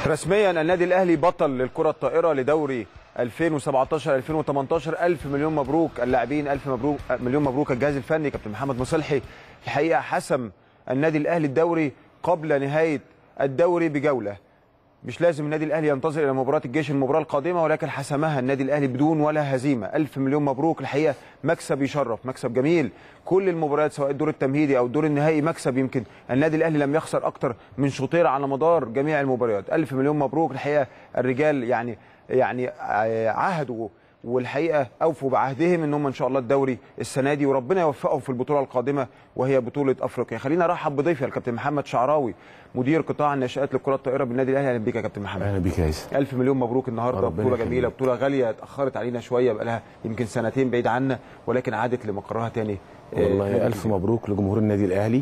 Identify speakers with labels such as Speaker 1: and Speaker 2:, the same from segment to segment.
Speaker 1: رسميا النادي الاهلي بطل للكره الطائره لدوري 2017 2018 الف مليون مبروك اللاعبين الف مبروك مليون مبروك الجهاز الفني كابتن محمد مصلحي الحقيقه حسم النادي الاهلي الدوري قبل نهايه الدوري بجوله مش لازم النادي الاهلي ينتظر الى مباراه الجيش المباراه القادمه ولكن حسمها النادي الاهلي بدون ولا هزيمه الف مليون مبروك الحقيقه مكسب يشرف مكسب جميل كل المباريات سواء الدور التمهيدي او الدور النهائي مكسب يمكن النادي الاهلي لم يخسر اكتر من شوطين على مدار جميع المباريات الف مليون مبروك الحقيقه الرجال يعني يعني عهدوا والحقيقه اوفوا بعهدهم ان هم ان شاء الله الدوري السنه دي وربنا يوفقهم في البطوله القادمه وهي بطوله افريقيا خلينا ارحب بضيفي الكابتن محمد شعراوي مدير قطاع الناشئات للكره الطائره بالنادي الاهلي اهلا بيك يا كابتن محمد
Speaker 2: اهلا بيك يا ياسر
Speaker 1: الف مليون مبروك النهارده
Speaker 2: ربنا
Speaker 1: بطوله
Speaker 2: يخليك.
Speaker 1: جميله بطوله غاليه اتاخرت علينا شويه بقى لها يمكن سنتين بعيد عنا ولكن عادت لمقرها تاني آه،
Speaker 2: والله
Speaker 1: نادي
Speaker 2: الف
Speaker 1: الجزيرة.
Speaker 2: مبروك لجمهور النادي الاهلي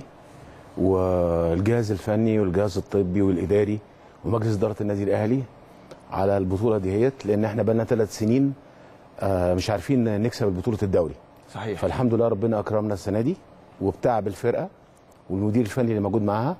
Speaker 2: والجهاز الفني والجهاز الطبي والاداري ومجلس اداره النادي الاهلي على البطوله ديت لان احنا بقالنا ثلاث سنين آه، مش عارفين نكسب البطوله الدوري
Speaker 1: صحيح
Speaker 2: فالحمد لله ربنا اكرمنا السنه دي وبتعب الفرقه والمدير الفني اللي موجود معاها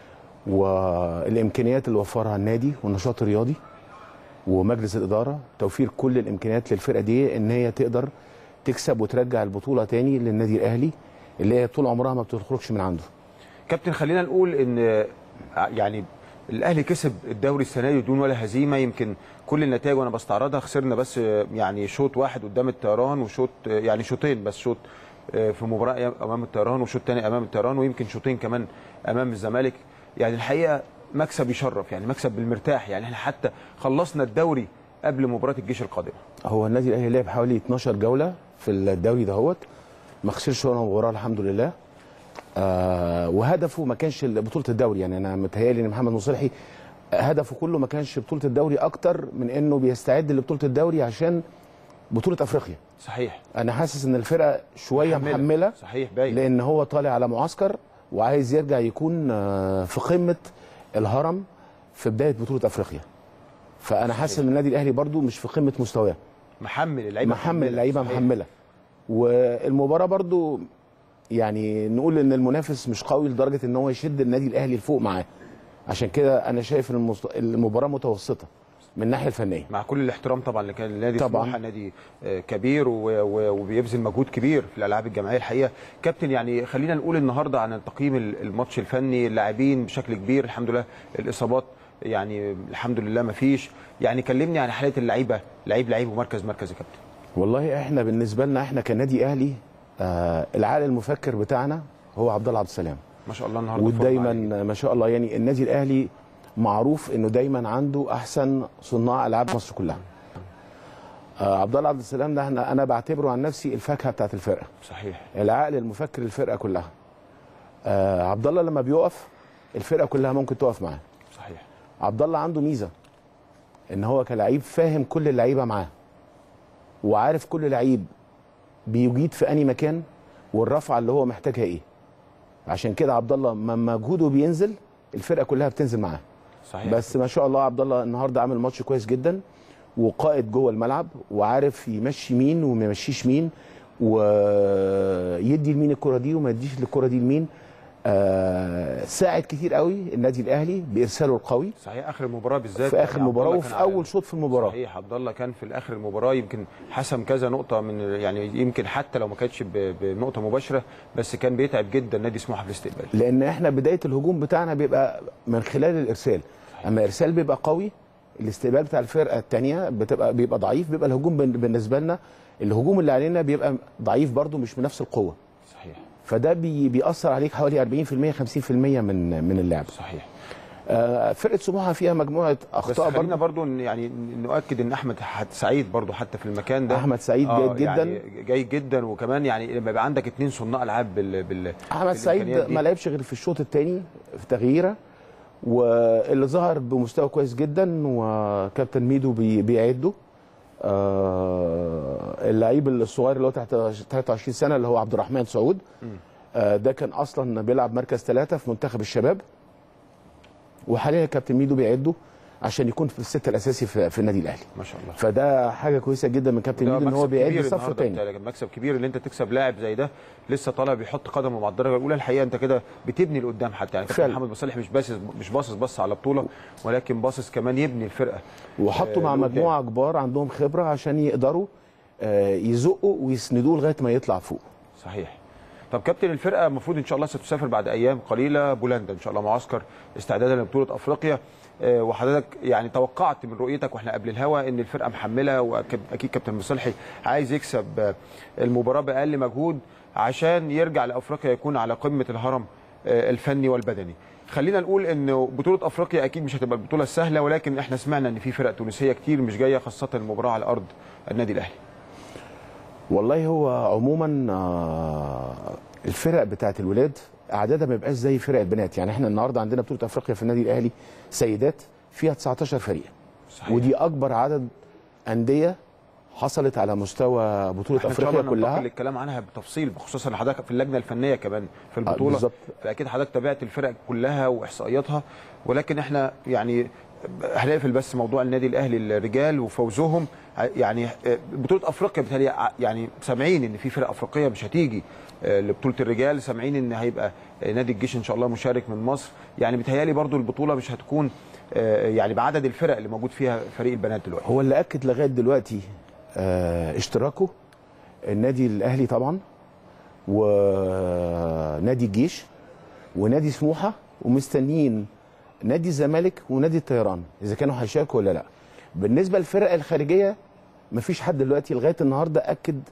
Speaker 2: والامكانيات اللي وفرها النادي والنشاط الرياضي ومجلس الاداره توفير كل الامكانيات للفرقه دي ان هي تقدر تكسب وترجع البطوله تاني للنادي الاهلي اللي هي طول عمرها ما بتخرجش من عنده
Speaker 1: كابتن خلينا نقول ان آه، يعني الاهلي كسب الدوري السنه دي بدون ولا هزيمه يمكن كل النتائج وانا بستعرضها خسرنا بس آه، يعني شوط واحد قدام الطيران وشوط آه، يعني شوطين بس شوط آه، في مباراه امام الطيران وشوط تاني امام الطيران ويمكن شوطين كمان امام الزمالك يعني الحقيقه مكسب يشرف يعني مكسب بالمرتاح يعني احنا حتى خلصنا الدوري قبل مباراه الجيش القادمه
Speaker 2: هو النادي الاهلي لعب حوالي 12 جوله في الدوري دهوت ما خسرش ولا مباراه الحمد لله آه وهدفه ما كانش بطوله الدوري يعني انا متهيألي ان محمد مصلحي هدفه كله ما كانش بطوله الدوري اكتر من انه بيستعد لبطوله الدوري عشان بطوله افريقيا
Speaker 1: صحيح
Speaker 2: انا حاسس ان الفرقه شويه محمله, محملة
Speaker 1: صحيح باين
Speaker 2: لان هو طالع على معسكر وعايز يرجع يكون آه، في قمه الهرم في بدايه بطوله افريقيا فانا حاسس ان النادي الاهلي برضو مش في قمه مستواه
Speaker 1: محمل اللعيبه
Speaker 2: محمل اللعيبه
Speaker 1: صحيح.
Speaker 2: محمله والمباراه برضو يعني نقول ان المنافس مش قوي لدرجه ان هو يشد النادي الاهلي لفوق معاه عشان كده انا شايف ان المست- المباراه متوسطه من الناحيه الفنيه
Speaker 1: مع كل الاحترام طبعا اللي كان النادي
Speaker 2: طبعاً.
Speaker 1: سموحه نادي آه، كبير و- و- وبيبذل مجهود كبير في الالعاب الجماعيه الحقيقه كابتن يعني خلينا نقول النهارده عن تقييم ال- الماتش الفني اللاعبين بشكل كبير الحمد لله الاصابات يعني الحمد لله ما فيش يعني كلمني عن حاله اللعيبه لعيب لعيب ومركز مركز يا كابتن
Speaker 2: والله احنا بالنسبه لنا احنا كنادي اهلي آه العقل المفكر بتاعنا هو عبد الله عبد السلام
Speaker 1: ما شاء الله النهارده فورمة عالية.
Speaker 2: ودايما ما شاء الله يعني النادي الاهلي معروف انه دايما عنده احسن صناع العاب مصر كلها آه عبد الله عبد السلام ده احنا انا بعتبره عن نفسي الفاكهه بتاعت الفرقه
Speaker 1: صحيح
Speaker 2: العقل المفكر الفرقه كلها آه عبد الله لما بيقف الفرقه كلها ممكن تقف معاه
Speaker 1: صحيح
Speaker 2: عبد الله عنده ميزه ان هو كلاعب فاهم كل اللعيبه معاه وعارف كل لعيب بيجيد في انهي مكان والرفعه اللي هو محتاجها ايه عشان كده عبد الله لما مجهوده بينزل الفرقه كلها بتنزل معاه
Speaker 1: صحيح
Speaker 2: بس ما شاء الله عبد الله النهارده عامل ماتش كويس جدا وقائد جوه الملعب وعارف يمشي مين وما يمشيش مين ويدي لمين الكره دي وما يديش الكره دي لمين آه ساعد كتير قوي النادي الاهلي بارساله القوي
Speaker 1: صحيح اخر المباراه بالذات
Speaker 2: في اخر
Speaker 1: يعني عبد
Speaker 2: المباراه
Speaker 1: الله
Speaker 2: وفي
Speaker 1: كان على-
Speaker 2: اول شوط في المباراه
Speaker 1: صحيح عبد الله كان في الاخر المباراه يمكن حسم كذا نقطه من يعني يمكن حتى لو ما كانتش ب- بنقطه مباشره بس كان بيتعب جدا نادي سموحه في الاستقبال
Speaker 2: لان احنا بدايه الهجوم بتاعنا بيبقى من خلال الارسال اما الارسال بيبقى قوي الاستقبال بتاع الفرقه الثانيه بتبقى بيبقى ضعيف بيبقى الهجوم بن- بالنسبه لنا الهجوم اللي علينا بيبقى ضعيف برده مش بنفس القوه
Speaker 1: صحيح
Speaker 2: فده بي بيأثر عليك حوالي 40% 50% من من اللعب
Speaker 1: صحيح
Speaker 2: آه فرقه سموحه فيها مجموعه
Speaker 1: بس
Speaker 2: اخطاء
Speaker 1: خلينا
Speaker 2: برضه
Speaker 1: برضو إن يعني نؤكد ان احمد حت- سعيد برضو حتى في المكان ده
Speaker 2: أحمد سعيد جيد جدا.
Speaker 1: يعني جيد جدا وكمان يعني لما يبقى عندك اثنين صناع العاب بال, بال
Speaker 2: احمد سعيد
Speaker 1: بالإمكانيات دي.
Speaker 2: ما لعبش غير في الشوط الثاني في تغييره واللي ظهر بمستوى كويس جدا وكابتن ميدو بي- بيعده آه اللعيب الصغير اللي هو تحت 23 سنه اللي هو عبد الرحمن سعود آه ده كان اصلا بيلعب مركز ثلاثه في منتخب الشباب وحاليا كابتن ميدو بيعده عشان يكون في الست الاساسي في, في النادي الاهلي
Speaker 1: ما شاء الله
Speaker 2: فده حاجه كويسه جدا من كابتن
Speaker 1: ده
Speaker 2: ميدو ان هو
Speaker 1: مكسب
Speaker 2: بيعد
Speaker 1: كبير
Speaker 2: صف
Speaker 1: النهارده
Speaker 2: تاني
Speaker 1: بتاعي، مكسب كبير ان انت تكسب لاعب زي ده لسه طالع بيحط قدمه مع الدرجه الاولى الحقيقه انت كده بتبني لقدام حتى يعني كابتن
Speaker 2: فعلا.
Speaker 1: محمد مصالح مش باصص مش باصص بس على بطوله ولكن باصص كمان يبني الفرقه
Speaker 2: وحطوا
Speaker 1: آه،
Speaker 2: مع
Speaker 1: لقدام.
Speaker 2: مجموعه كبار عندهم خبره عشان يقدروا آه، يزقوا ويسندوه لغايه ما يطلع فوق
Speaker 1: صحيح طب كابتن الفرقه المفروض ان شاء الله ستسافر بعد ايام قليله بولندا ان شاء الله معسكر استعدادا لبطوله افريقيا آه، وحضرتك يعني توقعت من رؤيتك واحنا قبل الهوا ان الفرقه محمله واكيد كابتن مصلحي عايز يكسب آه، المباراه باقل مجهود عشان يرجع لافريقيا يكون على قمه الهرم آه، الفني والبدني خلينا نقول ان بطوله افريقيا اكيد مش هتبقى البطوله السهله ولكن احنا سمعنا ان في فرق تونسيه كتير مش جايه خاصه المباراه على ارض النادي الاهلي
Speaker 2: والله هو عموما آه، الفرق بتاعت الولاد اعدادها ما بيبقاش زي فرق البنات يعني احنا النهارده عندنا بطوله افريقيا في النادي الاهلي سيدات فيها 19 فريق
Speaker 1: صحيح.
Speaker 2: ودي اكبر عدد انديه حصلت على مستوى بطوله
Speaker 1: احنا ان شاء
Speaker 2: افريقيا
Speaker 1: الله ننتقل
Speaker 2: كلها
Speaker 1: للكلام عنها بتفصيل خصوصا ان حضرتك في اللجنه الفنيه كمان في البطوله
Speaker 2: بالظبط.
Speaker 1: فاكيد حضرتك تابعت الفرق كلها واحصائياتها ولكن احنا يعني هنقفل بس موضوع النادي الاهلي الرجال وفوزهم يعني بطوله افريقيا بتهيألي يعني سامعين ان في فرق افريقيه مش هتيجي لبطوله الرجال سامعين ان هيبقى نادي الجيش ان شاء الله مشارك من مصر يعني بتهيألي برضو البطوله مش هتكون يعني بعدد الفرق اللي موجود فيها فريق البنات دلوقتي
Speaker 2: هو اللي اكد لغايه دلوقتي آه، اشتراكه النادي الاهلي طبعا ونادي الجيش ونادي سموحه ومستنيين نادي الزمالك ونادي الطيران اذا كانوا هيشاركوا ولا لا بالنسبه للفرق الخارجيه مفيش حد دلوقتي لغايه النهارده اكد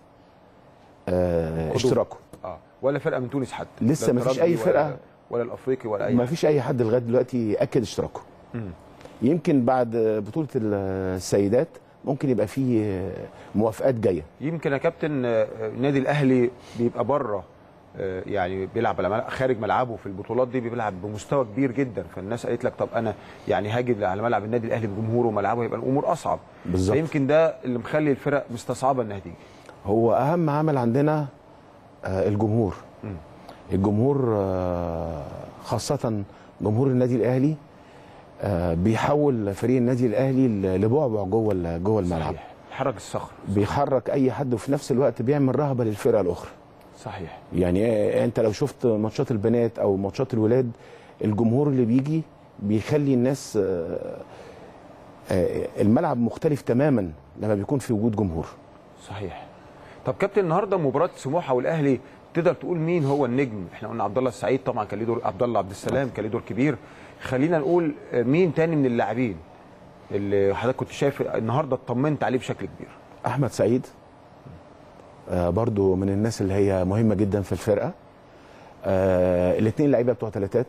Speaker 2: آه، اشتراكه
Speaker 1: اه ولا فرقه من تونس حتى
Speaker 2: لسه
Speaker 1: لا
Speaker 2: مفيش
Speaker 1: الترجي
Speaker 2: أي
Speaker 1: ولا-
Speaker 2: فرقة.
Speaker 1: ولا الافريقي ولا اي
Speaker 2: ما
Speaker 1: حاجة.
Speaker 2: فيش اي حد لغايه دلوقتي اكد اشتراكه يمكن بعد بطوله السيدات ممكن يبقى فيه موافقات جايه
Speaker 1: يمكن يا كابتن آه، النادي الاهلي بيبقى بره آه، يعني بيلعب على ملعب خارج ملعبه في البطولات دي بيلعب بمستوى كبير جدا فالناس قالت لك طب انا يعني هاجي على ملعب النادي الاهلي بجمهوره وملعبه يبقى الامور اصعب
Speaker 2: بالظبط.
Speaker 1: فيمكن ده اللي مخلي الفرق مستصعبه انها تيجي
Speaker 2: هو اهم عمل عندنا آه، الجمهور الجمهور آه، خاصه جمهور النادي الاهلي آه، بيحول فريق النادي الاهلي ل- لبعبع جوه ال- جوه الملعب
Speaker 1: صحيح حرك الصخر
Speaker 2: بيحرك اي حد وفي نفس الوقت بيعمل رهبه للفرقه الاخرى
Speaker 1: صحيح
Speaker 2: يعني آه، انت لو شفت ماتشات البنات او ماتشات الولاد الجمهور اللي بيجي بيخلي الناس آه، آه، الملعب مختلف تماما لما بيكون في وجود جمهور
Speaker 1: صحيح طب كابتن النهارده مباراه سموحه والاهلي تقدر تقول مين هو النجم احنا قلنا عبد الله السعيد طبعا كان ليه دور عبد الله عبد السلام كان ليه دور كبير خلينا نقول آه، مين تاني من اللاعبين اللي حضرتك كنت شايف النهارده اطمنت عليه بشكل كبير
Speaker 2: احمد سعيد آه، برضو من الناس اللي هي مهمه جدا في الفرقه آه الاثنين لعيبه بتوع ثلاثات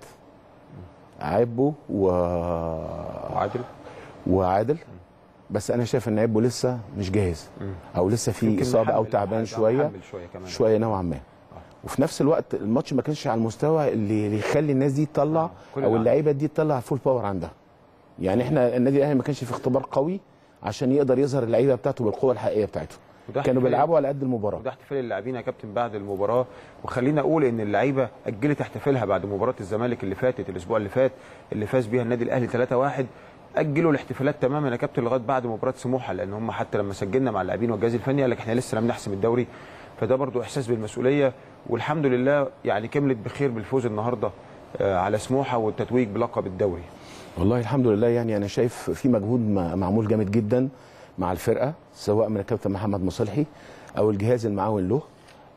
Speaker 2: عبو و...
Speaker 1: وعادل
Speaker 2: وعادل بس انا شايف ان عبو لسه مش جاهز او لسه في
Speaker 1: يمكن
Speaker 2: اصابه او
Speaker 1: محمل-
Speaker 2: تعبان
Speaker 1: محمل
Speaker 2: شويه
Speaker 1: شويه كمان
Speaker 2: شويه نوعا ما وفي نفس الوقت الماتش ما كانش على المستوى اللي اللي يخلي الناس دي تطلع
Speaker 1: كل
Speaker 2: او
Speaker 1: اللي
Speaker 2: اللعيبه دي تطلع فول باور عندها يعني احنا النادي الاهلي ما كانش في اختبار قوي عشان يقدر يظهر اللعيبه بتاعته بالقوه الحقيقيه بتاعته
Speaker 1: وده
Speaker 2: كانوا
Speaker 1: احتفال-
Speaker 2: بيلعبوا على قد المباراه
Speaker 1: وده احتفال اللاعبين يا كابتن بعد المباراه وخلينا اقول ان اللعيبه اجلت احتفالها بعد مباراه الزمالك اللي فاتت الاسبوع اللي فات اللي فاز بيها النادي الاهلي 3-1 اجلوا الاحتفالات تماما يا كابتن لغايه بعد مباراه سموحه لان هم حتى لما سجلنا مع اللاعبين والجهاز الفني قال لك احنا لسه لم نحسم الدوري فده برضو احساس بالمسؤوليه والحمد لله يعني كملت بخير بالفوز النهارده آه، على سموحه والتتويج بلقب الدوري
Speaker 2: والله الحمد لله يعني انا شايف في مجهود م- معمول جامد جدا مع الفرقه سواء من الكابتن محمد مصلحي او الجهاز المعاون له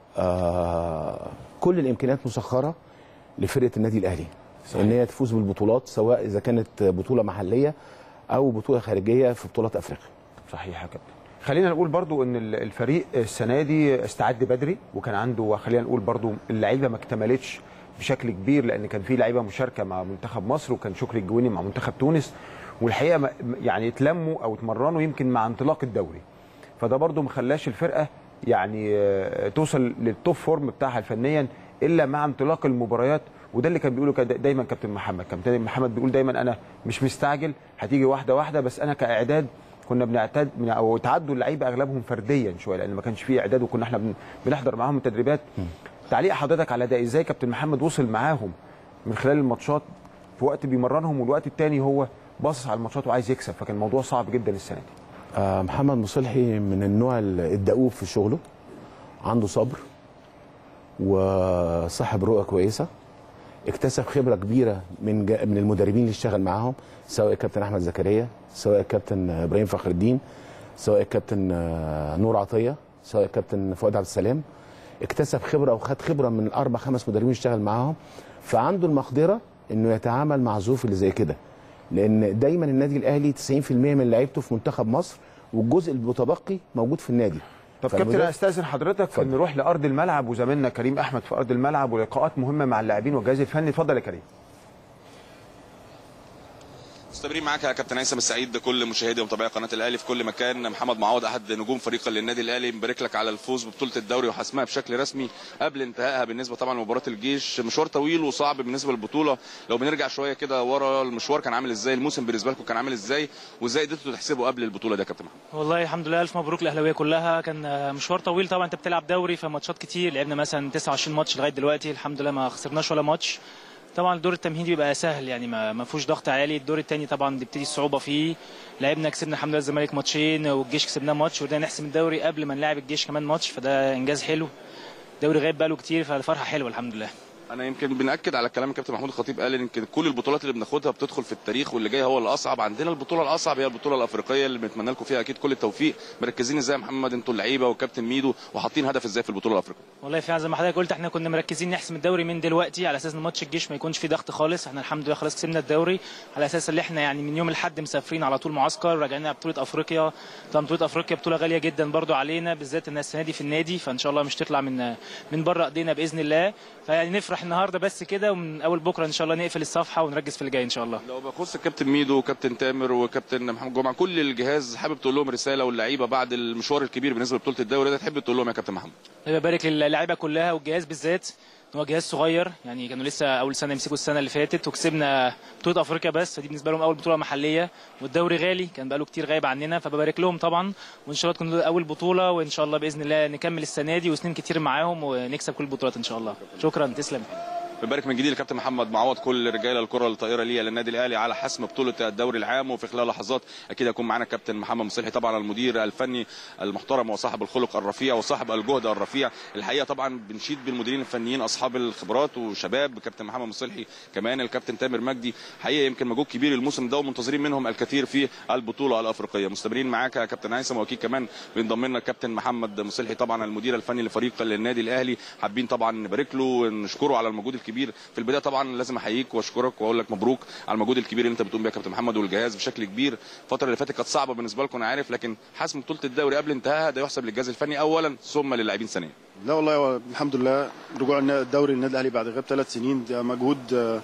Speaker 2: آه كل الامكانيات مسخره لفرقه النادي الاهلي
Speaker 1: صحيح.
Speaker 2: ان هي تفوز بالبطولات سواء اذا كانت بطوله محليه او بطوله خارجيه في بطولات افريقيا
Speaker 1: صحيح يا كابتن خلينا نقول برضو ان ال- الفريق السنه دي استعد بدري وكان عنده خلينا نقول برضو اللعيبه ما اكتملتش بشكل كبير لان كان في لعيبه مشاركه مع منتخب مصر وكان شكري الجويني مع منتخب تونس والحقيقه ما- يعني اتلموا او اتمرنوا يمكن مع انطلاق الدوري فده برضو ما خلاش الفرقه يعني آه، توصل للتوب فورم بتاعها فنيا الا مع انطلاق المباريات وده اللي كان بيقوله كان دايما كابتن محمد كابتن محمد بيقول دايما انا مش مستعجل هتيجي واحده واحده بس انا كاعداد كنا بنعتاد من او تعدوا اللعيبه اغلبهم فرديا شويه لان ما كانش فيه اعداد وكنا احنا بن- بنحضر معاهم التدريبات تعليق حضرتك على ده ازاي كابتن محمد وصل معاهم من خلال الماتشات في وقت بيمرنهم والوقت التاني هو باصص على الماتشات وعايز يكسب فكان الموضوع صعب جدا السنه دي
Speaker 2: آه، محمد مصلحي من النوع الدؤوب في شغله عنده صبر وصاحب رؤيه كويسه اكتسب خبره كبيره من جا- من المدربين اللي اشتغل معاهم سواء الكابتن احمد زكريا سواء الكابتن ابراهيم فخر الدين سواء الكابتن آه، نور عطيه سواء الكابتن فؤاد عبد السلام اكتسب خبره وخد خبره من اربع خمس مدربين اشتغل معاهم فعنده المقدره انه يتعامل مع الظروف اللي زي كده لان دايما النادي الاهلي 90% من لعيبته في منتخب مصر والجزء المتبقي موجود في النادي
Speaker 1: طب كابتن
Speaker 2: فالمدرب-
Speaker 1: انا استاذن حضرتك في
Speaker 2: اتفضل.
Speaker 1: نروح لارض الملعب وزميلنا كريم احمد في ارض الملعب ولقاءات مهمه مع اللاعبين والجهاز الفني اتفضل يا كريم
Speaker 3: مستمرين معاك يا كابتن هيثم السعيد كل مشاهدي ومتابعي قناه الاهلي في كل مكان محمد معوض احد نجوم فريق للنادي الاهلي مبارك لك على الفوز ببطوله الدوري وحسمها بشكل رسمي قبل انتهائها بالنسبه طبعا لمباراه الجيش مشوار طويل وصعب بالنسبه للبطوله لو بنرجع شويه كده ورا المشوار كان عامل ازاي الموسم بالنسبه لكم كان عامل ازاي وازاي قدرتوا تحسبوا قبل البطوله ده يا كابتن محمد
Speaker 4: والله الحمد لله الف مبروك الاهلاويه كلها كان آه، مشوار طويل طبعا انت بتلعب دوري فماتشات كتير لعبنا مثلا 29 ماتش لغايه دلوقتي الحمد لله ما خسرناش ولا ماتش طبعا الدور التمهيدي بيبقى سهل يعني ما ما فيهوش ضغط عالي الدور الثاني طبعا بتبتدي الصعوبه فيه لعبنا كسبنا الحمد لله الزمالك ماتشين والجيش كسبناه ماتش ورجعنا نحسم الدوري قبل ما نلعب الجيش كمان ماتش فده انجاز حلو الدوري غايب بقاله كتير فالفرحه حلوه الحمد لله
Speaker 3: انا يمكن بناكد على كلام الكابتن محمود الخطيب قال ان يمكن كل البطولات اللي بناخدها بتدخل في التاريخ واللي جاي هو الاصعب عندنا البطوله الاصعب هي البطوله الافريقيه اللي بنتمنى لكم فيها اكيد كل التوفيق مركزين ازاي يا محمد انتوا اللعيبه وكابتن ميدو وحاطين هدف ازاي في البطوله الافريقيه
Speaker 4: والله فعلا زي ما حضرتك قلت احنا كنا مركزين نحسم الدوري من دلوقتي على اساس ان ماتش الجيش ما يكونش فيه ضغط خالص احنا الحمد لله خلاص كسبنا الدوري على اساس ان احنا يعني من يوم الاحد مسافرين على طول معسكر راجعين على بطوله افريقيا طبعا بطوله افريقيا بطوله غاليه جدا برضو علينا بالذات ان السنه دي في النادي فان شاء الله مش تطلع من من بره ايدينا باذن الله فيعني نفرح النهارده بس كده ومن اول بكره ان شاء الله نقفل الصفحه ونركز في اللي جاي ان شاء الله
Speaker 3: لو بخص الكابتن ميدو وكابتن تامر وكابتن محمد جمعه كل الجهاز حابب تقول لهم رساله واللعيبه بعد المشوار الكبير بالنسبه لبطوله الدوري ده تحب تقول لهم يا كابتن محمد
Speaker 4: ببارك للاعيبه كلها والجهاز بالذات إن هو جهاز صغير يعني كانوا لسه اول سنه يمسكوا السنه اللي فاتت وكسبنا بطوله افريقيا بس فدي بالنسبه لهم اول بطوله محليه والدوري غالي كان بقاله كتير غايب عننا فببارك لهم طبعا وان شاء الله تكون اول بطوله وان شاء الله باذن الله نكمل السنه دي وسنين كتير معاهم ونكسب كل البطولات ان شاء الله شكرا تسلم
Speaker 3: بنبارك من جديد لكابتن محمد معوض كل رجال الكره الطائره ليا للنادي الاهلي على حسم بطوله الدوري العام وفي خلال لحظات اكيد هيكون معانا كابتن محمد مصلحي طبعا المدير الفني المحترم وصاحب الخلق الرفيع وصاحب الجهد الرفيع الحقيقه طبعا بنشيد بالمديرين الفنيين اصحاب الخبرات وشباب كابتن محمد مصلحي كمان الكابتن تامر مجدي حقيقه يمكن مجهود كبير الموسم ده ومنتظرين منهم الكثير في البطوله الافريقيه مستمرين معاك يا كابتن هيثم واكيد كمان بينضم لنا الكابتن محمد مصلحي طبعا المدير الفني لفريق النادي الاهلي حابين طبعا نبارك له ونشكره على المجهود الكبير في البدايه طبعا لازم احييك واشكرك واقول لك مبروك على المجهود الكبير اللي انت بتقوم بيه يا كابتن محمد والجهاز بشكل كبير الفتره اللي فاتت كانت صعبه بالنسبه لكم انا عارف لكن حسم بطوله الدوري قبل انتهائها ده يحسب للجهاز الفني اولا ثم للاعبين ثانيا
Speaker 5: لا والله هو الحمد لله رجوع النا- الدوري للنادي الاهلي بعد غياب ثلاث سنين ده مجهود آه،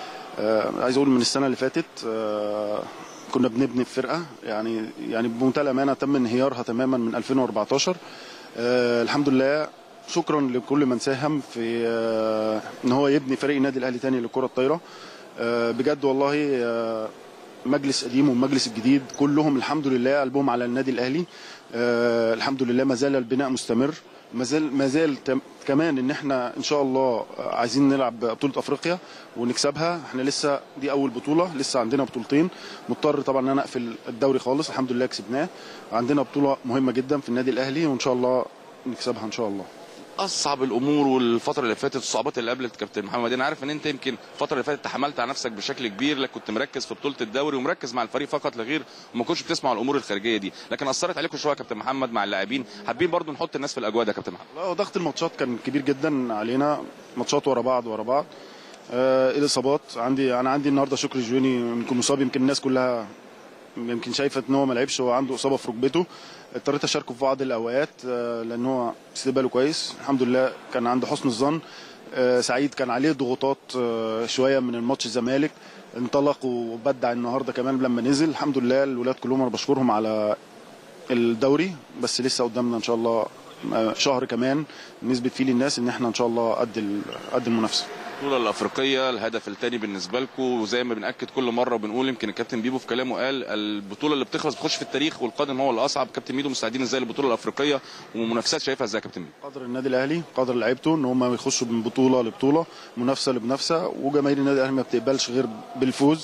Speaker 5: آه، عايز اقول من السنه اللي فاتت آه، كنا بنبني الفرقه يعني يعني بمنتهى الامانه تم انهيارها تماما من 2014 آه، الحمد لله شكرا لكل من ساهم في آه، ان هو يبني فريق النادي الاهلي تاني للكره الطايره آه، بجد والله آه، مجلس قديم والمجلس الجديد كلهم الحمد لله قلبهم على النادي الاهلي آه، الحمد لله ما زال البناء مستمر ما زال ما زال تم- كمان ان احنا ان شاء الله آه، عايزين نلعب بطوله افريقيا ونكسبها احنا لسه دي اول بطوله لسه عندنا بطولتين مضطر طبعا ان انا اقفل الدوري خالص الحمد لله كسبناه عندنا بطوله مهمه جدا في النادي الاهلي وان شاء الله نكسبها ان شاء الله
Speaker 3: اصعب الامور والفتره اللي فاتت الصعوبات اللي قابلت كابتن محمد انا عارف ان انت يمكن الفتره اللي فاتت تحملت على نفسك بشكل كبير لك كنت مركز في بطوله الدوري ومركز مع الفريق فقط لغير وما كنتش بتسمع الامور الخارجيه دي لكن اثرت عليكم شويه يا كابتن محمد مع اللاعبين حابين برضو نحط الناس في الاجواء ده يا كابتن محمد
Speaker 5: لا هو ضغط الماتشات كان كبير جدا علينا ماتشات ورا بعض ورا بعض آه الاصابات عندي انا عندي النهارده شكري جوني يمكن مصاب يمكن الناس كلها يمكن شايفه ان هو ما لعبش هو عنده اصابه في ركبته اضطريت اشاركه في بعض الاوقات آه لان هو استقباله كويس الحمد لله كان عند حسن الظن آه سعيد كان عليه ضغوطات آه شويه من الماتش الزمالك انطلق وبدع النهارده كمان لما نزل الحمد لله الولاد كلهم انا بشكرهم على الدوري بس لسه قدامنا ان شاء الله آه، شهر كمان نثبت فيه للناس ان احنا ان شاء الله قد ال- قد المنافسه
Speaker 3: البطوله الافريقيه الهدف الثاني بالنسبه لكم وزي ما بناكد كل مره وبنقول يمكن الكابتن بيبو في كلامه قال البطوله اللي بتخلص بتخش في التاريخ والقادم هو الاصعب كابتن ميدو مستعدين ازاي للبطوله الافريقيه ومنافسات شايفها ازاي يا كابتن ميدو
Speaker 5: قدر النادي الاهلي قدر لعيبته ان هم يخشوا من بطوله لبطوله منافسه لمنافسه وجماهير النادي الاهلي ما بتقبلش غير بالفوز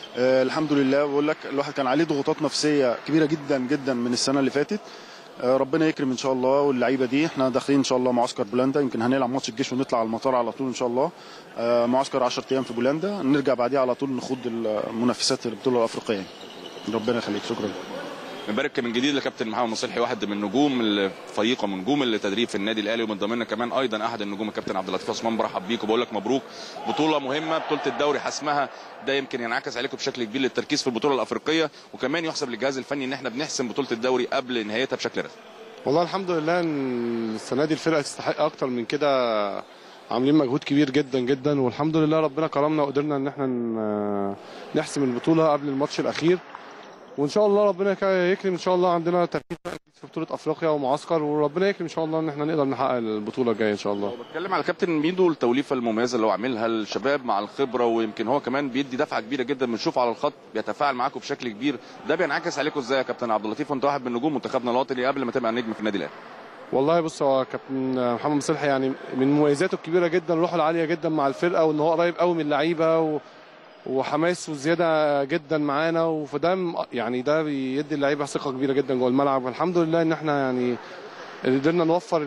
Speaker 5: آه، الحمد لله بقول لك الواحد كان عليه ضغوطات نفسيه كبيره جدا جدا من السنه اللي فاتت آه، ربنا يكرم ان شاء الله واللعيبه دي احنا داخلين ان شاء الله معسكر بولندا يمكن هنلعب ماتش الجيش ونطلع على المطار على طول ان شاء الله آه، معسكر 10 ايام في بولندا نرجع بعديها على طول نخوض المنافسات البطوله الافريقيه ربنا يخليك شكرا
Speaker 3: نبارك من جديد لكابتن محمد مصلحي واحد من نجوم الفريق ومن نجوم التدريب في النادي الاهلي ومن ضمننا كمان ايضا احد النجوم الكابتن عبد اللطيف عثمان برحب بيك وبقول لك مبروك بطوله مهمه بطوله الدوري حسمها ده يمكن ينعكس عليكم بشكل كبير للتركيز في البطوله الافريقيه وكمان يحسب للجهاز الفني ان احنا بنحسم بطوله الدوري قبل نهايتها بشكل رسمي
Speaker 6: والله الحمد لله ان السنه دي الفرقه تستحق اكتر من كده عاملين مجهود كبير جدا جدا والحمد لله ربنا كرمنا وقدرنا ان احنا ن- نحسم البطوله قبل الماتش الاخير وان شاء الله ربنا يك- يكرم ان شاء الله عندنا تركيز في بطوله افريقيا ومعسكر وربنا يكرم ان شاء الله ان احنا نقدر نحقق البطوله الجايه ان شاء الله
Speaker 3: بتكلم على كابتن ميدو التوليفه المميزه اللي هو عاملها الشباب مع الخبره ويمكن هو كمان بيدي دفعه كبيره جدا بنشوفه على الخط بيتفاعل معاكم بشكل كبير ده بينعكس عليكم ازاي يا كابتن عبد اللطيف وانت واحد من نجوم منتخبنا الوطني قبل ما تبقى نجم في النادي الاهلي
Speaker 6: والله بص هو كابتن محمد مصلحي يعني من مميزاته الكبيره جدا روحه العاليه جدا مع الفرقه وان هو قريب قوي من اللعيبه و... وحماسه زياده جدا معانا وفده م- يعني ده بيدي اللعيبه ثقه كبيره جدا جوه الملعب والحمد لله ان احنا يعني قدرنا نوفر ال-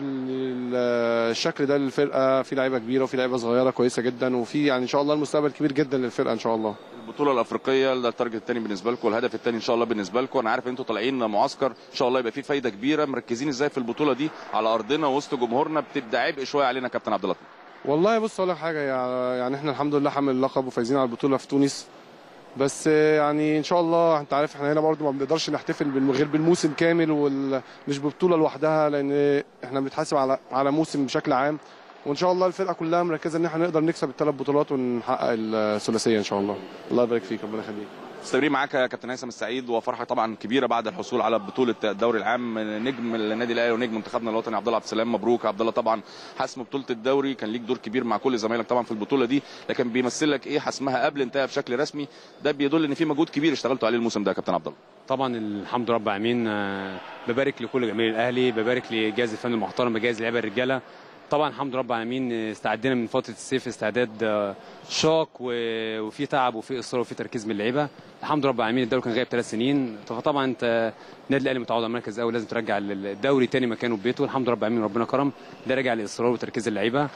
Speaker 6: ال- الشكل ده للفرقه في لعيبه كبيره وفي لعيبه صغيره كويسه جدا وفي يعني ان شاء الله المستقبل كبير جدا للفرقه ان شاء الله
Speaker 3: البطوله الافريقيه ده التارجت الثاني بالنسبه لكم والهدف الثاني ان شاء الله بالنسبه لكم انا عارف ان انتوا طالعين معسكر ان شاء الله يبقى فيه فايده كبيره مركزين ازاي في البطوله دي على ارضنا وسط جمهورنا بتبدا عبء شويه علينا كابتن عبد اللطيف
Speaker 6: والله بص اقول لك حاجه يع- يعني احنا الحمد لله حامل اللقب وفايزين على البطوله في تونس بس يعني ان شاء الله انت عارف احنا هنا برضو ما بنقدرش نحتفل بال- غير بالموسم كامل ومش ببطوله لوحدها لان احنا بنتحاسب على على موسم بشكل عام وان شاء الله الفرقه كلها مركزه ان احنا نقدر نكسب الثلاث بطولات ونحقق الثلاثيه ان شاء الله الله يبارك فيك ربنا يخليك
Speaker 3: مستمرين معاك يا كابتن هيثم السعيد وفرحه طبعا كبيره بعد الحصول على بطوله الدوري العام نجم النادي الاهلي ونجم منتخبنا الوطني عبد الله عبد السلام مبروك يا عبد الله طبعا حسم بطوله الدوري كان ليك دور كبير مع كل زمايلك طبعا في البطوله دي لكن بيمثل لك ايه حسمها قبل انتهاء بشكل رسمي ده بيدل ان في مجهود كبير اشتغلتوا عليه الموسم ده يا كابتن عبد الله
Speaker 7: طبعا الحمد لله رب العالمين آه، ببارك لكل جماهير الاهلي ببارك لجهاز الفن المحترم بجهاز اللعيبه الرجاله طبعا الحمد لله رب العالمين آه، استعدينا من فتره الصيف استعداد آه، شاق و- وفي تعب وفي اصرار وفي تركيز من اللعيبه الحمد لله رب العالمين الدوري كان غايب ثلاث سنين فطبعا انت النادي الاهلي متعود على المركز الاول لازم ترجع الدوري تاني مكانه في بيته الحمد لله رب العالمين ربنا كرم ده راجع لاصرار وتركيز اللعيبه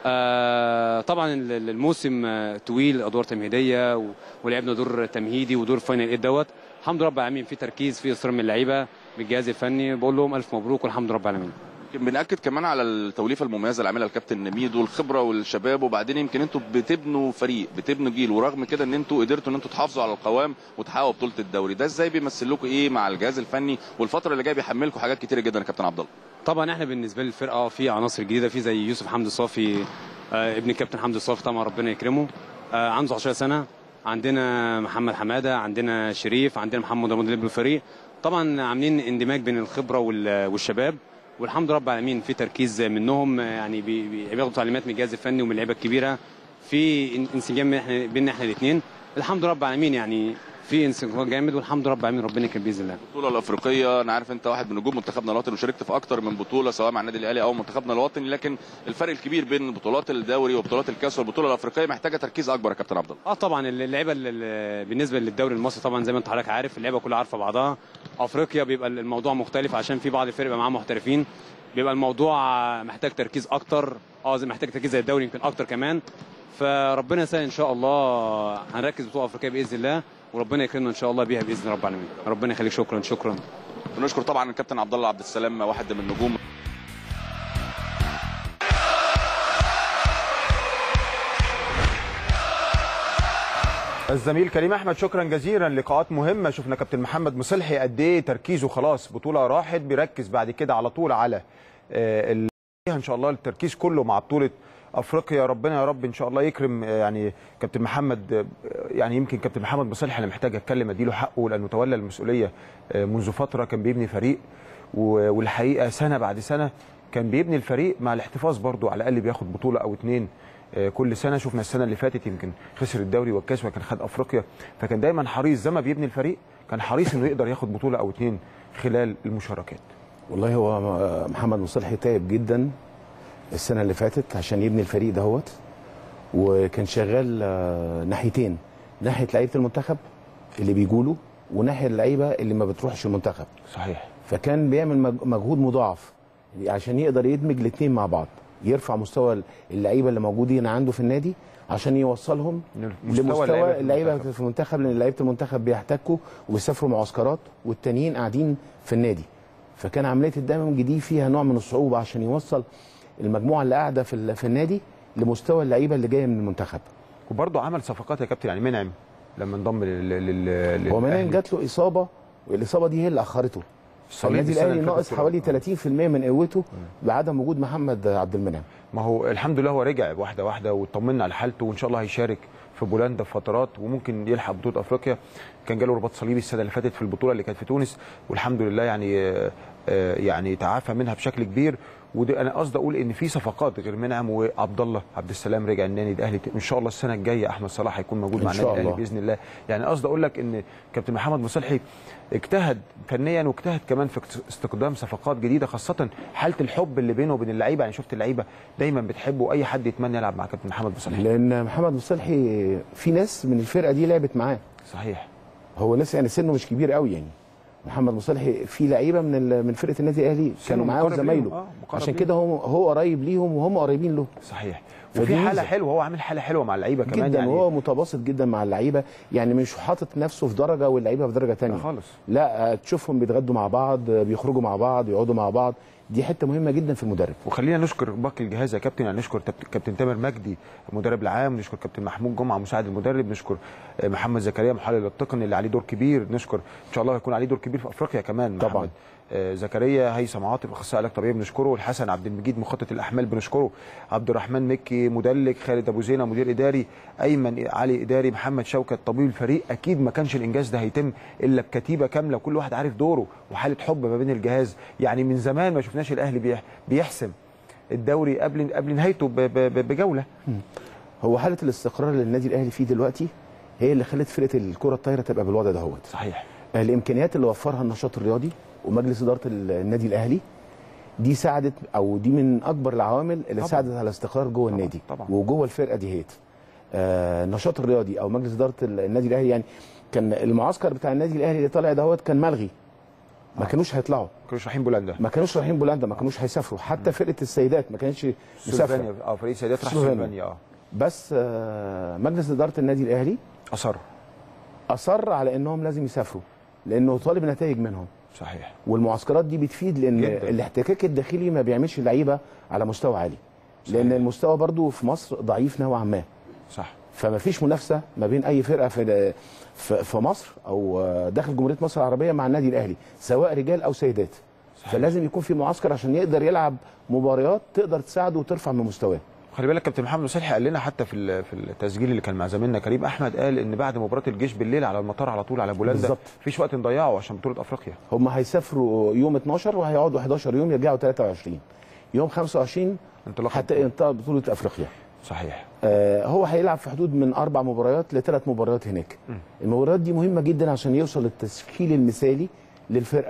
Speaker 7: آه طبعا ال- ال- الموسم آه، طويل ادوار تمهيديه و- ولعبنا دور تمهيدي ودور فاينل ايه دوت الحمد لله رب العالمين في تركيز في اصرار من اللعيبه من الجهاز الفني بقول لهم الف مبروك والحمد لله رب العالمين
Speaker 3: يمكن بنأكد كمان على التوليفه المميزه اللي عاملها الكابتن ميدو الخبره والشباب وبعدين يمكن انتوا بتبنوا فريق بتبنوا جيل ورغم كده ان انتوا قدرتوا ان انتوا تحافظوا على القوام وتحققوا بطوله الدوري ده ازاي بيمثل لكم ايه مع الجهاز الفني والفتره اللي جايه بيحملكم حاجات كتيره جدا يا كابتن عبد الله
Speaker 7: طبعا احنا بالنسبه للفرقه في عناصر جديده في زي يوسف حمدي صافي آه ابن الكابتن حمدي صافي طبعا ربنا يكرمه آه عنده 19 سنه عندنا محمد حماده عندنا شريف عندنا محمد رمضان اللي بالفريق طبعا عاملين اندماج بين الخبره وال- والشباب والحمد لله رب العالمين في تركيز منهم آه، يعني بي- بي- بياخدوا تعليمات من الجهاز الفني ومن اللعيبه الكبيره في ان- انسجام بين احنا بيننا احنا الاثنين الحمد لله رب العالمين يعني في انسجام جامد والحمد لله رب العالمين ربنا يكرم باذن الله
Speaker 3: البطوله الافريقيه انا عارف انت واحد من نجوم منتخبنا الوطني وشاركت في اكتر من بطوله سواء مع النادي الاهلي او منتخبنا الوطني لكن الفرق الكبير بين بطولات الدوري وبطولات الكاس والبطوله الافريقيه محتاجه تركيز اكبر يا كابتن عبد الله
Speaker 7: اه طبعا اللعيبه ال- ال- بالنسبه للدوري المصري طبعا زي ما انت حضرتك عارف اللعيبه كلها عارفه بعضها افريقيا بيبقى الموضوع مختلف عشان في بعض الفرق بيبقى معاهم محترفين بيبقى الموضوع محتاج تركيز اكتر اه زي محتاج تركيز زي الدوري يمكن اكتر كمان فربنا يسهل ان شاء الله هنركز بطوله افريقيه باذن الله وربنا يكرمنا ان شاء الله بيها باذن رب العالمين ربنا يخليك شكرا شكرا
Speaker 3: بنشكر طبعا الكابتن عبد الله عبد السلام واحد من نجوم
Speaker 1: الزميل كريم احمد شكرا جزيلا لقاءات مهمه شفنا كابتن محمد مصلحي قد ايه تركيزه خلاص بطوله راحت بيركز بعد كده على طول على آه، ال- ان شاء الله التركيز كله مع بطوله افريقيا ربنا يا رب ان شاء الله يكرم آه، يعني كابتن محمد آه، يعني يمكن كابتن محمد مصلحي انا محتاج اتكلم اديله حقه لانه تولى المسؤوليه آه، منذ فتره كان بيبني فريق و- والحقيقه سنه بعد سنه كان بيبني الفريق مع الاحتفاظ برضو على الاقل بياخد بطوله او اتنين آه، كل سنه شفنا السنه اللي فاتت يمكن خسر الدوري والكاس وكان خد افريقيا فكان دايما حريص زي ما بيبني الفريق كان حريص انه يقدر ياخد بطوله او اتنين خلال المشاركات
Speaker 2: والله هو محمد مصلحي تعب جدا السنه اللي فاتت عشان يبني الفريق دهوت وكان شغال آه، ناحيتين ناحيه لعيبه المنتخب اللي بيجوا وناحيه اللعيبه اللي ما بتروحش المنتخب
Speaker 1: صحيح
Speaker 2: فكان بيعمل مج- مجهود مضاعف عشان يقدر يدمج الاثنين مع بعض يرفع مستوى اللعيبه اللي موجودين عنده في النادي عشان يوصلهم
Speaker 1: مستوى اللعيبة
Speaker 2: لمستوى
Speaker 1: في
Speaker 2: اللعيبه
Speaker 1: المنتخب.
Speaker 2: في المنتخب لان لعيبه المنتخب بيحتكوا وبيسافروا معسكرات والتانيين قاعدين في النادي فكان عمليه الدمج دي فيها نوع من الصعوبه عشان يوصل المجموعه اللي قاعده في ال- في النادي لمستوى اللعيبه اللي جايه من المنتخب
Speaker 1: وبرضه عمل صفقات يا كابتن يعني منعم لما انضم لل لل
Speaker 2: هو منعم
Speaker 1: للأهلي.
Speaker 2: جات له اصابه والاصابه دي هي اللي اخرته
Speaker 1: الصليب
Speaker 2: النادي
Speaker 1: السنة
Speaker 2: الاهلي
Speaker 1: اللي
Speaker 2: ناقص
Speaker 1: فاتت
Speaker 2: حوالي
Speaker 1: كده.
Speaker 2: 30% من قوته بعدم وجود محمد عبد المنعم
Speaker 1: ما هو الحمد لله هو رجع واحده واحده واطمنا على حالته وان شاء الله هيشارك في بولندا في فترات وممكن يلحق بطوله افريقيا كان جاله رباط صليبي السنه اللي فاتت في البطوله اللي كانت في تونس والحمد لله يعني آه، آه، يعني تعافى منها بشكل كبير ودي انا قصدي اقول ان في صفقات غير منعم وعبد الله عبد السلام رجع النادي الاهلي ان شاء الله السنه الجايه احمد صلاح هيكون موجود
Speaker 2: إن
Speaker 1: مع
Speaker 2: شاء
Speaker 1: النادي الاهلي
Speaker 2: الله.
Speaker 1: باذن الله يعني قصدي اقول لك ان كابتن محمد مصلحي اجتهد فنيا واجتهد كمان في استقدام صفقات جديده خاصه حاله الحب اللي بينه وبين اللعيبه يعني شفت اللعيبه دايما بتحبه واي حد يتمنى يلعب مع كابتن محمد مصلحي
Speaker 2: لان محمد مصلحي في ناس من الفرقه دي لعبت معاه
Speaker 1: صحيح
Speaker 2: هو ناس يعني سنه مش كبير قوي يعني محمد مصلحي في لعيبه من ال- من فرقه النادي الاهلي
Speaker 1: سنه
Speaker 2: كانوا معاه
Speaker 1: مقرب
Speaker 2: وزمايله
Speaker 1: ليهم، آه، مقرب
Speaker 2: عشان
Speaker 1: ليهم.
Speaker 2: كده هو هو قريب ليهم وهم قريبين له
Speaker 1: صحيح
Speaker 2: فدي
Speaker 1: وفي حاله
Speaker 2: ميزة.
Speaker 1: حلوه هو عامل حاله حلوه مع اللعيبه كمان
Speaker 2: جدا
Speaker 1: يعني
Speaker 2: وهو متباسط جدا مع اللعيبه يعني مش حاطط نفسه في درجه واللعيبه في درجه
Speaker 1: لا
Speaker 2: تانية
Speaker 1: خالص
Speaker 2: لا آه، تشوفهم بيتغدوا مع بعض آه، بيخرجوا مع بعض يقعدوا مع بعض دي حته مهمه جدا في المدرب
Speaker 1: وخلينا نشكر باقي الجهاز يا كابتن يعني نشكر تبت- كابتن تامر مجدي المدرب العام نشكر كابتن محمود جمعه مساعد المدرب نشكر آه، محمد زكريا محلل التقني اللي عليه دور كبير نشكر ان شاء الله هيكون عليه دور كبير في افريقيا كمان
Speaker 2: طبعاً.
Speaker 1: محمد آه، زكريا هيثم عاطف اخصائي علاج طبيعي بنشكره الحسن عبد المجيد مخطط الاحمال بنشكره عبد الرحمن مكي مدلك خالد ابو زينه مدير اداري ايمن علي اداري محمد شوكت طبيب الفريق اكيد ما كانش الانجاز ده هيتم الا بكتيبه كامله وكل واحد عارف دوره وحاله حب ما بين الجهاز يعني من زمان ما شفناش الاهلي بيح- بيحسم الدوري قبل قبل نهايته ب- ب- ب- بجوله
Speaker 2: هو حاله الاستقرار اللي النادي الاهلي فيه دلوقتي هي اللي خلت فرقه الكره الطايره تبقى بالوضع دهوت
Speaker 1: صحيح
Speaker 2: الامكانيات اللي وفرها النشاط الرياضي ومجلس اداره النادي الاهلي دي ساعدت او دي من اكبر العوامل اللي
Speaker 1: طبعاً.
Speaker 2: ساعدت على الاستقرار جوه
Speaker 1: طبعاً،
Speaker 2: النادي
Speaker 1: طبعاً.
Speaker 2: وجوه الفرقه دي هيت آه النشاط الرياضي او مجلس اداره النادي الاهلي يعني كان المعسكر بتاع النادي الاهلي اللي طالع دهوت كان ملغي ما كانوش هيطلعوا
Speaker 1: كانوا رايحين بولندا
Speaker 2: ما كانوش رايحين بولندا ما كانوش هيسافروا حتى فرقه السيدات ما كانتش مسافره
Speaker 1: سلوفينيا اه فريق سيدات راح
Speaker 2: سلوفينيا.
Speaker 1: سلوفينيا اه
Speaker 2: بس آه مجلس اداره النادي الاهلي
Speaker 1: اصر
Speaker 2: اصر على انهم لازم يسافروا لانه طالب نتائج منهم
Speaker 1: صحيح
Speaker 2: والمعسكرات دي بتفيد لان
Speaker 1: جداً.
Speaker 2: الاحتكاك الداخلي ما بيعملش لعيبه على مستوى عالي لان المستوى برضو في مصر ضعيف نوعا ما
Speaker 1: صح
Speaker 2: فما فيش منافسه ما بين اي فرقه في في في مصر او داخل جمهوريه مصر العربيه مع النادي الاهلي سواء رجال او سيدات
Speaker 1: صحيح.
Speaker 2: فلازم يكون في معسكر عشان يقدر يلعب مباريات تقدر تساعده وترفع من مستواه
Speaker 1: خلي بالك كابتن محمد مصلحي قال لنا حتى في ال- في التسجيل اللي كان مع زميلنا كريم احمد قال ان بعد مباراه الجيش بالليل على المطار على طول على بولندا
Speaker 2: بالظبط.
Speaker 1: مفيش وقت نضيعه عشان بطوله افريقيا
Speaker 2: هم هيسافروا يوم 12 وهيقعدوا 11 يوم يرجعوا 23 يوم 25
Speaker 1: انطلاق
Speaker 2: حتى انطلاق بطوله افريقيا
Speaker 1: صحيح
Speaker 2: آه، هو هيلعب في حدود من اربع مباريات لثلاث مباريات هناك المباريات دي مهمه جدا عشان يوصل للتشكيل المثالي للفرقه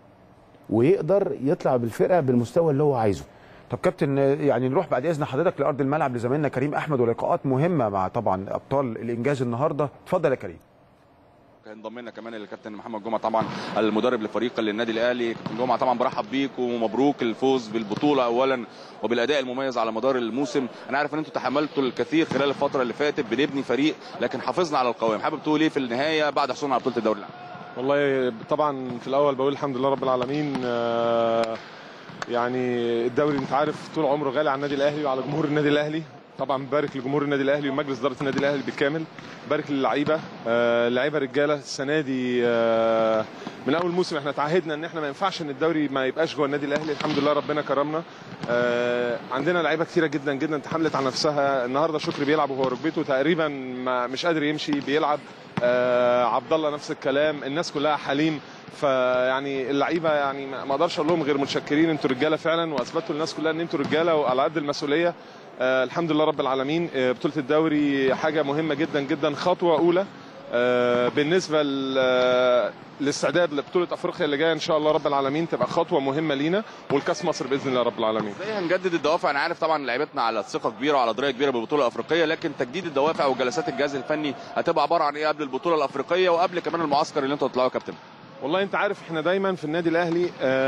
Speaker 2: ويقدر يطلع بالفرقه بالمستوى اللي هو عايزه
Speaker 1: طب كابتن يعني نروح بعد اذن حضرتك لارض الملعب لزميلنا كريم احمد ولقاءات مهمه مع طبعا ابطال الانجاز النهارده اتفضل يا كريم
Speaker 3: انضم لنا كمان الكابتن محمد جمعه طبعا المدرب لفريق النادي الاهلي كابتن جمعه طبعا برحب بيك ومبروك الفوز بالبطوله اولا وبالاداء المميز على مدار الموسم انا عارف ان انتم تحملتوا الكثير خلال الفتره اللي فاتت بنبني فريق لكن حافظنا على القوام حابب تقول ايه في النهايه بعد حصولنا على بطوله الدوري العام
Speaker 6: والله طبعا في الاول بقول الحمد لله رب العالمين آه، يعني الدوري انت عارف طول عمره غالي على النادي الاهلي وعلى جمهور النادي الاهلي طبعا ببارك لجمهور النادي الاهلي ومجلس اداره النادي الاهلي بالكامل بارك للعيبه آه، اللعيبه رجاله السنه دي آه، من اول موسم احنا تعهدنا ان احنا ما ينفعش ان الدوري ما يبقاش جوه النادي الاهلي الحمد لله ربنا كرمنا آه، عندنا لعيبه كتيره جدا جدا تحملت على نفسها النهارده شكري بيلعب وهو ركبته تقريبا ما مش قادر يمشي بيلعب آه، عبد الله نفس الكلام الناس كلها حليم فيعني اللعيبه يعني ما ما اقدرش اقول لهم غير متشكرين انتوا رجاله فعلا واثبتوا للناس كلها ان انتوا رجاله وعلى قد المسؤوليه آه الحمد لله رب العالمين آه بطوله الدوري حاجه مهمه جدا جدا خطوه اولى
Speaker 8: آه، بالنسبه ل- للاستعداد لبطوله افريقيا اللي جايه ان شاء الله رب العالمين تبقى خطوه مهمه لينا والكاس مصر باذن الله رب العالمين
Speaker 3: ازاي هنجدد الدوافع انا عارف طبعا لعيبتنا على ثقه كبيره وعلى درايه كبيره بالبطوله الافريقيه لكن تجديد الدوافع وجلسات الجهاز الفني هتبقى عباره عن ايه قبل البطوله الافريقيه وقبل كمان المعسكر اللي انتوا هتطلعوا يا كابتن
Speaker 8: والله انت عارف احنا دايما في النادي الاهلي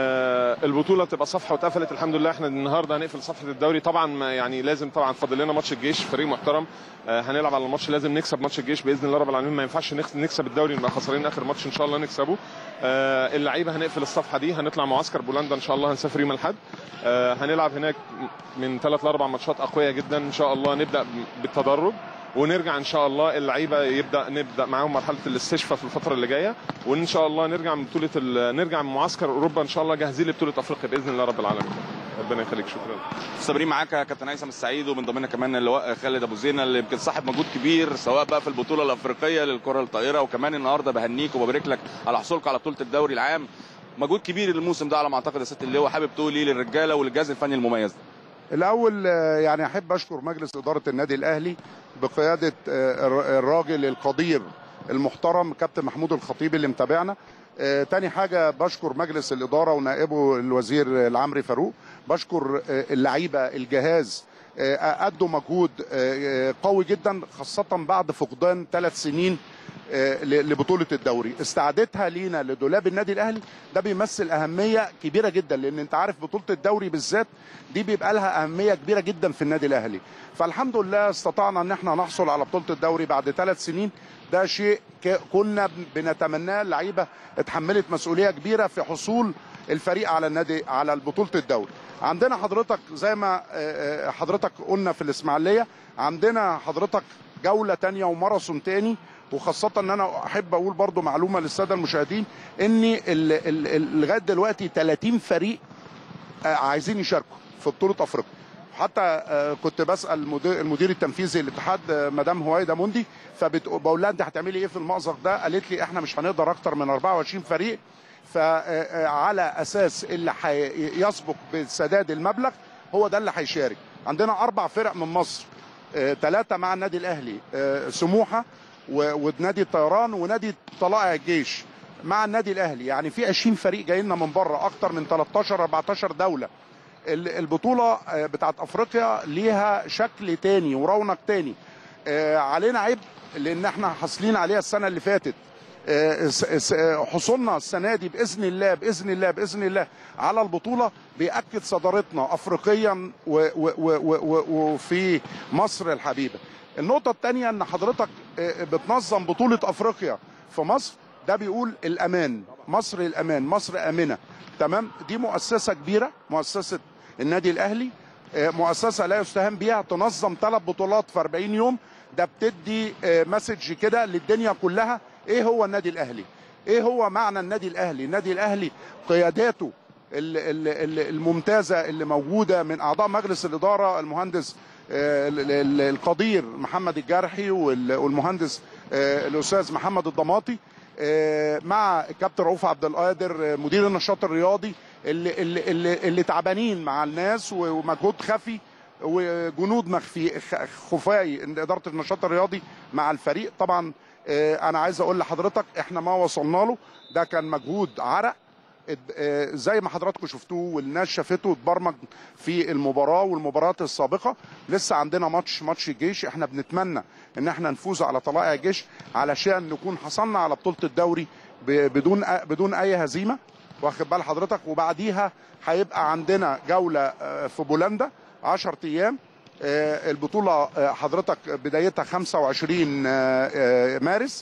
Speaker 8: آه البطوله بتبقى صفحه واتقفلت الحمد لله احنا النهارده هنقفل صفحه الدوري طبعا ما يعني لازم طبعا فاضل لنا ماتش الجيش فريق محترم آه هنلعب على الماتش لازم نكسب ماتش الجيش باذن الله رب العالمين ما ينفعش نخ- نكسب الدوري نبقى خسرانين اخر ماتش ان شاء الله نكسبه آه اللعيبه هنقفل الصفحه دي هنطلع معسكر بولندا ان شاء الله هنسافر يوم الاحد آه هنلعب هناك من ثلاث لاربع ماتشات اقوياء جدا ان شاء الله نبدا بالتدرج ونرجع ان شاء الله اللعيبه يبدا نبدا معاهم مرحله الاستشفاء في الفتره اللي جايه وان شاء الله نرجع من بطوله ال- نرجع من معسكر اوروبا ان شاء الله جاهزين لبطوله افريقيا باذن الله رب العالمين ربنا يخليك شكرا
Speaker 3: مستمرين معاك يا كابتن هيثم السعيد ومن ضمننا كمان اللواء خالد ابو زينه اللي يمكن صاحب مجهود كبير سواء بقى في البطوله الافريقيه للكره الطائره وكمان النهارده بهنيك وببارك لك على حصولك على بطوله الدوري العام مجهود كبير الموسم ده على ما اعتقد يا ست اللواء حابب تقول ايه للرجاله وللجهاز الفني المميز ده
Speaker 9: الاول آه، يعني احب اشكر مجلس اداره النادي الاهلي بقياده آه، الر- الراجل القدير المحترم كابتن محمود الخطيب اللي متابعنا آه، تاني حاجة بشكر مجلس الإدارة ونائبه الوزير العمري فاروق بشكر آه، اللعيبة الجهاز آه، أدوا مجهود آه، آه، قوي جدا خاصة بعد فقدان ثلاث سنين آه، ل- لبطولة الدوري استعادتها لينا لدولاب النادي الأهلي ده بيمثل أهمية كبيرة جدا لأن أنت عارف بطولة الدوري بالذات دي بيبقى لها أهمية كبيرة جدا في النادي الأهلي فالحمد لله استطعنا أن احنا نحصل على بطولة الدوري بعد ثلاث سنين ده شيء ك- كنا بن- بنتمناه اللعيبة اتحملت مسؤولية كبيرة في حصول الفريق على النادي على بطولة الدوري عندنا حضرتك زي ما آه، آه، حضرتك قلنا في الإسماعيلية عندنا حضرتك جولة تانية وماراثون تاني وخاصة ان انا احب اقول برضو معلومة للسادة المشاهدين ان ال- ال- ال- لغاية دلوقتي 30 فريق آه، عايزين يشاركوا في بطولة افريقيا حتى آه، كنت بسال المدير, المدير التنفيذي للاتحاد آه، مدام هوايدا موندي فبقول لها انت هتعملي ايه في المأزق ده؟ قالت لي احنا مش هنقدر اكتر من 24 فريق فعلى اساس اللي هيسبق بسداد المبلغ هو ده اللي هيشارك عندنا اربع فرق من مصر ثلاثه مع النادي الاهلي آه، سموحه و- ونادي الطيران ونادي طلائع الجيش مع النادي الاهلي يعني في 20 فريق جاي لنا من بره اكتر من 13 14 دوله ال- البطوله آه، بتاعت افريقيا ليها شكل تاني ورونق تاني آه، علينا عيب لان احنا حاصلين عليها السنه اللي فاتت آه، س- س- آه، حصولنا السنه دي باذن الله باذن الله باذن الله على البطوله بياكد صدارتنا افريقيا و- و- و- و- و- وفي مصر الحبيبه. النقطه الثانيه ان حضرتك آه، بتنظم بطوله افريقيا في مصر ده بيقول الامان مصر الامان مصر امنه تمام دي مؤسسه كبيره مؤسسه النادي الاهلي آه، مؤسسه لا يستهان بيها تنظم ثلاث بطولات في 40 يوم ده بتدي آه، مسج كده للدنيا كلها ايه هو النادي الاهلي ايه هو معنى النادي الاهلي النادي الاهلي قياداته ال- ال- ال- الممتازه اللي موجوده من اعضاء مجلس الاداره المهندس آه، ال- ال- القدير محمد الجرحي وال- والمهندس آه، الاستاذ محمد الضماطي آه، مع الكابتن رؤوف عبد القادر آه، مدير النشاط الرياضي اللي اللي اللي, اللي تعبانين مع الناس ومجهود خفي وجنود مخفي خ- خفاي إن اداره النشاط الرياضي مع الفريق طبعا آه، انا عايز اقول لحضرتك احنا ما وصلنا له ده كان مجهود عرق اد- آه، زي ما حضراتكم شفتوه والناس شافته اتبرمج في المباراه والمباريات السابقه لسه عندنا ماتش ماتش الجيش احنا بنتمنى ان احنا نفوز على طلائع الجيش علشان نكون حصلنا على بطوله الدوري ب- بدون أ- بدون اي هزيمه واخد بال حضرتك وبعديها هيبقى عندنا جوله آه، في بولندا 10 ايام آه، البطوله آه، حضرتك بدايتها 25 آه، آه، مارس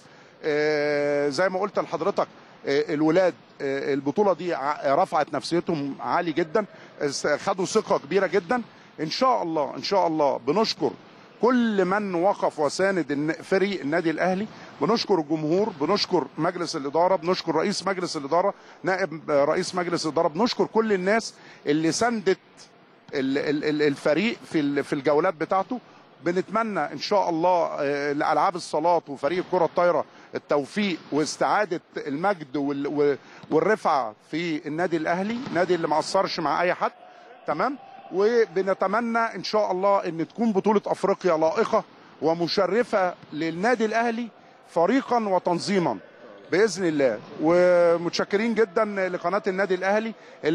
Speaker 9: آه، زي ما قلت لحضرتك آه، الولاد آه، البطوله دي ع- رفعت نفسيتهم عالي جدا است- خدوا ثقه كبيره جدا ان شاء الله ان شاء الله بنشكر كل من وقف وساند الن- فريق النادي الاهلي بنشكر الجمهور بنشكر مجلس الاداره بنشكر رئيس مجلس الاداره نائب آه، رئيس مجلس الاداره بنشكر كل الناس اللي سندت ال- ال- ال- الفريق في ال- في الجولات بتاعته بنتمنى ان شاء الله آه، لالعاب الصالات وفريق الكره الطايره التوفيق واستعاده المجد وال- و- والرفعه في النادي الاهلي نادي اللي ما قصرش مع اي حد تمام وبنتمنى ان شاء الله ان تكون بطوله افريقيا لائقه ومشرفه للنادي الاهلي فريقا وتنظيما باذن الله ومتشكرين جدا لقناه النادي الاهلي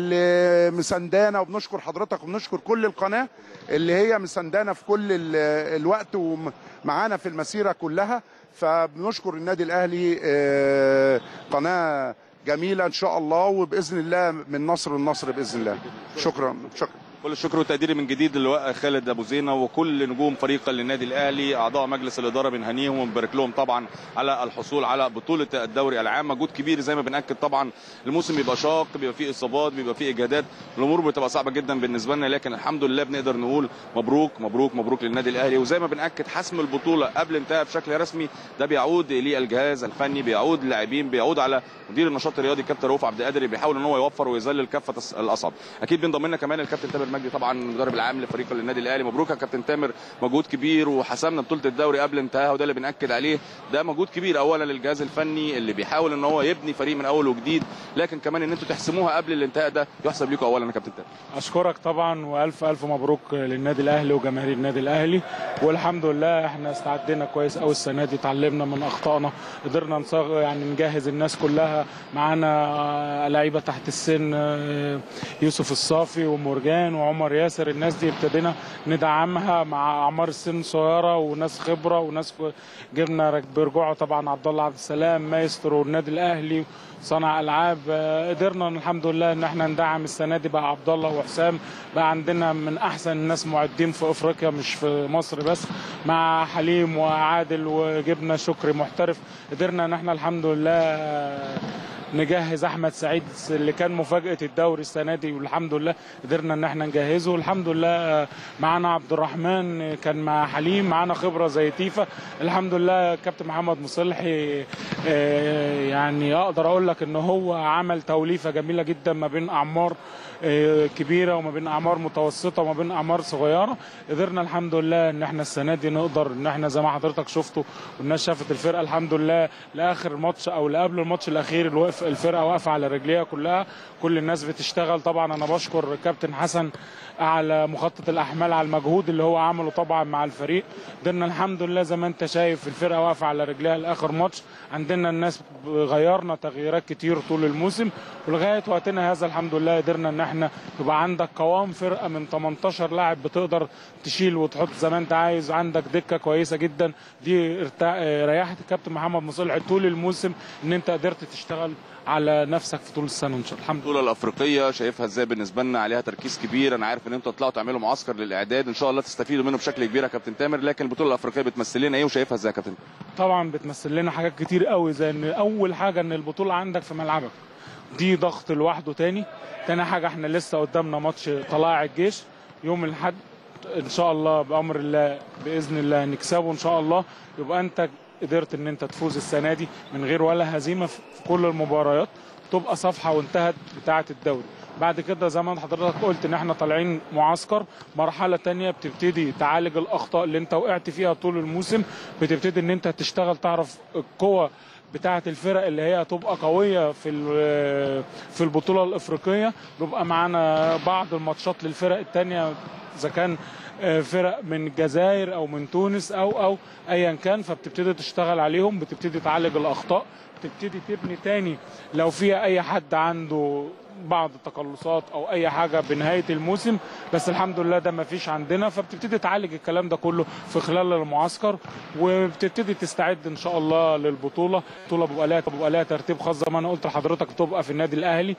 Speaker 9: اللي مساندانا وبنشكر حضرتك وبنشكر كل القناه اللي هي مساندانا في كل ال- الوقت ومعانا في المسيره كلها فبنشكر النادي الاهلي آه، قناه جميله ان شاء الله وباذن الله من نصر لنصر باذن الله شكرا شكرا
Speaker 3: كل الشكر والتقدير من جديد للواء خالد ابو زينه وكل نجوم فريق النادي الاهلي اعضاء مجلس الاداره بنهنيهم ونبارك لهم طبعا على الحصول على بطوله الدوري العام مجهود كبير زي ما بناكد طبعا الموسم بيبقى شاق بيبقى فيه اصابات بيبقى فيه اجهادات الامور بتبقى صعبه جدا بالنسبه لنا لكن الحمد لله بنقدر نقول مبروك مبروك مبروك للنادي الاهلي وزي ما بناكد حسم البطوله قبل انتهاء بشكل رسمي ده بيعود للجهاز الفني بيعود للاعبين بيعود على مدير النشاط الرياضي كابتن رؤوف عبد القادر اللي بيحاول ان هو يوفر ويذلل كافه الاصعب اكيد بينضم لنا كمان الكابتن تامر مجدي طبعا المدرب العام لفريق النادي الاهلي مبروك يا كابتن تامر مجهود كبير وحسمنا بطوله الدوري قبل انتهائها وده اللي بناكد عليه ده مجهود كبير اولا للجهاز الفني اللي بيحاول ان هو يبني فريق من اول وجديد لكن كمان ان انتوا تحسموها قبل الانتهاء ده يحسب لكم اولا يا كابتن تامر
Speaker 10: اشكرك طبعا والف الف مبروك للنادي الاهلي وجماهير النادي الاهلي والحمد لله احنا استعدينا كويس قوي السنه دي اتعلمنا من اخطائنا قدرنا نصغ يعني نجهز الناس كلها معانا آه، لعيبه تحت السن آه، يوسف الصافي ومرجان وعمر ياسر الناس دي ابتدينا ندعمها مع اعمار السن صغيره وناس خبره وناس كو- جبنا رك- برجوعه طبعا عبد الله عبد السلام مايسترو النادي الاهلي صنع العاب آه، قدرنا الحمد لله ان احنا ندعم السنه دي بقى عبد الله وحسام بقى عندنا من احسن الناس معدين في افريقيا مش في مصر بس مع حليم وعادل وجبنا شكري محترف قدرنا ان احنا الحمد لله آه، نجهز احمد سعيد اللي كان مفاجاه الدوري السنه دي والحمد لله قدرنا ان احنا نجهزه الحمد لله آه، معانا عبد الرحمن آه، كان مع حليم معانا خبره زي تيفا الحمد لله كابتن محمد مصلحي آه، يعني اقدر اقول لك ان هو عمل توليفه جميله جدا ما بين اعمار آه، كبيره وما بين اعمار متوسطه وما بين اعمار صغيره قدرنا الحمد لله ان احنا السنه دي نقدر ان احنا زي ما حضرتك شفتوا والناس شافت الفرقه الحمد لله لاخر ماتش او لقبل الماتش الاخير اللي وقف الفرقه واقفه على رجليها كلها كل الناس بتشتغل طبعا انا بشكر كابتن حسن على مخطط الاحمال على المجهود اللي هو عمله طبعا مع الفريق قدرنا الحمد لله زي ما انت شايف الفرقه واقفه على رجليها لاخر ماتش عندنا الناس غيرنا تغييرات كتير طول الموسم ولغايه وقتنا هذا الحمد لله قدرنا ان احنا يبقى عندك قوام فرقه من 18 لاعب بتقدر تشيل وتحط زي ما انت عايز عندك دكه كويسه جدا دي ارتاح ريحت الكابتن محمد مصلح طول الموسم ان انت قدرت تشتغل على نفسك في طول السنه ان شاء الله الحمد لله
Speaker 3: البطوله الافريقيه شايفها ازاي بالنسبه لنا عليها تركيز كبير انا عارف ان انتوا طلعتوا تعملوا معسكر للاعداد ان شاء الله تستفيدوا منه بشكل كبير يا كابتن تامر لكن البطوله الافريقيه بتمثل لنا ايه وشايفها ازاي يا كابتن
Speaker 10: طبعا بتمثل لنا حاجات كتير قوي زي ان اول حاجه ان البطوله عندك في ملعبك دي ضغط لوحده تاني تاني حاجه احنا لسه قدامنا ماتش طلائع الجيش يوم الاحد ان شاء الله بامر الله باذن الله نكسبه ان شاء الله يبقى انت قدرت ان انت تفوز السنه دي من غير ولا هزيمه في كل المباريات تبقى صفحه وانتهت بتاعه الدوري بعد كده زي ما حضرتك قلت ان احنا طالعين معسكر مرحله تانية بتبتدي تعالج الاخطاء اللي انت وقعت فيها طول الموسم بتبتدي ان انت تشتغل تعرف القوه بتاعه الفرق اللي هي هتبقى قويه في ال- في البطوله الافريقيه بيبقى معانا بعض الماتشات للفرق التانية اذا كان آه، فرق من الجزائر او من تونس او او ايا كان فبتبتدي تشتغل عليهم بتبتدي تعالج الاخطاء بتبتدي تبني تاني لو فيها اي حد عنده بعض التقلصات او اي حاجه بنهايه الموسم بس الحمد لله ده ما فيش عندنا فبتبتدي تعالج الكلام ده كله في خلال المعسكر وبتبتدي تستعد ان شاء الله للبطوله البطوله بيبقى لها بيبقى لها ترتيب خاص زي ما انا قلت لحضرتك بتبقى في النادي الاهلي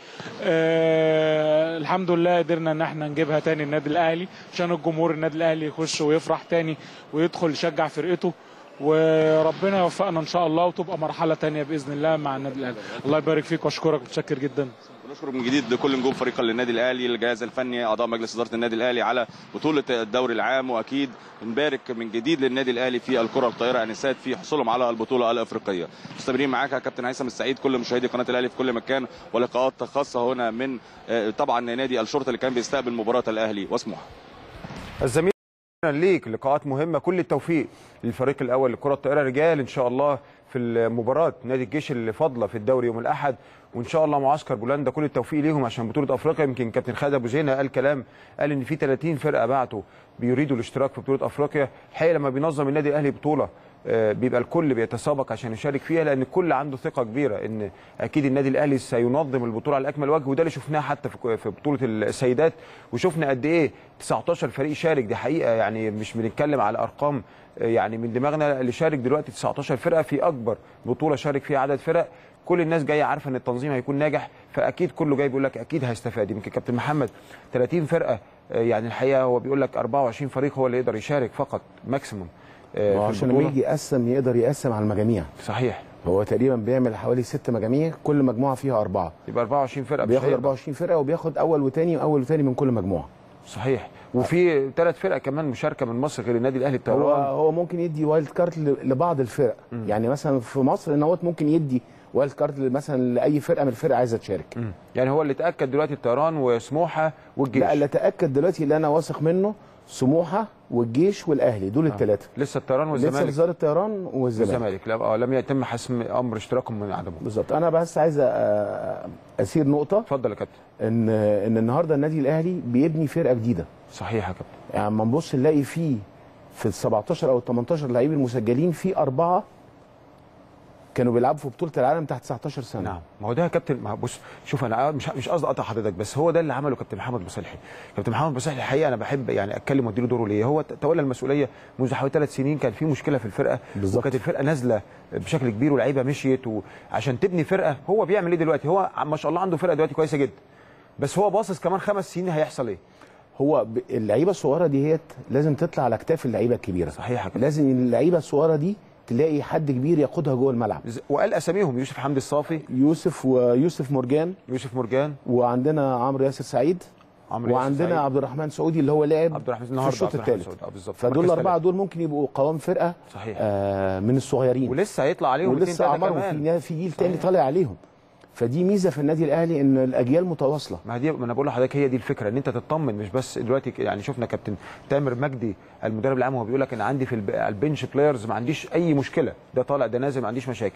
Speaker 10: آه الحمد لله قدرنا ان احنا نجيبها تاني النادي الاهلي عشان الجمهور النادي الاهلي يخش ويفرح تاني ويدخل يشجع فرقته وربنا يوفقنا ان شاء الله وتبقى مرحله تانية باذن الله مع النادي الاهلي الله يبارك فيك واشكرك متشكر جدا
Speaker 3: ونشكر من جديد لكل نجوم فريق النادي الاهلي الجهاز الفني اعضاء مجلس اداره النادي الاهلي على بطوله الدوري العام واكيد نبارك من جديد للنادي الاهلي في الكره الطائره انسات في حصولهم على البطوله الافريقيه مستمرين معاك يا كابتن هيثم السعيد كل مشاهدي قناه الاهلي في كل مكان ولقاءات خاصه هنا من آه، طبعا نادي الشرطه اللي كان بيستقبل مباراه الاهلي وسموحه
Speaker 1: الزميل ليك لقاءات مهمه كل التوفيق للفريق الاول لكره الطائره رجال ان شاء الله في المباراه نادي الجيش اللي فاضله في الدوري يوم الاحد وان شاء الله معسكر بولندا كل التوفيق ليهم عشان بطوله افريقيا يمكن كابتن خالد ابو زينه قال كلام قال ان في 30 فرقه بعتوا بيريدوا الاشتراك في بطوله افريقيا الحقيقه لما بينظم النادي الاهلي بطوله آه، بيبقى الكل بيتسابق عشان يشارك فيها لان الكل عنده ثقه كبيره ان اكيد النادي الاهلي سينظم البطوله على اكمل وجه وده اللي شفناه حتى في في بطوله السيدات وشفنا قد ايه 19 فريق شارك دي حقيقه يعني مش بنتكلم على ارقام آه، يعني من دماغنا اللي شارك دلوقتي 19 فرقه في اكبر بطوله شارك فيها عدد فرق كل الناس جايه عارفه ان التنظيم هيكون ناجح فاكيد كله جاي بيقول لك اكيد هيستفاد يمكن كابتن محمد 30 فرقه آه، يعني الحقيقه هو بيقول لك 24 فريق هو اللي يقدر يشارك فقط ماكسيموم آه،
Speaker 2: ما هو
Speaker 1: في
Speaker 2: عشان لما
Speaker 1: البطولة.
Speaker 2: يجي يقسم يقدر يقسم على المجاميع
Speaker 1: صحيح
Speaker 2: هو تقريبا بيعمل حوالي ست مجاميع كل مجموعه فيها اربعه
Speaker 1: يبقى 24 فرقه مش
Speaker 2: بياخد
Speaker 1: هيقدر.
Speaker 2: 24 فرقه وبياخد اول وثاني واول وثاني من كل مجموعه
Speaker 1: صحيح وفي ثلاث فرق كمان مشاركه من مصر غير النادي الاهلي
Speaker 2: هو
Speaker 1: الطيران
Speaker 2: هو ممكن يدي وايلد كارت ل- لبعض الفرق يعني مثلا في مصر ان هو ممكن يدي وايلد كارت مثلا لاي فرقه من الفرق عايزه تشارك
Speaker 1: مم. يعني هو اللي اتاكد دلوقتي الطيران وسموحه والجيش
Speaker 2: لا اللي اتاكد دلوقتي اللي انا واثق منه سموحه والجيش والاهلي دول الثلاثه
Speaker 1: لسه الطيران
Speaker 2: لسه
Speaker 1: والزمالك
Speaker 2: وزاره الطيران والزمالك
Speaker 1: والزمالك لا اه لم يتم حسم امر اشتراكهم من عدمه
Speaker 2: بالظبط انا بس عايز أ- اسير نقطه
Speaker 1: اتفضل يا كابتن
Speaker 2: ان ان النهارده النادي الاهلي بيبني فرقه جديده
Speaker 1: صحيح يا كابتن
Speaker 2: يعني اما نبص نلاقي فيه في ال 17 او ال 18 لعيب المسجلين في اربعه كانوا بيلعبوا في بطوله العالم تحت 19 سنه
Speaker 1: نعم ما هو ده يا كابتن ما هو بص شوف انا مش مش قصدي اقطع حضرتك بس هو ده اللي عمله كابتن محمد مصلحي كابتن محمد مصلحي الحقيقه انا بحب يعني اتكلم واديله دوره ليه هو تولى المسؤوليه منذ حوالي ثلاث سنين كان في مشكله في الفرقه
Speaker 2: بالظبط.
Speaker 1: وكانت الفرقه نازله بشكل كبير واللعيبه مشيت وعشان تبني فرقه هو بيعمل ايه دلوقتي هو ما شاء الله عنده فرقه دلوقتي كويسه جدا بس هو باصص كمان خمس سنين هيحصل ايه
Speaker 2: هو ب- اللعيبه الصغيره دي هي لازم تطلع على اكتاف اللعيبه الكبيره
Speaker 1: صحيح يا كابتن.
Speaker 2: لازم اللعيبه الصغيره دي تلاقي حد كبير يقودها جوه الملعب
Speaker 1: ز- وقال اساميهم يوسف حمدي الصافي
Speaker 2: يوسف ويوسف مرجان
Speaker 1: يوسف مرجان
Speaker 2: وعندنا عمرو ياسر سعيد
Speaker 1: عمرو ياسر
Speaker 2: وعندنا
Speaker 1: سعيد.
Speaker 2: عبد الرحمن سعودي اللي هو لاعب
Speaker 1: عبد الرحمن
Speaker 2: في
Speaker 1: النهارده
Speaker 2: الشوط
Speaker 1: عبد الرحمن
Speaker 2: الثالث
Speaker 1: سعود. آه، بالظبط
Speaker 2: فدول
Speaker 1: مركز
Speaker 2: الاربعه
Speaker 1: ثالث.
Speaker 2: دول ممكن يبقوا قوام فرقه
Speaker 1: صحيح
Speaker 2: آه من الصغيرين
Speaker 1: ولسه هيطلع عليهم اتنين
Speaker 2: ولسه
Speaker 1: تلاته
Speaker 2: اعمارهم
Speaker 1: كمان.
Speaker 2: في في جيل تاني طالع عليهم فدي ميزه في النادي الاهلي ان الاجيال متواصله
Speaker 1: ما دي ما انا بقول لحضرتك هي دي الفكره ان انت تطمن مش بس دلوقتي ك- يعني شفنا كابتن تامر مجدي المدرب العام وهو بيقول لك انا عندي في الب- البنش بلايرز ما عنديش اي مشكله ده طالع ده نازل ما عنديش مشاكل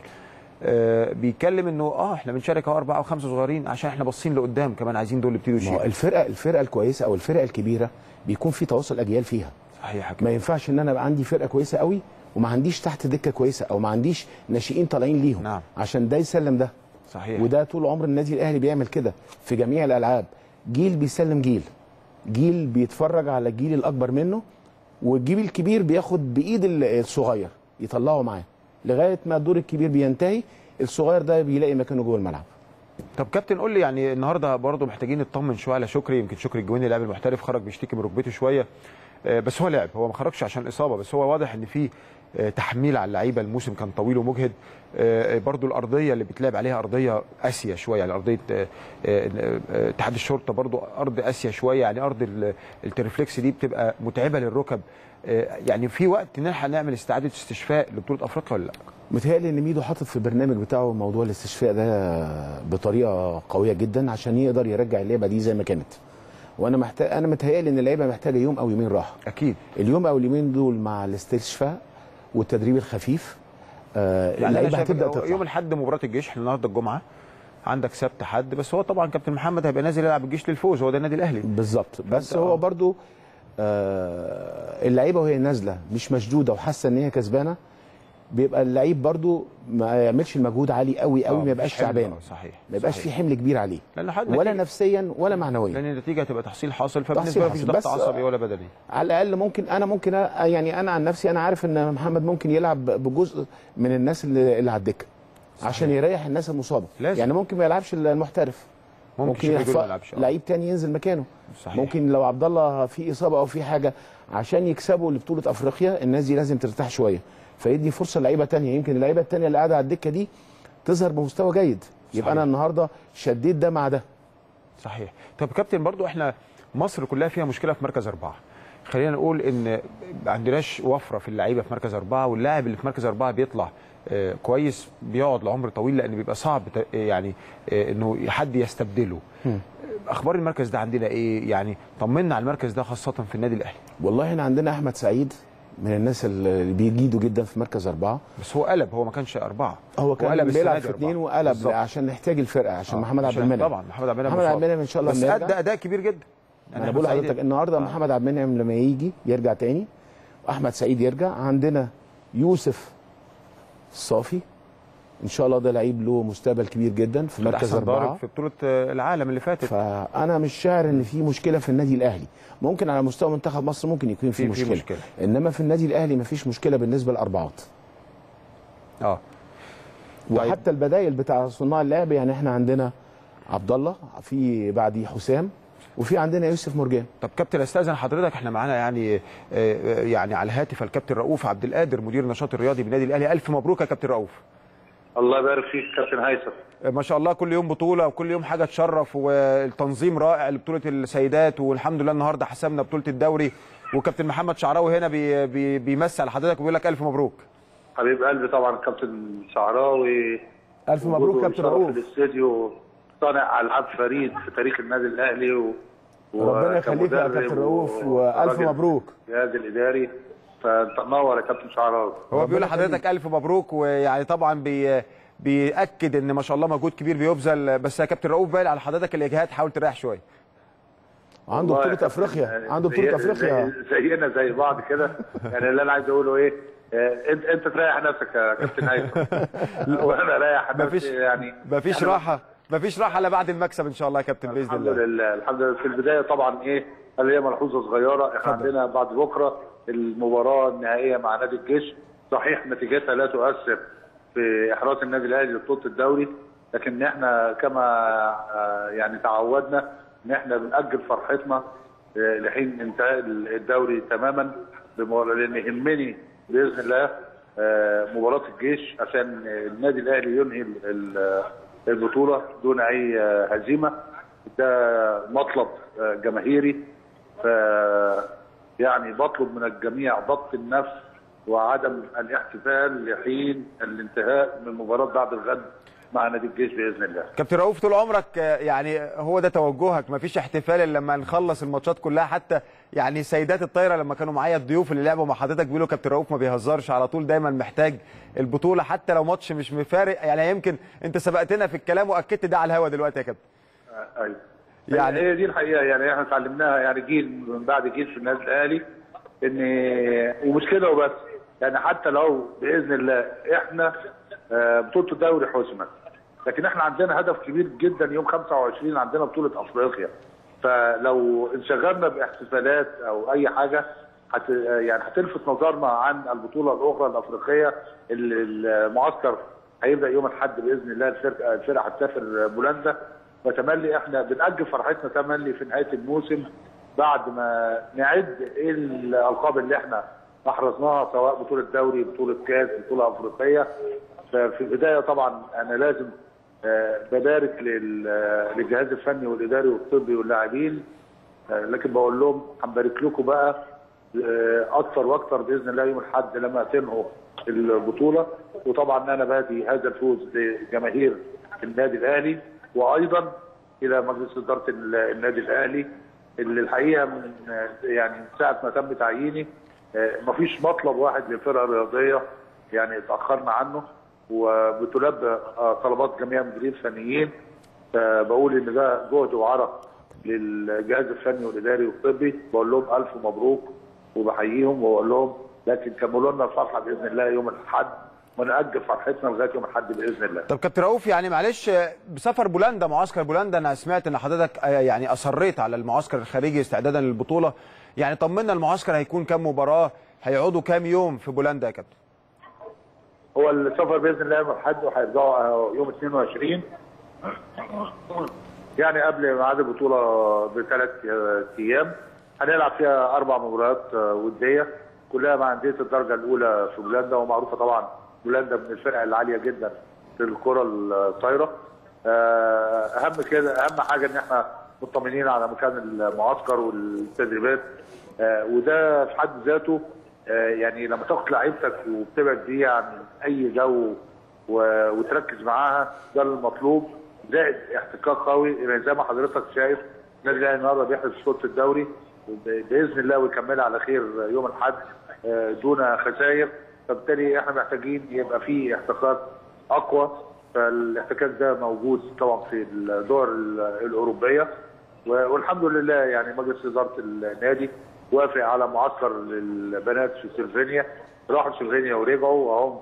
Speaker 1: آه بيتكلم انه اه احنا بنشارك اهو اربعه وخمسه صغيرين عشان احنا باصين لقدام كمان عايزين دول اللي يبتدوا
Speaker 2: ما هو
Speaker 1: يشيلوا
Speaker 2: الفرقه الفرقه الكويسه او الفرقه الكبيره بيكون في تواصل اجيال فيها
Speaker 1: صحيح يا
Speaker 2: ما
Speaker 1: كابتن.
Speaker 2: ينفعش ان انا يبقى عندي فرقه كويسه قوي وما عنديش تحت دكه كويسه او ما عنديش ناشئين طالعين ليهم
Speaker 1: نعم.
Speaker 2: عشان ده يسلم ده
Speaker 1: صحيح
Speaker 2: وده طول عمر النادي الاهلي بيعمل كده في جميع الالعاب جيل بيسلم جيل جيل بيتفرج على الجيل الاكبر منه والجيل الكبير بياخد بايد ال- الصغير يطلعه معاه لغايه ما الدور الكبير بينتهي الصغير ده بيلاقي مكانه جوه الملعب
Speaker 1: طب كابتن قول لي يعني النهارده برضه محتاجين نطمن شويه على شكري يمكن شكري الجويني اللاعب المحترف خرج بيشتكي من ركبته شويه آه، بس هو لعب هو ما خرجش عشان اصابه بس هو واضح ان في آه، تحميل على اللعيبه الموسم كان طويل ومجهد آه، آه، برضو الارضيه اللي بتلعب عليها ارضيه قاسيه شويه يعني ارضيه آه، آه، آه، اتحاد الشرطه برضو ارض قاسيه شويه يعني ارض ال- الترفلكس دي بتبقى متعبه للركب آه، يعني في وقت نلحق نعمل استعاده استشفاء لبطوله افريقيا ولا لا؟
Speaker 2: متهيألي ان ميدو حاطط في البرنامج بتاعه موضوع الاستشفاء ده بطريقه قويه جدا عشان يقدر يرجع اللعبه دي زي ما كانت وانا محتاج انا متهيألي ان اللعيبه محتاجه يوم او يومين راحه
Speaker 1: اكيد
Speaker 2: اليوم او اليومين دول مع الاستشفاء والتدريب الخفيف آه
Speaker 1: يعني انا
Speaker 2: اللعيبه
Speaker 1: شايف
Speaker 2: هتبدا
Speaker 1: هو
Speaker 2: تطلع
Speaker 1: يوم الاحد مباراه الجيش احنا النهارده الجمعه عندك سبت حد بس هو طبعا كابتن محمد هيبقى نازل يلعب الجيش للفوز هو ده النادي الاهلي
Speaker 2: بالظبط بس
Speaker 1: فأنت-
Speaker 2: هو
Speaker 1: آه.
Speaker 2: برضو آه اللعيبه وهي نازله مش مشدوده وحاسه ان هي كسبانه بيبقى اللعيب برضو ما يعملش المجهود عالي قوي قوي
Speaker 1: آه،
Speaker 2: ما يبقاش
Speaker 1: مفيش حمل،
Speaker 2: تعبان
Speaker 1: آه، صحيح
Speaker 2: ما يبقاش
Speaker 1: صحيح.
Speaker 2: في حمل كبير عليه
Speaker 1: لان حد
Speaker 2: ولا
Speaker 1: نتيجة-
Speaker 2: نفسيا ولا معنويا
Speaker 1: لان النتيجه هتبقى تحصيل حاصل
Speaker 2: تحصيل
Speaker 1: فبالنسبه له مفيش
Speaker 2: حاصل.
Speaker 1: ضغط
Speaker 2: بس-
Speaker 1: عصبي ولا بدني
Speaker 2: على الاقل ممكن انا ممكن أ- يعني انا عن نفسي انا عارف ان محمد ممكن يلعب بجزء من الناس اللي, اللي على الدكه عشان يريح الناس المصابه
Speaker 1: لازم.
Speaker 2: يعني ممكن ما يلعبش المحترف
Speaker 1: ممكن
Speaker 2: ممكن
Speaker 1: شكله
Speaker 2: يحف-
Speaker 1: ما يلعبش، آه.
Speaker 2: لعيب تاني ينزل مكانه
Speaker 1: صحيح.
Speaker 2: ممكن لو عبد الله في اصابه او في حاجه عشان يكسبوا لبطوله افريقيا الناس دي لازم ترتاح شويه فيدي فرصه للعيبه تانية يمكن اللعيبه التانية اللي قاعده على الدكه دي تظهر بمستوى جيد يبقى
Speaker 1: صحيح.
Speaker 2: انا النهارده شديت ده مع ده
Speaker 1: صحيح طب كابتن برضو احنا مصر كلها فيها مشكله في مركز اربعه خلينا نقول ان ما عندناش وفره في اللعيبه في مركز اربعه واللاعب اللي في مركز اربعه بيطلع آه، كويس بيقعد لعمر طويل لان بيبقى صعب ت- يعني آه، انه حد يستبدله اخبار المركز ده عندنا ايه يعني طمنا على المركز ده خاصه في النادي الاهلي
Speaker 2: والله احنا عندنا احمد سعيد من الناس اللي بيجيدوا جدا في مركز اربعه
Speaker 1: بس هو قلب هو ما كانش اربعه
Speaker 2: هو كان
Speaker 1: قلب السنة
Speaker 2: بيلعب
Speaker 1: دي
Speaker 2: في
Speaker 1: أربعة.
Speaker 2: اثنين وقلب
Speaker 1: بالظبط.
Speaker 2: عشان نحتاج الفرقه عشان
Speaker 1: آه،
Speaker 2: محمد عبد
Speaker 1: عشان-
Speaker 2: المنعم
Speaker 1: طبعا محمد عبد المنعم
Speaker 2: محمد
Speaker 1: مصاب.
Speaker 2: عبد المنعم ان شاء الله
Speaker 1: بس
Speaker 2: لما
Speaker 1: ادى
Speaker 2: يرجع-
Speaker 1: اداء كبير جدا
Speaker 2: انا
Speaker 1: أحمد
Speaker 2: بقول
Speaker 1: سعيد-
Speaker 2: لحضرتك النهارده
Speaker 1: آه.
Speaker 2: محمد عبد المنعم لما يجي يرجع تاني واحمد سعيد يرجع عندنا يوسف صافي ان شاء الله ده لعيب له مستقبل كبير جدا في مركز
Speaker 1: أحسن ضارب
Speaker 2: اربعه
Speaker 1: في بطوله آه، العالم اللي فاتت
Speaker 2: فانا مش شاعر ان في مشكله في النادي الاهلي ممكن على مستوى منتخب مصر ممكن يكون في,
Speaker 1: في- في
Speaker 2: مشكلة.
Speaker 1: مشكلة.
Speaker 2: انما في النادي الاهلي مفيش مشكله بالنسبه للاربعات
Speaker 1: اه
Speaker 2: وحتى البدايل بتاع صناع اللعب يعني احنا عندنا عبد الله في بعديه حسام وفي عندنا يوسف مرجان
Speaker 1: طب كابتن استاذن حضرتك احنا معانا يعني آه، آه، يعني على الهاتف الكابتن رؤوف عبد القادر مدير النشاط الرياضي بالنادي الاهلي الف مبروك يا كابتن رؤوف
Speaker 11: الله يبارك فيك كابتن هيثم
Speaker 1: آه، ما شاء الله كل يوم بطوله وكل يوم حاجه تشرف والتنظيم رائع لبطوله السيدات والحمد لله النهارده حسمنا بطوله الدوري وكابتن محمد شعراوي هنا بي بي بيمسي على حضرتك وبيقول لك الف مبروك
Speaker 11: حبيب قلبي طبعا كابتن شعراوي
Speaker 2: الف مبروك
Speaker 11: وجوده
Speaker 2: كابتن
Speaker 11: وشرف
Speaker 2: رؤوف
Speaker 11: في الاستديو صانع العاب فريد في تاريخ النادي الاهلي و...
Speaker 2: ربنا يخليك يا
Speaker 11: وكمدرب
Speaker 2: كابتن رؤوف
Speaker 11: و-
Speaker 2: والف
Speaker 11: وراجل
Speaker 2: مبروك
Speaker 11: الجهاز الاداري فانت منور يا كابتن شعراوي
Speaker 1: هو بيقول لحضرتك الف مبروك ويعني طبعا بي بياكد ان ما شاء الله مجهود كبير بيبذل بس يا كابتن رؤوف باين على حضرتك الاجهاد حاول تريح شويه
Speaker 2: عنده
Speaker 11: والله يا
Speaker 2: بطوله
Speaker 11: كابتن،
Speaker 2: افريقيا
Speaker 11: يعني
Speaker 2: عنده بطوله
Speaker 11: زي-
Speaker 2: افريقيا
Speaker 11: زي- زينا زي بعض كده يعني اللي انا عايز اقوله ايه آه، انت انت تريح نفسك يا كابتن هيثم وانا رايح
Speaker 1: مفيش-
Speaker 11: نفسي يعني
Speaker 1: مفيش
Speaker 11: إحنا
Speaker 1: راحه مفيش راحه الا بعد المكسب ان شاء الله يا كابتن باذن
Speaker 11: الحمد
Speaker 1: الله
Speaker 11: لله الحمد لله في البدايه طبعا ايه اللي هي ملحوظه صغيره احنا
Speaker 1: اتفضل.
Speaker 11: عندنا بعد بكره المباراه النهائيه مع نادي الجيش صحيح نتيجتها لا تؤثر في احراز النادي الاهلي لبطوله الدوري لكن احنا كما آه، يعني تعودنا ان احنا بنأجل فرحتنا آه، لحين انتهاء الدوري تماما بمو- لان يهمني باذن الله آه، مباراه الجيش عشان النادي الاهلي ينهي ال- ال- البطوله دون اي آه، هزيمه ده مطلب آه، جماهيري ف يعني بطلب من الجميع ضبط النفس وعدم الاحتفال لحين الانتهاء من مباراه بعد الغد مع نادي الجيش باذن الله.
Speaker 1: كابتن رؤوف طول عمرك آه، يعني هو ده توجهك مفيش احتفال الا لما نخلص الماتشات كلها حتى يعني سيدات الطايره لما كانوا معايا الضيوف اللي لعبوا مع حضرتك بيقولوا كابتن رؤوف ما بيهزرش على طول دايما محتاج البطوله حتى لو ماتش مش مفارق يعني يمكن انت سبقتنا في الكلام واكدت ده على الهوا دلوقتي يا كابتن
Speaker 11: آه، ايوه
Speaker 1: يعني-
Speaker 11: يعني هي دي الحقيقه يعني احنا اتعلمناها يعني جيل من بعد جيل في النادي الاهلي ان ومش كده وبس يعني حتى لو باذن الله احنا آه، بطوله الدوري حسمت لكن احنا عندنا هدف كبير جدا يوم 25 عندنا بطوله افريقيا فلو انشغلنا باحتفالات او اي حاجه هت يعني هتلفت نظرنا عن البطوله الاخرى الافريقيه اللي المعسكر هيبدا يوم الاحد باذن الله الفرقه الفرقه هتسافر بولندا وتملي احنا بنأجل فرحتنا تملي في نهايه الموسم بعد ما نعد ايه الالقاب اللي احنا احرزناها سواء بطوله دوري بطوله كاس بطوله افريقيه ففي البدايه طبعا انا لازم آه، ببارك لل- آه، للجهاز الفني والاداري والطبي واللاعبين آه، لكن بقول لهم هنبارك لكم بقى آه، اكثر واكثر باذن الله يوم الاحد لما تنهوا البطوله وطبعا انا بهدي هذا الفوز لجماهير النادي الاهلي وايضا الى مجلس اداره ال- النادي الاهلي اللي الحقيقه من آه، يعني من ساعه ما تم تعييني آه، مفيش مطلب واحد للفرقه الرياضيه يعني اتاخرنا عنه وبتلبى آه، طلبات جميع المديرين الفنيين فبقول ان ده جهد وعرق للجهاز الفني والاداري والطبي بقول لهم الف مبروك وبحييهم وبقول لهم لكن كملوا لنا الفرحه باذن الله يوم الاحد ونأجل فرحتنا لغايه يوم الاحد باذن الله.
Speaker 1: طب كابتن رؤوف يعني معلش آه، بسفر بولندا معسكر بولندا انا سمعت ان حضرتك آه، يعني اصريت على المعسكر الخارجي استعدادا للبطوله يعني طمنا المعسكر هيكون كام مباراه هيقعدوا كام يوم في بولندا يا كابتن
Speaker 11: هو السفر باذن الله يوم الاحد وهيرجعوا آه، يوم 22 يعني قبل ميعاد البطوله بثلاث آه، ايام هنلعب فيها اربع مباريات آه، وديه كلها مع انديه الدرجه الاولى في بولندا ومعروفه طبعا بولندا من الفرق العاليه جدا في الكره الطايره آه، اهم كده اهم حاجه ان احنا مطمئنين على مكان المعسكر والتدريبات آه، وده في حد ذاته آه، يعني لما تاخد لعيبتك وبتبعد بيها عن اي جو و- وتركز معاها ده المطلوب زائد احتكاك قوي يعني زي ما حضرتك شايف النادي الاهلي النهارده بيحرز بطوله الدوري ب- باذن الله ويكملها على خير يوم الاحد آه، دون خسائر فبالتالي احنا محتاجين يبقى في احتكاك اقوى فالاحتكاك ده موجود طبعا في الدول ال- الاوروبيه و- والحمد لله يعني مجلس اداره النادي وافق على معسكر للبنات في سلوفينيا راحوا سلوفينيا ورجعوا وهم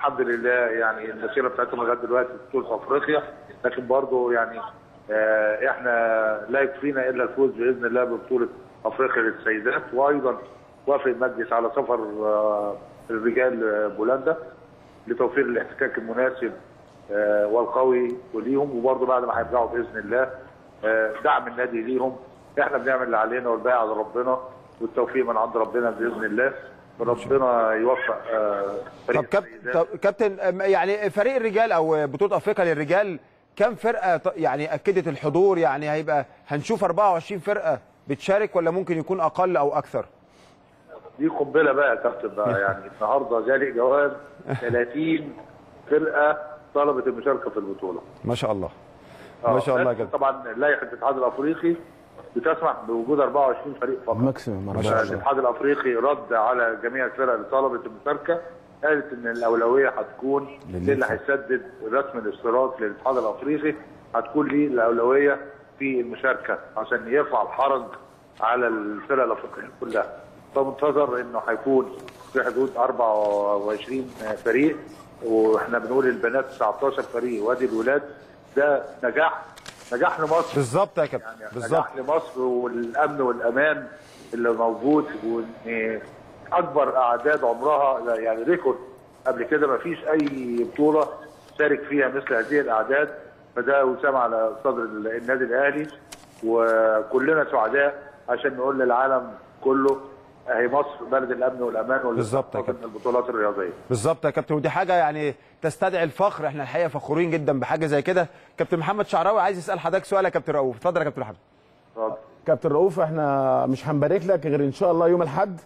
Speaker 11: الحمد لله يعني المسيره بتاعتهم لغايه دلوقتي في بطوله افريقيا لكن برضه يعني آه، احنا لا يكفينا الا الفوز باذن الله ببطوله افريقيا للسيدات وايضا وافق المجلس على سفر آه، الرجال آه، بولندا لتوفير الاحتكاك المناسب آه، والقوي وليهم وبرضه بعد ما هيرجعوا باذن الله آه، دعم النادي ليهم احنا بنعمل اللي علينا والباقي على ربنا والتوفيق من عند ربنا باذن الله ربنا يوفق آه، فريق
Speaker 1: طب كاب...
Speaker 11: السيدات.
Speaker 1: طب كابتن أم، يعني فريق الرجال او بطوله افريقيا للرجال كم فرقه ط- يعني اكدت الحضور يعني هيبقى هنشوف 24 فرقه بتشارك ولا ممكن يكون اقل او اكثر
Speaker 11: دي قنبله بقى يا كابتن بقى يعني النهارده جالي جواب 30 فرقه طلبت المشاركه في البطوله
Speaker 1: ما شاء الله
Speaker 11: آه،
Speaker 1: ما شاء الله يا
Speaker 11: لكن
Speaker 1: كابتن
Speaker 11: طبعا لائحه الاتحاد الافريقي بتسمح بوجود 24 فريق فقط
Speaker 2: ماكسيمم
Speaker 1: ما شاء الله.
Speaker 11: الاتحاد الافريقي رد على جميع الفرق اللي طلبت المشاركه قالت ان الاولويه هتكون للي هيسدد رسم الاشتراك للاتحاد الافريقي هتكون ليه الاولويه في المشاركه عشان يرفع الحرج على الفرق الافريقيه كلها فمنتظر انه هيكون في حدود 24 فريق واحنا بنقول البنات 19 فريق وادي الولاد ده نجاح نجاح لمصر
Speaker 1: بالظبط يا كابتن
Speaker 11: يعني
Speaker 1: بالظبط
Speaker 11: نجاح لمصر والامن والامان اللي موجود وان اكبر اعداد عمرها يعني ريكورد قبل كده ما فيش اي بطوله شارك فيها مثل هذه الاعداد فده وسام على صدر النادي الاهلي وكلنا سعداء عشان نقول للعالم كله اهي مصر بلد الامن والامان
Speaker 1: بالظبط يا
Speaker 11: والاستقرار من البطولات الرياضيه
Speaker 1: بالظبط يا كابتن ودي حاجه يعني تستدعي الفخر احنا الحقيقه فخورين جدا بحاجه زي كده كابتن محمد شعراوي عايز يسال حضرتك سؤال يا كابتن رؤوف اتفضل يا كابتن محمد
Speaker 11: اتفضل.
Speaker 2: كابتن رؤوف احنا مش هنبارك لك غير ان شاء الله يوم الاحد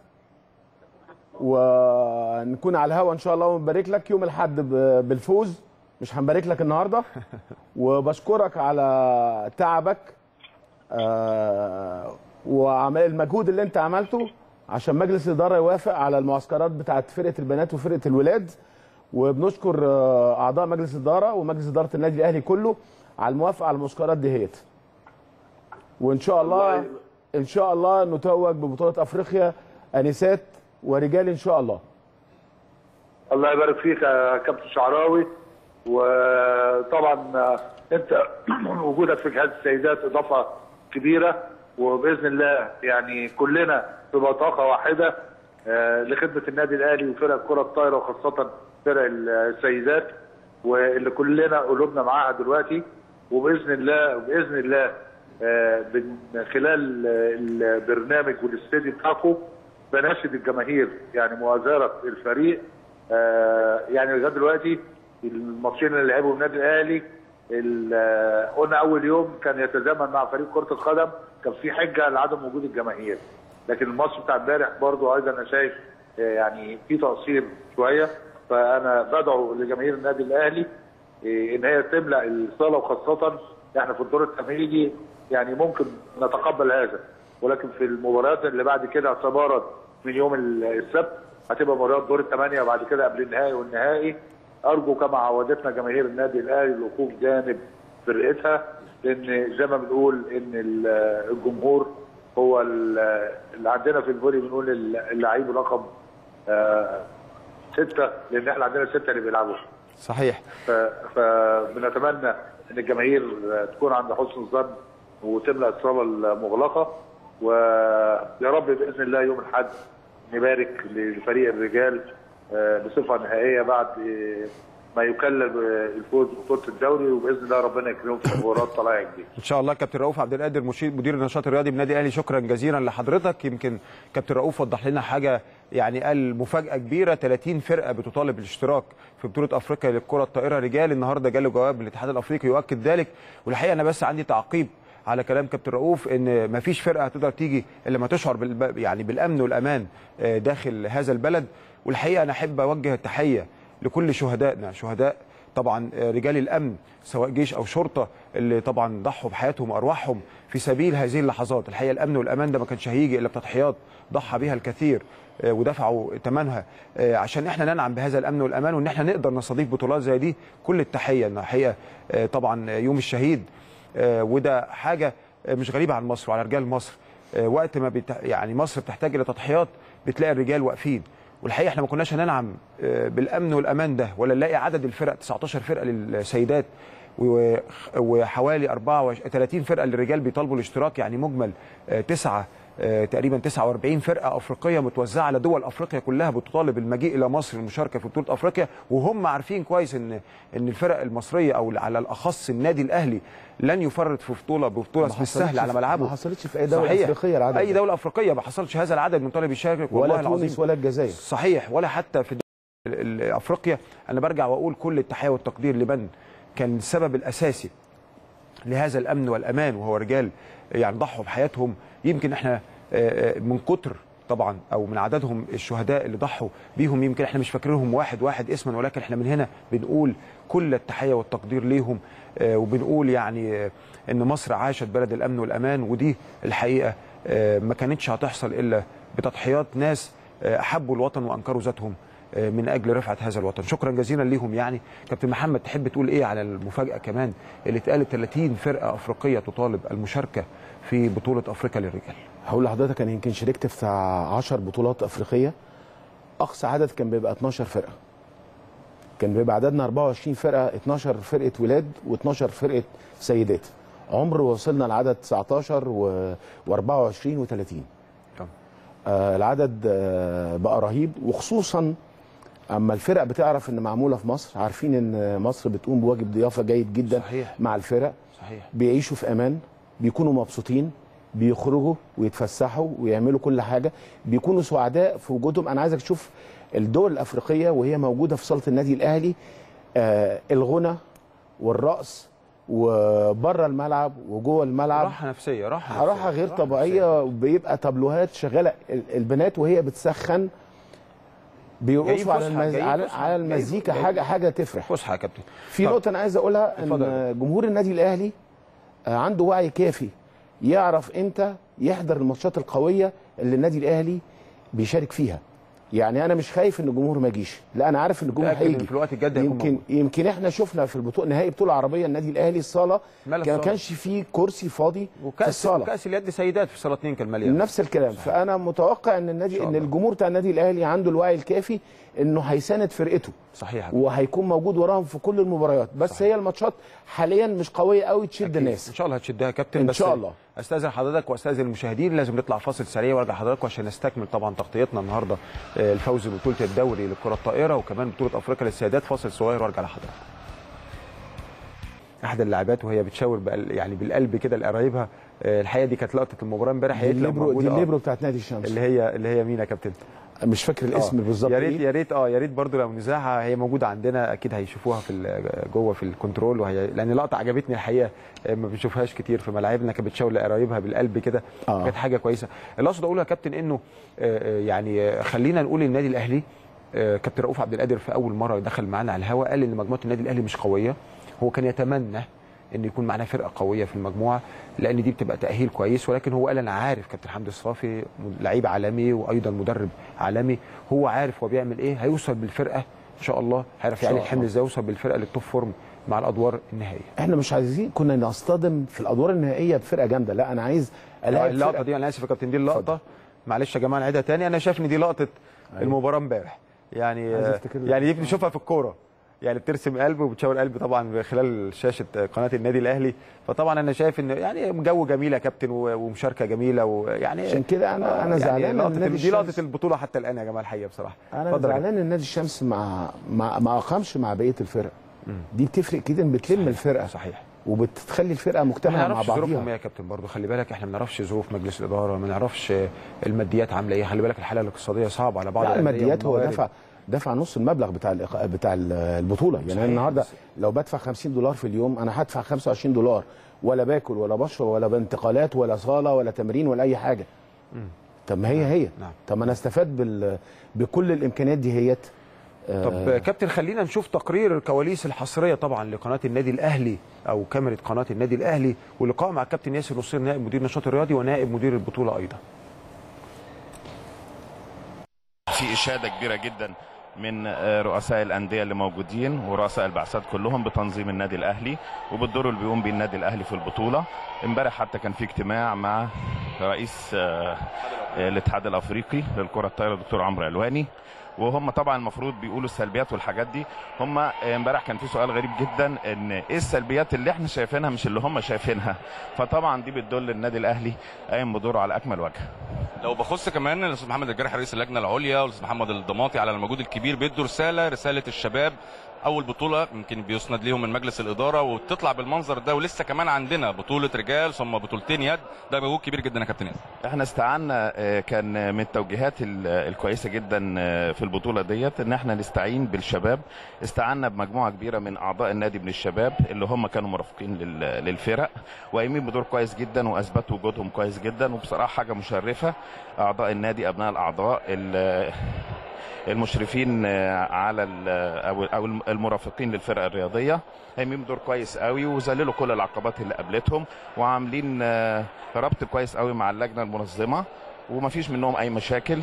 Speaker 2: ونكون على الهوا ان شاء الله ونبارك لك يوم الاحد ب- بالفوز مش هنبارك لك النهارده وبشكرك على تعبك آه، وعمل المجهود اللي انت عملته عشان مجلس الاداره يوافق على المعسكرات بتاعت فرقه البنات وفرقه الولاد وبنشكر آه، اعضاء مجلس الاداره ومجلس اداره النادي الاهلي كله على الموافقه على المعسكرات ديت وان شاء الله ان شاء الله نتوج ببطوله افريقيا انسات ورجال ان شاء الله
Speaker 11: الله يبارك فيك يا كابتن شعراوي وطبعا انت وجودك في جهاز السيدات اضافه كبيره وباذن الله يعني كلنا في بطاقه واحده آه، لخدمه النادي الاهلي وفرق كره الطايره وخاصه فرق السيدات واللي كلنا قلوبنا معاها دلوقتي وباذن الله باذن الله آه، من خلال البرنامج والاستديو بتاعكم بناشد الجماهير يعني مؤازره الفريق آه، يعني لغايه دلوقتي الماتشين اللي لعبوا النادي الاهلي ال- آه، قلنا اول يوم كان يتزامن مع فريق كره القدم كان في حجه لعدم وجود الجماهير لكن الماتش بتاع امبارح برضو ايضا انا شايف آه، يعني في تقصير شويه فانا بدعو لجماهير النادي الاهلي آه، ان هي تملا الصاله وخاصه احنا في الدور التمهيدي يعني ممكن نتقبل هذا ولكن في المباريات اللي بعد كده اعتبارا من يوم السبت هتبقى مباريات دور الثمانيه وبعد كده قبل النهائي والنهائي ارجو كما عودتنا جماهير النادي الاهلي الوقوف جانب فرقتها لان زي ما بنقول ان ال- الجمهور هو ال- اللي عندنا في الفولي بنقول اللعيب رقم آه، سته لان احنا عندنا سته اللي بيلعبوا
Speaker 1: صحيح
Speaker 11: ف- فبنتمنى ان الجماهير تكون عند حسن الظن وتملا الصاله المغلقه ويا رب باذن الله يوم الاحد نبارك لفريق الرجال آه، بصفه نهائيه بعد آه، ما يكلل آه، الفوز ببطوله الدوري وباذن الله ربنا يكرمهم في مباراه طلائع الجيش.
Speaker 1: ان شاء الله كابتن رؤوف عبد القادر مشير مدير النشاط الرياضي بالنادي الاهلي شكرا جزيلا لحضرتك يمكن كابتن رؤوف وضح لنا حاجه يعني قال مفاجاه كبيره 30 فرقه بتطالب بالاشتراك في بطوله افريقيا للكره الطائره رجال النهارده جاله جواب من الاتحاد الافريقي يؤكد ذلك والحقيقه انا بس عندي تعقيب على كلام كابتن رؤوف ان ما فيش فرقه هتقدر تيجي الا ما تشعر بالب... يعني بالامن والامان آه، داخل هذا البلد والحقيقه انا احب اوجه التحيه لكل شهدائنا شهداء طبعا رجال الامن سواء جيش او شرطه اللي طبعا ضحوا بحياتهم وارواحهم في سبيل هذه اللحظات الحقيقه الامن والامان ده ما كانش هيجي الا بتضحيات ضحى بها الكثير آه، ودفعوا ثمنها آه، عشان احنا ننعم بهذا الامن والامان وان احنا نقدر نستضيف بطولات زي دي كل التحيه ان الحقيقه آه، طبعا يوم الشهيد آه، وده حاجه آه، مش غريبه عن مصر وعلى رجال مصر آه، وقت ما بت... يعني مصر بتحتاج الى تضحيات بتلاقي الرجال واقفين والحقيقه احنا ما كناش هننعم آه، بالامن والامان ده ولا نلاقي عدد الفرق 19 فرقه للسيدات و- وحوالي 34 فرقه للرجال بيطالبوا الاشتراك يعني مجمل آه، تسعه آه، تقريبا 49 فرقه افريقيه متوزعه على دول افريقيا كلها بتطالب المجيء الى مصر للمشاركه في بطوله افريقيا وهم عارفين كويس ان ان الفرق المصريه او على الاخص النادي الاهلي لن يفرط في بطوله ببطوله
Speaker 2: ما
Speaker 1: بالسهل
Speaker 2: حصلتش
Speaker 1: على
Speaker 2: في-
Speaker 1: ملعبه
Speaker 2: ما حصلتش في أي دولة
Speaker 1: صحيح.
Speaker 2: أفريقية العدد
Speaker 1: اي
Speaker 2: ده.
Speaker 1: دوله افريقيه ما حصلش هذا العدد من طالب يشارك والله
Speaker 2: ولا
Speaker 1: العظيم
Speaker 2: تونس ولا الجزائر
Speaker 1: صحيح ولا حتى في ال- ال- افريقيا انا برجع واقول كل التحيه والتقدير لمن كان السبب الاساسي لهذا الامن والامان وهو رجال يعني ضحوا بحياتهم يمكن احنا آه، آه، من كتر طبعا او من عددهم الشهداء اللي ضحوا بيهم يمكن احنا مش فاكرينهم واحد واحد اسما ولكن احنا من هنا بنقول كل التحيه والتقدير ليهم آه، وبنقول يعني آه، ان مصر عاشت بلد الامن والامان ودي الحقيقه آه، ما كانتش هتحصل الا بتضحيات ناس آه، احبوا الوطن وانكروا ذاتهم آه، من اجل رفعه هذا الوطن شكرا جزيلا ليهم يعني كابتن محمد تحب تقول ايه على المفاجاه كمان اللي اتقالت 30 فرقه افريقيه تطالب المشاركه في بطوله افريقيا للرجال
Speaker 2: هقول لحضرتك انا يمكن شاركت في 10 بطولات افريقيه اقصى عدد كان بيبقى 12 فرقه كان بيبقى عددنا 24 فرقه 12 فرقه ولاد و12 فرقه سيدات عمر وصلنا لعدد 19 و... و24 و30
Speaker 1: تمام.
Speaker 2: آه العدد آه بقى رهيب وخصوصا اما الفرق بتعرف ان معموله في مصر عارفين ان مصر بتقوم بواجب ضيافه جيد جدا
Speaker 1: صحيح.
Speaker 2: مع الفرق
Speaker 1: صحيح
Speaker 2: بيعيشوا في امان بيكونوا مبسوطين بيخرجوا ويتفسحوا ويعملوا كل حاجه بيكونوا سعداء في وجودهم انا عايزك تشوف الدول الافريقيه وهي موجوده في صاله النادي الاهلي آه الغنى والرقص وبره الملعب وجوه الملعب
Speaker 1: راحه نفسيه راحه
Speaker 2: راحه
Speaker 1: نفسية.
Speaker 2: غير
Speaker 1: راحة
Speaker 2: طبيعيه بيبقى تابلوهات شغاله ال- البنات وهي بتسخن بيرقصوا
Speaker 1: جايين
Speaker 2: على
Speaker 1: فسحة،
Speaker 2: المز...
Speaker 1: جايين
Speaker 2: على,
Speaker 1: فسحة،
Speaker 2: على
Speaker 1: جايين-
Speaker 2: المزيكا
Speaker 1: جايين-
Speaker 2: حاجه حاجه تفرح
Speaker 1: فسحه يا كابتن
Speaker 2: في
Speaker 1: طب.
Speaker 2: نقطة أنا عايز أقولها
Speaker 1: اتفضل يا
Speaker 2: إن جمهور النادي الأهلي آه، عنده وعي كافي يعرف إمتى يحضر الماتشات القوية اللي النادي الأهلي بيشارك فيها. يعني أنا مش خايف إن الجمهور ما يجيش، لا أنا عارف إن الجمهور
Speaker 1: متأكد إن
Speaker 2: هيجي.
Speaker 1: في الوقت الجد هيكون
Speaker 2: يمكن
Speaker 1: موجود.
Speaker 2: يمكن إحنا شفنا في البطولة نهائي بطولة عربية النادي الأهلي الصالة
Speaker 1: مال
Speaker 2: كان ما
Speaker 1: الصالة.
Speaker 2: كانش فيه كرسي فاضي في
Speaker 1: وكاس
Speaker 2: الصالة.
Speaker 1: كاس اليد سيدات في صاله 2 كان مليان
Speaker 2: نفس الكلام فانا متوقع ان النادي
Speaker 1: إن شاء
Speaker 2: ان
Speaker 1: الله.
Speaker 2: الجمهور بتاع النادي الاهلي عنده الوعي الكافي انه هيساند فرقته
Speaker 1: صحيح
Speaker 2: وهيكون موجود وراهم في كل المباريات بس صحيح. هي الماتشات حاليا مش قويه قوي تشد
Speaker 1: أكيد.
Speaker 2: الناس
Speaker 1: ان شاء الله هتشدها يا كابتن
Speaker 2: إن
Speaker 1: بس
Speaker 2: شاء الله.
Speaker 1: استاذن حضرتك واستاذن المشاهدين لازم نطلع فاصل سريع وارجع حضراتكم عشان نستكمل طبعا تغطيتنا النهارده آه، الفوز ببطوله الدوري للكره الطائره وكمان بطوله افريقيا للسيدات فاصل صغير وارجع لحضرتك احدى اللاعبات وهي بتشاور بقل يعني بالقلب كده لقرايبها آه، الحقيقه دي كانت لقطه المباراه امبارح
Speaker 2: دي
Speaker 1: هي لو
Speaker 2: الليبرو دي
Speaker 1: موجودة، آه،
Speaker 2: الليبرو بتاعت نادي الشمس
Speaker 1: اللي هي اللي هي مين يا كابتن
Speaker 2: مش فاكر الاسم
Speaker 1: آه.
Speaker 2: بالظبط
Speaker 1: يا ريت
Speaker 2: إيه.
Speaker 1: يا ريت اه يا ريت برضه لو نزاعها هي موجوده عندنا اكيد هيشوفوها في ال- جوه في الكنترول وهي لان لقطه عجبتني الحقيقه آه، ما بنشوفهاش كتير في ملاعبنا كانت بتشاور لقرايبها بالقلب كده
Speaker 2: آه.
Speaker 1: كانت حاجه كويسه اللي اقصد اقوله يا كابتن انه آه، آه، يعني آه، خلينا نقول النادي الاهلي آه، كابتن رؤوف عبد القادر في اول مره دخل معانا على الهواء قال ان مجموعه النادي الاهلي مش قويه هو كان يتمنى ان يكون معانا فرقه قويه في المجموعه لان دي بتبقى تاهيل كويس ولكن هو قال انا عارف كابتن حمدي الصافي لعيب عالمي وايضا مدرب عالمي هو عارف هو بيعمل ايه هيوصل بالفرقه ان شاء الله هيعرف
Speaker 2: إن شاء
Speaker 1: يعني الحمل
Speaker 2: الله.
Speaker 1: ازاي يوصل بالفرقه للتوب فورم مع الادوار النهائيه
Speaker 2: احنا مش عايزين كنا نصطدم في الادوار النهائيه بفرقه جامده لا انا عايز الاقي
Speaker 1: اللقطه دي انا اسف يا كابتن دي اللقطه معلش يا جماعه نعيدها تاني انا شايف ان دي لقطه المباراه امبارح يعني
Speaker 2: عايز
Speaker 1: آه،
Speaker 2: أفتكر
Speaker 1: يعني دي بنشوفها في الكوره يعني بترسم قلب وبتشاور قلب طبعا من خلال شاشه قناه النادي الاهلي فطبعا انا شايف ان يعني جو جميل يا كابتن و- ومشاركه جميله ويعني
Speaker 2: عشان كده أنا-
Speaker 1: آه،
Speaker 2: أنا زعلان إن
Speaker 1: لقطة
Speaker 2: نادي
Speaker 1: دي لقطه
Speaker 2: الشمس-
Speaker 1: البطوله حتى الان يا جماعه الحقيقه بصراحه
Speaker 2: انا
Speaker 1: اتفضل يا
Speaker 2: زعلان ان نادي الشمس ما ما ما اقامش مع بقيه الفرق دي بتفرق كده بتلم الفرقه
Speaker 1: صحيح
Speaker 2: وبتخلي الفرقه
Speaker 1: ما
Speaker 2: مجتمعه مع
Speaker 1: نعرفش ظروفهم
Speaker 2: بعضيها
Speaker 1: ايه يا كابتن برضه خلي بالك احنا ما نعرفش ظروف مجلس الاداره ما نعرفش الماديات عامله ايه خلي بالك الحاله الاقتصاديه صعبه على بعض
Speaker 2: لا
Speaker 1: الأندية
Speaker 2: الماديات هو
Speaker 1: والموارد.
Speaker 2: دفع دفع نص المبلغ بتاع الإق- بتاع ال- البطوله يعني
Speaker 1: صحيح.
Speaker 2: أنا النهارده لو بدفع 50 دولار في اليوم انا هدفع 25 دولار ولا باكل ولا بشرب ولا بانتقالات ولا صاله ولا تمرين ولا اي حاجه طب ما هي هي
Speaker 1: نعم.
Speaker 2: طب ما انا استفاد بال... بكل الامكانيات دي هيت
Speaker 1: طب كابتن خلينا نشوف تقرير الكواليس الحصريه طبعا لقناه النادي الاهلي او كاميرا قناه النادي الاهلي ولقاء مع الكابتن ياسر نصير نائب مدير النشاط الرياضي ونائب مدير البطوله ايضا
Speaker 12: في اشاده كبيره جدا من آه، رؤساء الانديه اللي موجودين ورؤساء البعثات كلهم بتنظيم النادي الاهلي وبالدور اللي بيقوم بيه النادي الاهلي في البطوله امبارح حتى كان في اجتماع مع رئيس آه، آه، الاتحاد الافريقي للكره الطايره الدكتور عمرو علواني وهم طبعا المفروض بيقولوا السلبيات والحاجات دي هم آه، امبارح كان في سؤال غريب جدا ان ايه السلبيات اللي احنا شايفينها مش اللي هم شايفينها فطبعا دي بتدل النادي الاهلي قايم بدوره على اكمل وجه
Speaker 3: لو بخص كمان الاستاذ محمد الجرح رئيس اللجنه العليا والاستاذ محمد الضماطي على المجهود الكبير بيدوا رساله رساله الشباب اول بطوله يمكن بيسند ليهم من مجلس الاداره وتطلع بالمنظر ده ولسه كمان عندنا بطوله رجال ثم بطولتين يد ده مجهود كبير جدا يا كابتن ياسر
Speaker 12: احنا استعنا آه، كان من التوجيهات ال- الكويسه جدا آه، في البطوله ديت ان احنا نستعين بالشباب استعنا بمجموعه كبيره من اعضاء النادي من الشباب اللي هم كانوا مرافقين لل- للفرق وقايمين بدور كويس جدا واثبتوا وجودهم كويس جدا وبصراحه حاجه مشرفه اعضاء النادي ابناء الاعضاء ال- المشرفين آه، على ال- او او المرافقين للفرق الرياضيه قايمين بدور كويس قوي وذللوا كل العقبات اللي قابلتهم وعاملين آه، ربط كويس قوي مع اللجنه المنظمه ومفيش منهم اي مشاكل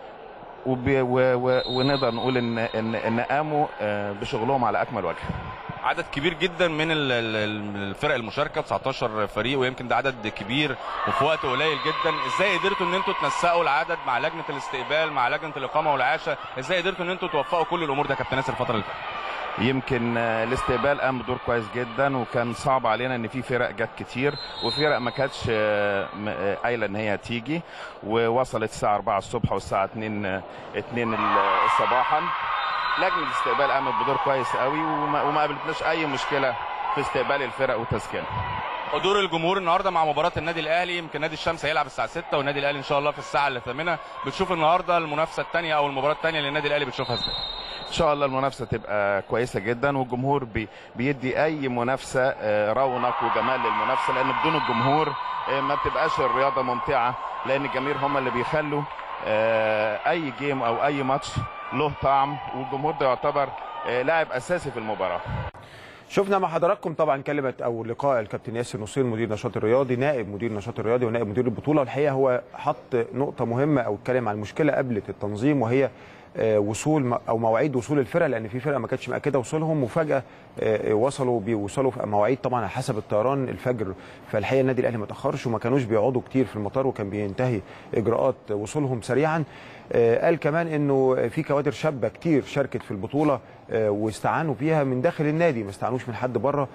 Speaker 12: وب- و- و- ونقدر نقول ان ان ان قاموا آه، بشغلهم على اكمل وجه
Speaker 3: عدد كبير جدا من ال- ال- ال- الفرق المشاركه 19 فريق ويمكن ده عدد كبير وفي وقت قليل جدا ازاي قدرتوا ان انتوا تنسقوا العدد مع لجنه الاستقبال مع لجنه الاقامه والعاشه ازاي قدرتوا ان انتوا توفقوا كل الامور ده يا كابتن ياسر الفتره اللي فاتت
Speaker 12: يمكن آه، الاستقبال قام بدور كويس جدا وكان صعب علينا ان في فرق جت كتير وفرق ما كانتش آه، م- آه، قايله ان هي تيجي ووصلت الساعه 4 الصبح والساعه 2 آه، 2 ال- صباحا لجنه الاستقبال قامت بدور كويس قوي وما وما قابلتناش اي مشكله في استقبال الفرق وتسكينها
Speaker 3: حضور الجمهور النهارده مع مباراه النادي الاهلي يمكن نادي الشمس هيلعب الساعه 6 والنادي الاهلي ان شاء الله في الساعه الثامنه بتشوف النهارده المنافسه الثانيه او المباراه الثانيه للنادي الاهلي بتشوفها ازاي
Speaker 12: ان شاء الله المنافسه تبقى كويسه جدا والجمهور بي بيدي اي منافسه آه، رونق وجمال للمنافسه لان بدون الجمهور آه، ما بتبقاش الرياضه ممتعه لان الجماهير هم اللي بيخلوا آه، اي جيم او اي ماتش له طعم والجمهور ده يعتبر آه، لاعب اساسي في المباراه
Speaker 1: شفنا مع حضراتكم طبعا كلمه او لقاء الكابتن ياسر نصير مدير نشاط الرياضي نائب مدير نشاط الرياضي ونائب مدير البطوله والحقيقه هو حط نقطه مهمه او اتكلم عن المشكله قبلت التنظيم وهي آه، وصول م- او مواعيد وصول الفرق لان في فرق ما كانتش مأكده وصولهم وفجاه آه، وصلوا بيوصلوا في مواعيد طبعا على حسب الطيران الفجر فالحقيقه النادي الاهلي ما تاخرش وما كانوش بيقعدوا كتير في المطار وكان بينتهي اجراءات وصولهم سريعا آه، قال كمان انه في كوادر شابه كتير شاركت في البطوله آه، واستعانوا بيها من داخل النادي ما استعانوش من حد بره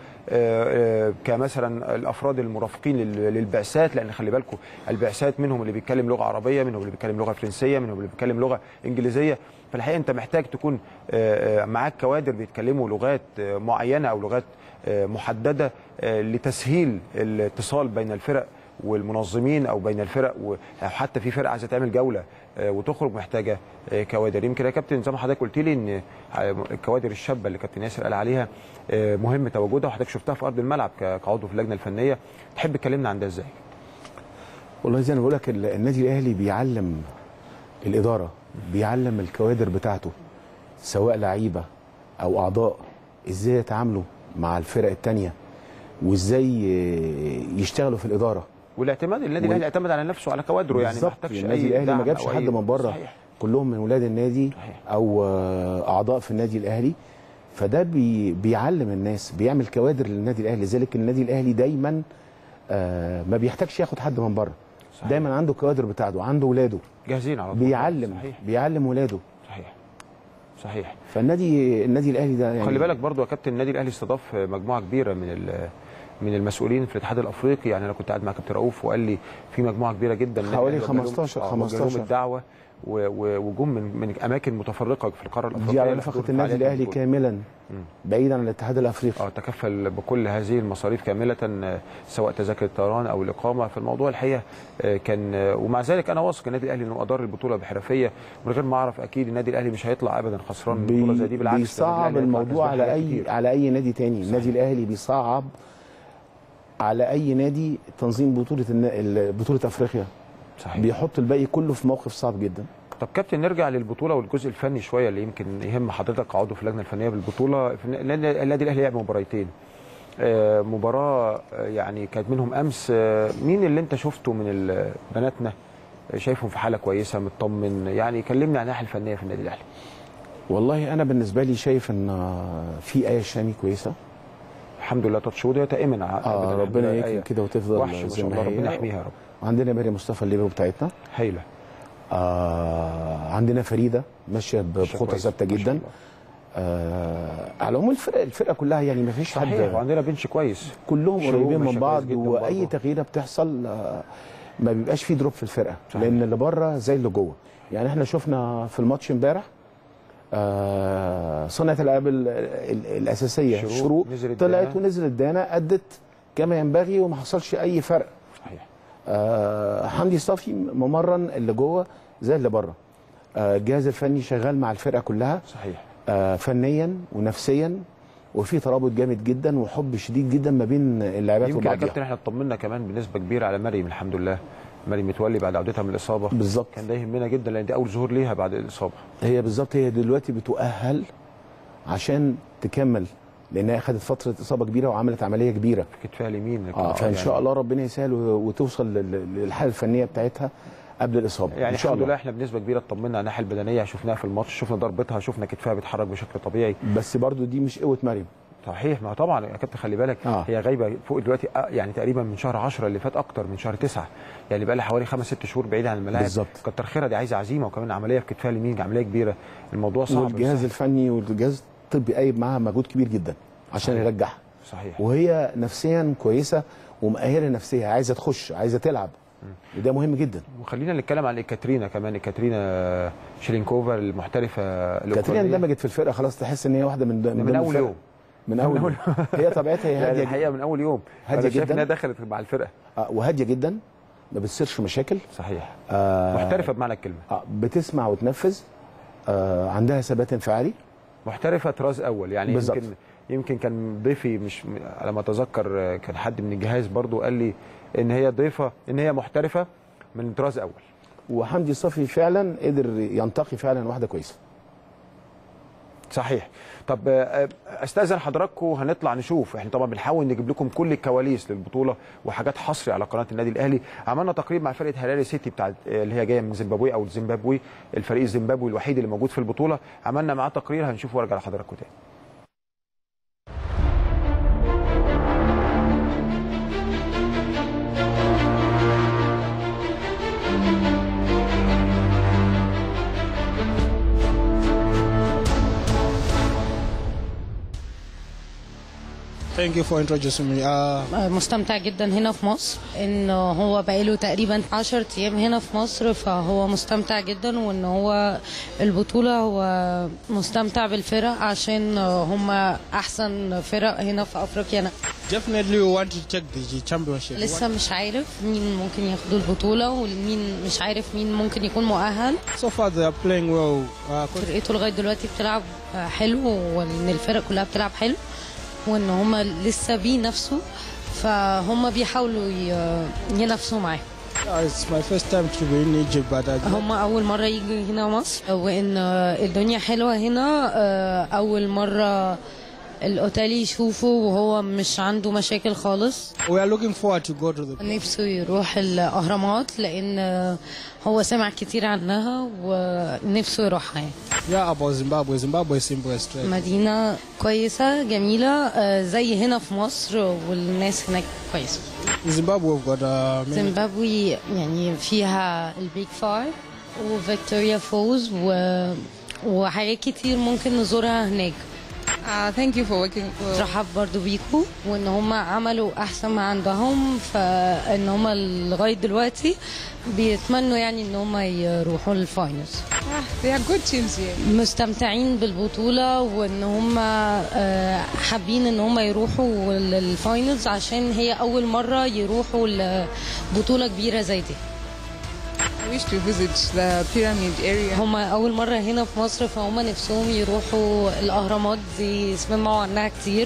Speaker 1: آه، آه، كمثلا الافراد المرافقين لل- للبعثات لان خلي بالكم البعثات منهم اللي بيتكلم لغه عربيه منهم اللي بيتكلم لغه فرنسيه منهم اللي بيتكلم لغه انجليزيه فالحقيقه انت محتاج تكون آه، آه، معاك كوادر بيتكلموا لغات آه، معينه او لغات آه، محدده آه، لتسهيل الاتصال بين الفرق والمنظمين او بين الفرق و- أو حتى في فرقه عايزه تعمل جوله آه، وتخرج محتاجه آه، كوادر يمكن يا كابتن زي ما حضرتك قلت لي ان آه، الكوادر الشابه اللي كابتن ياسر قال عليها آه، مهم تواجدها وحضرتك شفتها في ارض الملعب ك- كعضو في اللجنه الفنيه تحب تكلمنا عن ده ازاي؟
Speaker 2: والله زي ما بقول لك ال- النادي الاهلي بيعلم الاداره بيعلم الكوادر بتاعته سواء لعيبه او اعضاء ازاي يتعاملوا مع الفرق التانية وازاي آه، يشتغلوا في الاداره
Speaker 1: والاعتماد النادي
Speaker 2: و-
Speaker 1: الاهلي اعتمد على نفسه على كوادره يعني ما
Speaker 2: بالظبط
Speaker 1: احتاجش
Speaker 2: النادي
Speaker 1: اي
Speaker 2: الاهلي ما
Speaker 1: دعم
Speaker 2: جابش
Speaker 1: أو
Speaker 2: حد
Speaker 1: أي-
Speaker 2: من بره
Speaker 1: صحيح.
Speaker 2: كلهم من ولاد النادي او آه، اعضاء في النادي الاهلي فده بي بيعلم الناس بيعمل كوادر للنادي الاهلي لذلك النادي الاهلي دايما آه، ما بيحتاجش ياخد حد من بره دايما عنده كوادر بتاعته عنده ولاده
Speaker 1: جاهزين على طول
Speaker 2: بيعلم
Speaker 1: صحيح
Speaker 2: بيعلم ولاده
Speaker 1: صحيح صحيح
Speaker 2: فالنادي النادي الاهلي ده يعني
Speaker 1: خلي بالك برضو يا كابتن النادي الاهلي استضاف مجموعه كبيره من ال- من المسؤولين في الاتحاد الافريقي يعني انا كنت قاعد مع كابتن رؤوف وقال لي في مجموعه كبيره جدا النادي
Speaker 2: حوالي
Speaker 1: الأهلي وجه لهم-
Speaker 2: 15
Speaker 1: آه، وجه لهم
Speaker 2: 15.
Speaker 1: الدعوه و- و- وجم من من اماكن متفرقه في القاره الافريقيه
Speaker 2: دي على
Speaker 1: لحضور
Speaker 2: نفقه النادي
Speaker 1: فعاليات
Speaker 2: الاهلي
Speaker 1: البطولة.
Speaker 2: كاملا بعيدا عن الاتحاد الافريقي
Speaker 1: اه تكفل بكل هذه المصاريف كامله آه، سواء تذاكر الطيران او الاقامه فالموضوع الحقيقه آه، كان آه، ومع ذلك انا واثق النادي الاهلي انه ادار البطوله بحرفيه من غير ما اعرف اكيد النادي الاهلي مش هيطلع ابدا خسران من بطوله زي دي بالعكس ده
Speaker 2: بيصعب
Speaker 1: النادي الأهلي هيطلع
Speaker 2: الموضوع
Speaker 1: كسبان
Speaker 2: على
Speaker 1: حاجات
Speaker 2: اي
Speaker 1: كتير.
Speaker 2: على اي نادي تاني النادي الاهلي بيصعب على اي نادي تنظيم بطوله النا- ال- بطوله افريقيا
Speaker 1: صحيح
Speaker 2: بيحط الباقي كله في موقف صعب جدا
Speaker 1: طب كابتن نرجع للبطوله والجزء الفني شويه اللي يمكن يهم حضرتك كعضو في اللجنه الفنيه بالبطوله في النادي النادي الاهلي لعب مباراتين آه، مباراه آه، يعني كانت منهم امس آه، مين اللي انت شفته من ال- بناتنا آه، شايفهم في حاله كويسه مطمن يعني كلمني عن الناحيه الفنيه في النادي الاهلي
Speaker 2: والله انا بالنسبه لي شايف ان في ايه شامي كويسه
Speaker 1: الحمد لله تاتشود هي دائما
Speaker 2: اه ربنا يكرم كده وتفضل
Speaker 1: وحش ما
Speaker 2: زي
Speaker 1: شاء
Speaker 2: ما
Speaker 1: الله
Speaker 2: هي.
Speaker 1: ربنا يحميها يا رب
Speaker 2: وعندنا مريم مصطفى الليبرو بتاعتنا
Speaker 1: هايله
Speaker 2: آه عندنا فريده ماشيه بخطى
Speaker 1: كويس.
Speaker 2: ثابته
Speaker 1: ما شاء
Speaker 2: جدا
Speaker 1: الله.
Speaker 2: آه على العموم الفرقه الفرقه كلها يعني ما فيش
Speaker 1: صحيح
Speaker 2: حد
Speaker 1: وعندنا بنش كويس
Speaker 2: كلهم
Speaker 1: شروق
Speaker 2: قريبين
Speaker 1: ماشية
Speaker 2: من بعض
Speaker 1: كويس جدا
Speaker 2: واي
Speaker 1: برضه.
Speaker 2: تغييره بتحصل آه، ما بيبقاش فيه دروب في الفرقه
Speaker 1: صحيح.
Speaker 2: لان اللي بره زي اللي جوه يعني احنا شفنا في الماتش امبارح آه صناعه الالعاب ال- ال- الاساسيه
Speaker 1: شروق
Speaker 2: شروق
Speaker 1: نزلت
Speaker 2: طلعت
Speaker 1: دانا.
Speaker 2: ونزلت دانا ادت كما ينبغي وما حصلش اي فرق
Speaker 1: صحيح
Speaker 2: آه حمدي صافي ممرن اللي جوه زي اللي بره آه الجهاز الفني شغال مع الفرقه كلها
Speaker 1: صحيح
Speaker 2: آه فنيا ونفسيا وفي ترابط جامد جدا وحب شديد جدا ما بين اللاعبات
Speaker 1: يمكن يا
Speaker 2: وبعضها
Speaker 1: كابتن احنا اطمنا كمان بنسبه كبيره على مريم الحمد لله مريم متولي بعد عودتها من الاصابه
Speaker 2: بالظبط
Speaker 1: كان ده يهمنا جدا لان دي اول ظهور ليها بعد الاصابه
Speaker 2: هي بالظبط هي دلوقتي بتؤهل عشان تكمل لانها خدت فتره اصابه كبيره وعملت عمليه كبيره
Speaker 1: في كتفها اليمين
Speaker 2: اه فان شاء الله ربنا يسهل و- وتوصل لل- للحاله الفنيه بتاعتها قبل الاصابه
Speaker 1: يعني
Speaker 2: ان شاء
Speaker 1: الحمد لله
Speaker 2: الله
Speaker 1: احنا بنسبه كبيره اطمنا على الناحيه البدنيه شفناها في الماتش شفنا ضربتها شفنا كتفها بيتحرك بشكل طبيعي
Speaker 2: بس برضو دي مش قوه مريم
Speaker 1: صحيح ما طبعا يا كابتن خلي بالك
Speaker 2: آه.
Speaker 1: هي غايبه فوق دلوقتي آه، يعني تقريبا من شهر 10 اللي فات اكتر من شهر 9 يعني بقى لها حوالي خمس ست شهور بعيده عن الملاعب
Speaker 2: بالظبط.
Speaker 1: كتر خيرها دي عايزه عزيمه وكمان عمليه في كتفها اليمين عمليه كبيره الموضوع صعب
Speaker 2: والجهاز
Speaker 1: بس-
Speaker 2: الفني والجهاز الطبي قايب معاها مجهود كبير جدا عشان
Speaker 1: صحيح.
Speaker 2: يرجعها
Speaker 1: صحيح
Speaker 2: وهي نفسيا كويسه ومؤهله نفسيا عايزه تخش عايزه تلعب وده مهم جدا
Speaker 1: وخلينا نتكلم عن كاترينا كمان كاترينا شيلينكوفا المحترفه
Speaker 2: كاترينا
Speaker 1: الأوكرانية.
Speaker 2: اندمجت في الفرقه خلاص تحس ان هي واحده من
Speaker 1: من
Speaker 2: ضمن
Speaker 1: اول
Speaker 2: الفرق.
Speaker 1: يوم
Speaker 2: من اول يوم هي طبيعتها هي
Speaker 1: يعني
Speaker 2: هاديه
Speaker 1: الحقيقه من اول يوم
Speaker 2: هادية
Speaker 1: أنا شايف
Speaker 2: جداً.
Speaker 1: انها دخلت مع الفرقه
Speaker 2: آه، وهاديه جدا ما بتصيرش مشاكل
Speaker 1: صحيح
Speaker 2: آه
Speaker 1: محترفه بمعنى الكلمه
Speaker 2: آه بتسمع وتنفذ آه عندها ثبات انفعالي
Speaker 1: محترفه طراز اول يعني
Speaker 2: بالظبط.
Speaker 1: يمكن يمكن كان ضيفي مش على ما اتذكر آه، كان حد من الجهاز برضو قال لي ان هي ضيفه ان هي محترفه من طراز اول
Speaker 2: وحمدي صفي فعلا قدر ينتقي فعلا واحده كويسه
Speaker 1: صحيح طب آه، استاذن حضراتكم هنطلع نشوف احنا طبعا بنحاول نجيب لكم كل الكواليس للبطوله وحاجات حصري على قناه النادي الاهلي عملنا تقرير مع فرقه هلالي سيتي بتاعت آه، اللي هي جايه من زيمبابوي او زيمبابوي الفريق الزيمبابوي الوحيد اللي موجود في البطوله عملنا معاه تقرير هنشوفه وارجع لحضراتكم تاني
Speaker 13: Thank you for introducing me. Uh,
Speaker 14: مستمتع جدا هنا في مصر ان هو بقاله تقريبا 10 ايام هنا في مصر فهو مستمتع جدا وان هو البطولة هو مستمتع بالفرق عشان هم احسن فرق هنا في افريقيا
Speaker 13: definitely we want to check the championship.
Speaker 14: لسه مش عارف مين ممكن ياخدوا البطولة ومين مش عارف مين ممكن يكون مؤهل
Speaker 13: So far they are playing well. Uh,
Speaker 14: فرقته لغاية دلوقتي بتلعب حلو وان الفرق كلها بتلعب حلو وان هم لسه بينافسوا فهم بيحاولوا ي- ينافسوا معاهم
Speaker 13: uh, it's my first time to be in Egypt, but I
Speaker 14: هم اول مره يجوا هنا مصر وان الدنيا حلوه هنا آه، اول مره الاوتيل يشوفوا وهو مش عنده مشاكل خالص
Speaker 13: we are looking forward to go to the.
Speaker 14: نفسه يروح الاهرامات لان آه، هو سمع كتير عنها ونفسه يروحها يعني
Speaker 13: Yeah, about Zimbabwe. Zimbabwe is simple and straight.
Speaker 14: مدينه كويسه جميله آه، زي هنا في مصر والناس هناك كويسه
Speaker 13: In Zimbabwe we've got uh, many.
Speaker 14: زيمبابوي يعني فيها البيج فايف وفيكتوريا فوز و... وحاجات كتير ممكن نزورها هناك
Speaker 15: Uh, thank you for working. For...
Speaker 14: ترحب برضو بيكو وان هم عملوا احسن ما عندهم فان هم لغايه دلوقتي بيتمنوا يعني ان هم يروحوا للفاينلز
Speaker 15: Ah, they are good teams here.
Speaker 14: مستمتعين بالبطوله وان هم آه، حابين ان هم يروحوا للفاينلز عشان هي اول مره يروحوا لبطوله كبيره زي دي
Speaker 15: I wish to visit the pyramid area.
Speaker 14: هم أول مرة هنا في مصر فهم نفسهم يروحوا الأهرامات دي سمعوا عنها كتير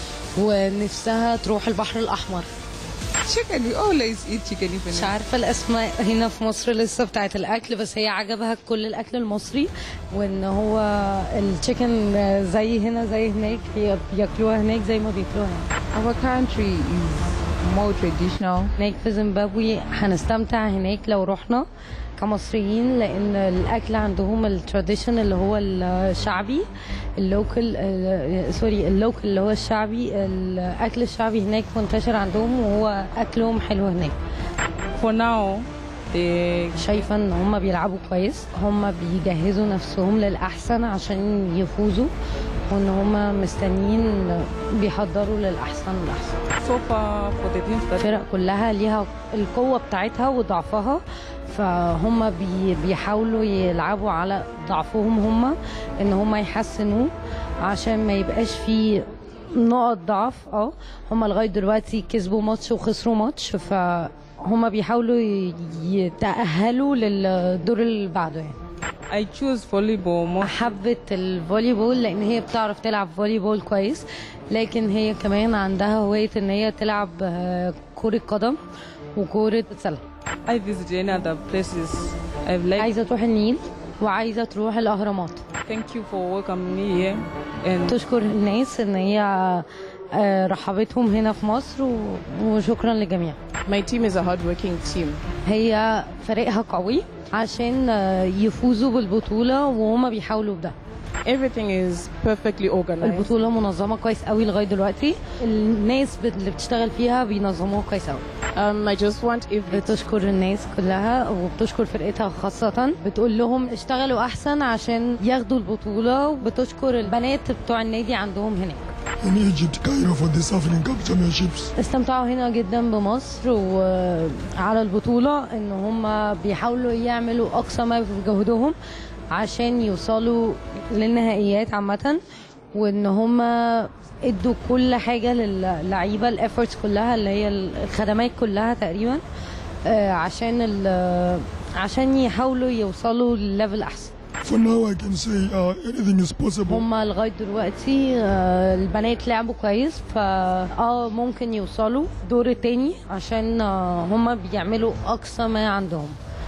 Speaker 14: ونفسها تروح البحر الأحمر
Speaker 15: Chicken, we always eat chicken even.
Speaker 14: مش عارفة الأسماء هنا في مصر لسه بتاعت الأكل بس هي عجبها كل الأكل المصري وإن هو التشيكن زي هنا زي هناك هي بياكلوها هناك زي ما بياكلوها هنا.
Speaker 15: Our country is more traditional.
Speaker 14: هناك في زيمبابوي هنستمتع هناك لو رحنا كمصريين لان الاكل عندهم التراديشن اللي هو الشعبي اللوكل آه، سوري اللوكل اللي هو الشعبي الاكل الشعبي هناك منتشر عندهم وهو اكلهم حلو هناك
Speaker 15: For now, they
Speaker 14: شايفة ان هم بيلعبوا كويس هم بيجهزوا نفسهم للأحسن عشان يفوزوا وان هم مستنيين بيحضروا للأحسن والأحسن
Speaker 15: so far for the teams that
Speaker 14: الفرق كلها ليها القوة بتاعتها وضعفها فهم بي بيحاولوا يلعبوا على ضعفهم هم ان هم يحسنوه عشان ما يبقاش في نقط ضعف اه هم لغاية دلوقتي كسبوا ماتش وخسروا ماتش فهم بيحاولوا ي- يتأهلوا للدور اللي بعده يعني
Speaker 15: I choose volleyball more.
Speaker 14: حبت الفوليبول لان هي بتعرف تلعب فوليبول كويس لكن هي كمان عندها هواية ان هي تلعب آه، كرة قدم وكرة سلة
Speaker 15: I visit any other places. I've liked.
Speaker 14: عايزة تروح النيل وعايزة تروح الأهرامات
Speaker 15: Thank you for welcoming me here. And
Speaker 14: تشكر الناس ان هي آه، رحبتهم هنا في مصر و- وشكرا للجميع
Speaker 15: my team is a hardworking team.
Speaker 14: هي فريقها قوي عشان آه، يفوزوا بالبطولة وهما بيحاولوا بده
Speaker 15: Everything is perfectly organized.
Speaker 14: البطولة منظمة كويس قوي لغاية دلوقتي الناس بت- اللي بتشتغل فيها بينظموها كويس قوي
Speaker 15: Um, I just want every
Speaker 14: بتشكر الناس كلها وبتشكر فرقتها خاصة بتقول لهم اشتغلوا أحسن عشان ياخدوا البطولة وبتشكر البنات بتوع النادي عندهم هناك
Speaker 16: in Egypt, Cairo for this African Cup Championships.
Speaker 14: استمتعوا هنا جدا بمصر وعلى البطولة ان هم بيحاولوا يعملوا اقصى ما في جهدهم عشان يوصلوا للنهائيات عامة وان هم ادوا كل حاجة للعيبة الافورتس كلها اللي هي الخدمات كلها تقريبا آه، عشان ال- عشان يحاولوا يوصلوا لليفل احسن
Speaker 16: For now, I can say uh, anything is possible.
Speaker 14: هما لغايه دلوقتي آه، البنات لعبوا كويس فا اه ممكن يوصلوا دور التاني عشان آه، هما بيعملوا اقصى ما عندهم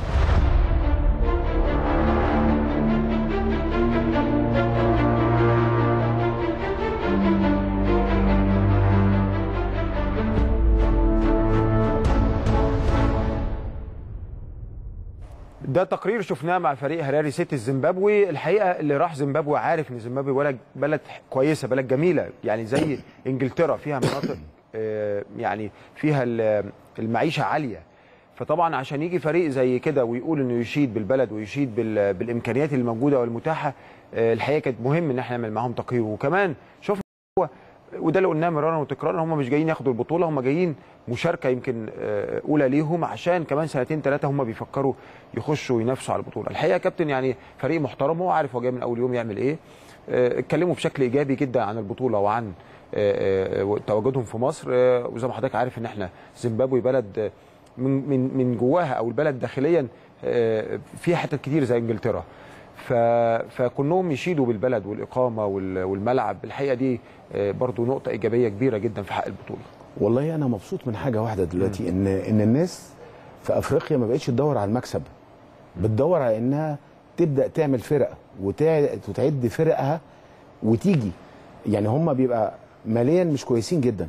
Speaker 1: ده تقرير شفناه مع فريق هراري سيتي الزيمبابوي الحقيقه اللي راح زيمبابوي عارف ان زيمبابوي بلد بلد كويسه بلد جميله يعني زي انجلترا فيها مناطق آه، يعني فيها ال- المعيشه عاليه فطبعا عشان يجي فريق زي كده ويقول انه يشيد بالبلد ويشيد بال- بالامكانيات اللي موجوده والمتاحه آه، الحقيقه كانت مهم ان احنا نعمل معاهم تقرير وكمان شفنا هو وده اللي قلناه مرارا وتكرارا هم مش جايين ياخدوا البطوله هم جايين مشاركه يمكن آه، اولى ليهم عشان كمان سنتين ثلاثه هم بيفكروا يخشوا ينافسوا على البطوله الحقيقه يا كابتن يعني فريق محترم هو عارف هو جاي من اول يوم يعمل ايه آه، اتكلموا بشكل ايجابي جدا عن البطوله وعن آه، آه، تواجدهم في مصر آه، وزي ما حضرتك عارف ان احنا زيمبابوي بلد آه، من من من جواها او البلد داخليا آه، فيها حتت كتير زي انجلترا ف... فكلهم يشيدوا بالبلد والاقامه وال... والملعب الحقيقه دي آه، برضو نقطه ايجابيه كبيره جدا في حق البطوله
Speaker 2: والله انا مبسوط من حاجه واحده دلوقتي ان ان الناس في افريقيا ما بقتش تدور على المكسب بتدور على انها تبدا تعمل فرق وتع- وتعد فرقها وتيجي يعني هم بيبقى ماليا مش كويسين جدا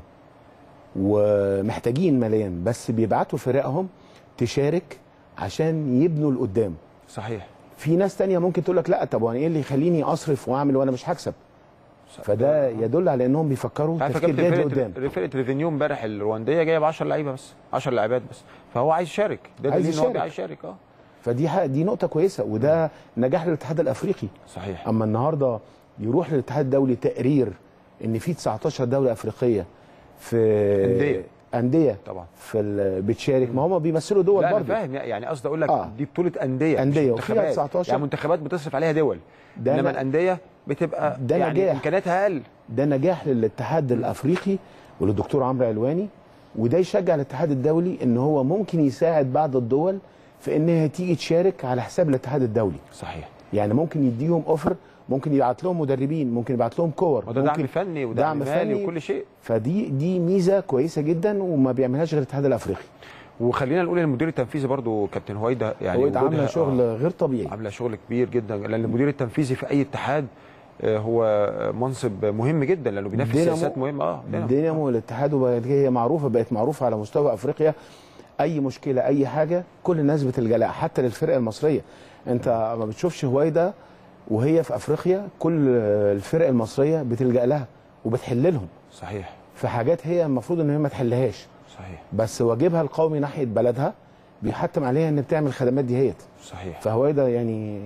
Speaker 2: ومحتاجين ماليا بس بيبعتوا فرقهم تشارك عشان يبنوا لقدام
Speaker 1: صحيح
Speaker 2: في ناس تانية ممكن تقول لك لا طب وانا ايه اللي يخليني اصرف واعمل وانا مش هكسب فده يدل على انهم بيفكروا
Speaker 1: عارف يا
Speaker 2: تفكير
Speaker 1: كابتن
Speaker 2: جيد
Speaker 1: فرقه
Speaker 2: لقدام
Speaker 1: فرقه ريفينيو امبارح الروانديه جايه ب 10 لعيبه بس 10 لاعبات بس فهو عايز يشارك ده
Speaker 2: عايز
Speaker 1: دليل ان هو
Speaker 2: يشارك.
Speaker 1: عايز يشارك اه
Speaker 2: فدي حق دي نقطة كويسة وده نجاح للاتحاد الافريقي
Speaker 1: صحيح
Speaker 2: اما النهارده يروح للاتحاد الدولي تقرير ان في 19 دولة افريقية في
Speaker 1: أندية.
Speaker 2: أندية
Speaker 1: طبعا
Speaker 2: في ال- بتشارك ما هم بيمثلوا دول
Speaker 1: لا انا
Speaker 2: برضه
Speaker 1: فاهم يعني قصدي اقول لك
Speaker 2: آه.
Speaker 1: دي بطوله انديه
Speaker 2: أندية
Speaker 1: مش
Speaker 2: وفيها
Speaker 1: منتخبات
Speaker 2: 19
Speaker 1: يعني منتخبات بتصرف عليها دول
Speaker 2: ده
Speaker 1: انما
Speaker 2: أنا-
Speaker 1: الانديه بتبقى
Speaker 2: ده
Speaker 1: يعني
Speaker 2: نجاح.
Speaker 1: امكانياتها اقل
Speaker 2: ده نجاح للاتحاد الافريقي وللدكتور عمرو علواني وده يشجع الاتحاد الدولي ان هو ممكن يساعد بعض الدول في انها تيجي تشارك على حساب الاتحاد الدولي
Speaker 1: صحيح
Speaker 2: يعني ممكن يديهم اوفر ممكن يبعت لهم مدربين ممكن يبعت لهم كور
Speaker 1: وده
Speaker 2: ممكن
Speaker 1: دعم فني ودعم مالي وكل شيء
Speaker 2: فدي دي ميزه كويسه جدا وما بيعملهاش غير الاتحاد الافريقي
Speaker 1: وخلينا نقول ان المدير التنفيذي برضو كابتن هويدا يعني
Speaker 2: هويدا
Speaker 1: وجودها-
Speaker 2: عامله شغل
Speaker 1: آه.
Speaker 2: غير طبيعي
Speaker 1: عامله شغل كبير جدا لان المدير التنفيذي في اي اتحاد آه، هو منصب مهم جدا لانه بينفذ
Speaker 2: دينامو-
Speaker 1: سياسات مهمه اه دينامو.
Speaker 2: دينامو الاتحاد وبقت هي معروفه بقت معروفه على مستوى افريقيا اي مشكله اي حاجه كل الناس بتلجا لها حتى للفرقه المصريه انت ما بتشوفش هويدا وهي في افريقيا كل الفرق المصريه بتلجا لها وبتحل لهم
Speaker 1: صحيح
Speaker 2: في حاجات هي المفروض ان هي ما تحلهاش
Speaker 1: صحيح
Speaker 2: بس واجبها القومي ناحيه بلدها بيحتم عليها ان بتعمل خدمات ديهيت
Speaker 1: صحيح
Speaker 2: فهو ده يعني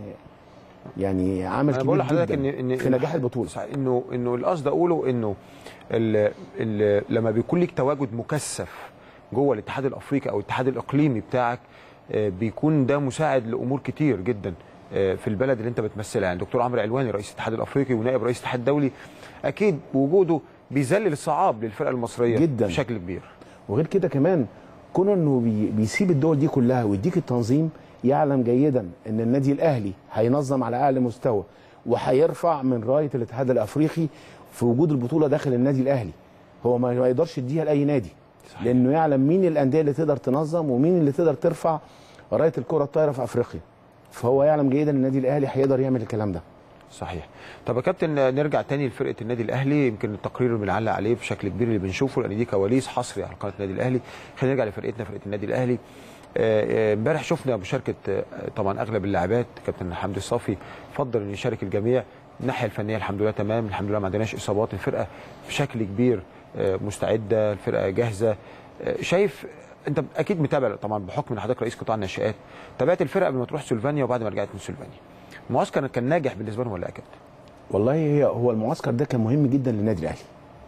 Speaker 2: يعني عامل
Speaker 1: انا
Speaker 2: كبير
Speaker 1: بقول لحضرتك
Speaker 2: جدا
Speaker 1: ان ان
Speaker 2: في نجاح البطوله
Speaker 1: صحيح، انه انه القصد اقوله انه ال ال لما بيكون ليك تواجد مكثف جوه الاتحاد الافريقي او الاتحاد الاقليمي بتاعك آه، بيكون ده مساعد لامور كتير جدا آه، في البلد اللي انت بتمثلها يعني دكتور عمرو علواني رئيس الاتحاد الافريقي ونائب رئيس الاتحاد الدولي اكيد وجوده بيذلل الصعاب للفرقه المصريه
Speaker 2: جدا
Speaker 1: بشكل كبير
Speaker 2: وغير كده كمان كونه انه بي بيسيب الدول دي كلها ويديك التنظيم يعلم جيدا ان النادي الاهلي هينظم على اعلى مستوى وهيرفع من رايه الاتحاد الافريقي في وجود البطوله داخل النادي الاهلي هو ما ما يقدرش يديها لاي نادي صحيح. لانه يعلم مين الانديه اللي تقدر تنظم ومين اللي تقدر ترفع رايه الكره الطايره في افريقيا فهو يعلم جيدا ان النادي الاهلي هيقدر يعمل الكلام ده
Speaker 1: صحيح طب يا كابتن نرجع تاني لفرقه النادي الاهلي يمكن التقرير اللي بنعلق عليه بشكل كبير اللي بنشوفه لان دي كواليس حصري على قناه النادي الاهلي خلينا نرجع لفرقتنا فرقه النادي الاهلي آه، آه، امبارح شفنا مشاركه آه، طبعا اغلب اللاعبات كابتن حمدي الصافي فضل ان يشارك الجميع الناحيه الفنيه الحمد لله تمام الحمد لله ما عندناش اصابات الفرقه بشكل كبير آه، مستعده الفرقه جاهزه آه، شايف انت اكيد متابع طبعا بحكم ان حضرتك رئيس قطاع الناشئات تابعت الفرقه قبل ما تروح سلفانيا وبعد ما رجعت من سلفانيا المعسكر كان ناجح بالنسبه لهم ولا لا يا كابتن؟
Speaker 2: والله هي هو المعسكر ده كان مهم جدا للنادي الاهلي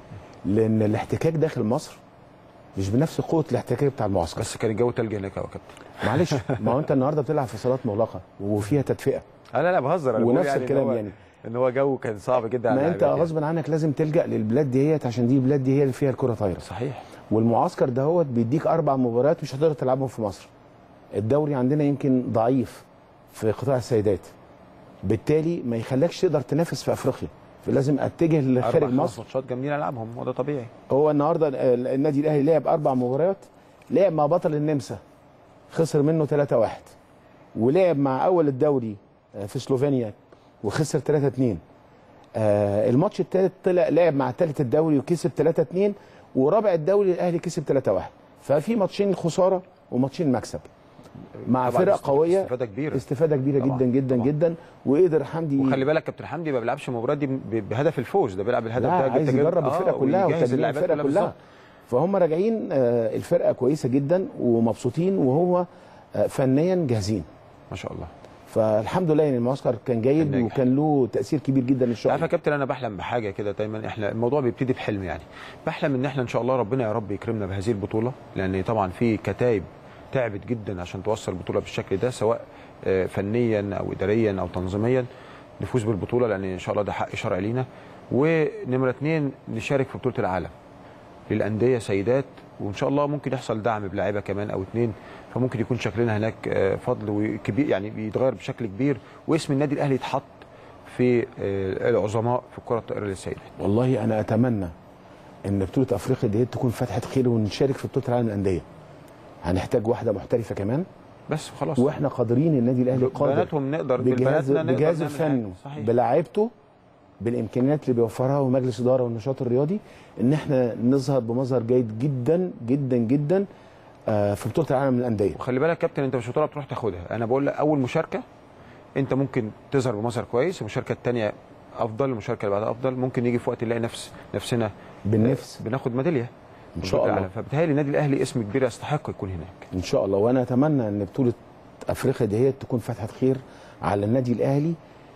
Speaker 2: لان الاحتكاك داخل مصر مش بنفس قوه الاحتكاك بتاع المعسكر
Speaker 1: بس كان الجو تلج هناك يا كابتن
Speaker 2: معلش ما هو انت النهارده بتلعب في صالات مغلقه وفيها تدفئه
Speaker 1: لا لا بهزر انا بقول
Speaker 2: ونفس
Speaker 1: يعني
Speaker 2: الكلام
Speaker 1: إن هو-
Speaker 2: يعني
Speaker 1: ان هو جو كان صعب جدا على
Speaker 2: ما انت
Speaker 1: اللاعبين
Speaker 2: غصب عنك لازم تلجا للبلاد ديت عشان دي البلاد دي هي اللي فيها الكره طايره
Speaker 1: صحيح
Speaker 2: والمعسكر دهوت بيديك اربع مباريات مش هتقدر تلعبهم في مصر الدوري عندنا يمكن ضعيف في قطاع السيدات بالتالي ما يخليكش تقدر تنافس في افريقيا فلازم اتجه
Speaker 1: يعني.
Speaker 2: لخارج
Speaker 1: أربع خمس
Speaker 2: مصر
Speaker 1: ماتشات جامدين العبهم وده طبيعي
Speaker 2: هو النهارده النادي الاهلي لعب اربع مباريات لعب مع بطل النمسا خسر منه 3-1 ولعب مع اول الدوري آه، في سلوفينيا وخسر 3-2 آه الماتش الثالث طلع لعب مع ثالث الدوري وكسب 3-2 ورابع الدوري الاهلي كسب 3-1 ففي ماتشين خساره وماتشين مكسب مع
Speaker 1: طبعاً
Speaker 2: فرق
Speaker 1: است-
Speaker 2: قويه
Speaker 1: استفاده كبيره
Speaker 2: استفاده كبيره
Speaker 1: طبعاً،
Speaker 2: جدا جدا
Speaker 1: طبعاً.
Speaker 2: جدا وقدر حمدي
Speaker 1: وخلي بالك كابتن حمدي ما بيلعبش المباريات دي ب- بهدف الفوز ده بيلعب الهدف
Speaker 2: لا
Speaker 1: ده
Speaker 2: عايز
Speaker 1: جدا
Speaker 2: يجرب الفرقه كلها
Speaker 1: ويجهز
Speaker 2: وتجميع
Speaker 1: اللاعبات
Speaker 2: الفرقه كلها
Speaker 1: بالظبط.
Speaker 2: فهم راجعين آه، الفرقه كويسه جدا ومبسوطين وهو آه، فنيا جاهزين
Speaker 1: ما شاء الله
Speaker 2: فالحمد لله يعني المعسكر كان جيد
Speaker 1: ناجح.
Speaker 2: وكان له تاثير كبير جدا ان شاء
Speaker 1: عارف يا
Speaker 2: الله
Speaker 1: كابتن انا بحلم بحاجه كده دايما احنا الموضوع بيبتدي بحلم يعني بحلم ان احنا ان شاء الله ربنا يا رب يكرمنا بهذه البطوله لان طبعا في كتايب تعبت جدا عشان توصل البطوله بالشكل ده سواء آه، فنيا او اداريا او تنظيميا نفوز بالبطوله لان ان شاء الله ده حق شرعي لينا ونمره اثنين نشارك في بطوله العالم للانديه سيدات وان شاء الله ممكن يحصل دعم بلاعيبه كمان او اثنين فممكن يكون شكلنا هناك آه، فضل وكبير يعني بيتغير بشكل كبير واسم النادي الاهلي يتحط في آه، العظماء في الكره الطائره للسيدات
Speaker 2: والله انا اتمنى ان بطوله افريقيا دي تكون فتحه خير ونشارك في بطوله العالم للانديه هنحتاج واحده محترفه كمان
Speaker 1: بس خلاص
Speaker 2: واحنا قادرين النادي الاهلي قادر
Speaker 1: بناتهم نقدر
Speaker 2: بجهاز
Speaker 1: ببناتنا نقدر
Speaker 2: بجهاز
Speaker 1: نعمل
Speaker 2: الفن
Speaker 1: حاجة. صحيح.
Speaker 2: بلاعيبته بالامكانيات اللي بيوفرها ومجلس اداره والنشاط الرياضي ان احنا نظهر بمظهر جيد جدا جدا جدا آه، في بطوله العالم للانديه
Speaker 1: وخلي بالك يا كابتن انت مش هتقدر تروح تاخدها انا بقول لك اول مشاركه انت ممكن تظهر بمظهر كويس المشاركه الثانيه افضل المشاركه اللي بعدها افضل ممكن يجي في وقت نلاقي نفس نفسنا
Speaker 2: بالنفس
Speaker 1: بناخد ميداليه
Speaker 2: ان شاء الله
Speaker 1: فبالتالي النادي الاهلي اسم كبير يستحق يكون هناك
Speaker 2: ان شاء الله وانا اتمنى ان بطوله افريقيا دي هي تكون فتحه خير على النادي الاهلي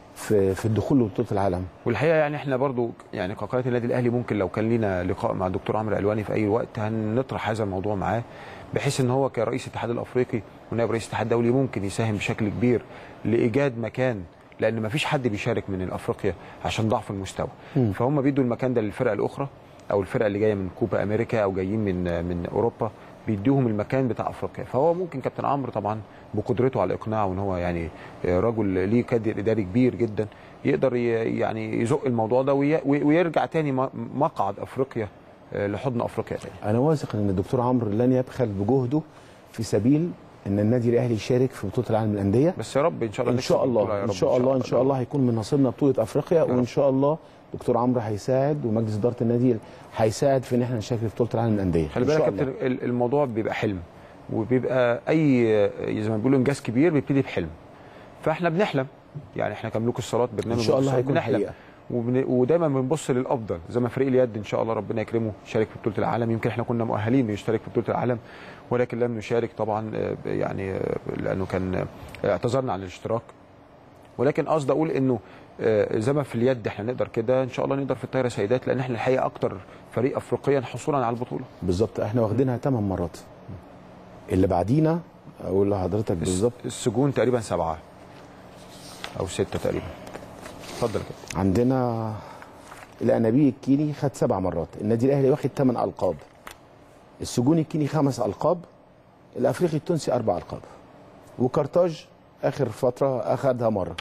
Speaker 2: في في الدخول لبطوله العالم
Speaker 1: والحقيقه يعني احنا برضو يعني كقناه النادي الاهلي ممكن لو كان لينا لقاء مع الدكتور عمرو علواني في اي وقت هنطرح هذا الموضوع معاه بحيث ان هو كرئيس الاتحاد الافريقي ونائب رئيس الاتحاد الدولي ممكن يساهم بشكل كبير لايجاد مكان لان ما فيش حد بيشارك من الافريقيا عشان ضعف المستوى
Speaker 2: مم.
Speaker 1: فهم بيدوا المكان ده للفرق الاخرى او الفرق اللي جايه من كوبا امريكا او جايين من من اوروبا بيديهم المكان بتاع افريقيا فهو ممكن كابتن عمرو طبعا بقدرته على الاقناع وان هو يعني رجل ليه كادر اداري كبير جدا يقدر ي- يعني يزق الموضوع ده وي- ويرجع تاني م- مقعد افريقيا آه، لحضن افريقيا تاني
Speaker 2: انا واثق ان الدكتور عمرو لن يبخل بجهده في سبيل ان النادي الاهلي يشارك في بطوله العالم للانديه
Speaker 1: بس يا رب ان شاء الله
Speaker 2: ان
Speaker 1: نكسب
Speaker 2: شاء
Speaker 1: البطولة
Speaker 2: الله
Speaker 1: يا
Speaker 2: ان
Speaker 1: رب
Speaker 2: شاء الله ان شاء الله هيكون من نصيبنا بطوله افريقيا وان شاء الله دكتور عمرو هيساعد ومجلس اداره النادي هيساعد في ان احنا نشارك في بطوله العالم للانديه
Speaker 1: خلي
Speaker 2: إن
Speaker 1: بالك
Speaker 2: شاء
Speaker 1: يا
Speaker 2: الله.
Speaker 1: كابتن ال- الموضوع بيبقى حلم وبيبقى اي زي ما بيقولوا انجاز كبير بيبتدي بحلم فاحنا بنحلم يعني احنا كملوك الصالات برنامج
Speaker 2: إن شاء الله
Speaker 1: الصالات
Speaker 2: هيكون
Speaker 1: بنحلم
Speaker 2: حقيقة.
Speaker 1: وبن... ودايما بنبص للافضل زي ما فريق اليد ان شاء الله ربنا يكرمه يشارك في بطوله العالم يمكن احنا كنا مؤهلين نشترك في بطوله العالم ولكن لم نشارك طبعا آه، يعني آه، لانه كان آه، اعتذرنا عن الاشتراك ولكن قصدي اقول انه آه، زي ما في اليد احنا نقدر كده ان شاء الله نقدر في الطايره سيدات لان احنا الحقيقه اكتر فريق افريقيا حصولا على البطوله
Speaker 2: بالظبط احنا واخدينها 8 مرات اللي بعدينا اقول لحضرتك بالظبط
Speaker 1: السجون تقريبا سبعه او سته تقريبا اتفضل كده
Speaker 2: عندنا الانابيب الكيني خد سبع مرات النادي الاهلي واخد ثمان القاب السجون الكيني خمس القاب الافريقي التونسي اربع القاب وكارتاج اخر فتره اخذها مره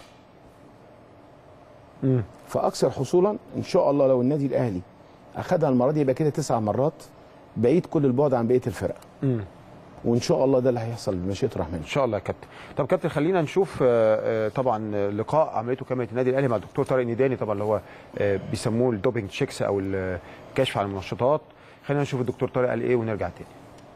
Speaker 2: فاكثر حصولا ان شاء الله لو النادي الاهلي اخذها المره دي يبقى كده تسع مرات بعيد كل البعد عن بقيه الفرق
Speaker 1: امم
Speaker 2: وان شاء الله ده اللي هيحصل بمشيئه الرحمن
Speaker 1: ان شاء الله يا كابتن طب كابتن خلينا نشوف آه، آه، طبعا لقاء عملته كاميرا النادي الاهلي مع الدكتور طارق نداني طبعا اللي هو آه، بيسموه الدوبينج تشيكس او الكشف عن المنشطات خلينا نشوف الدكتور طارق قال ايه ونرجع تاني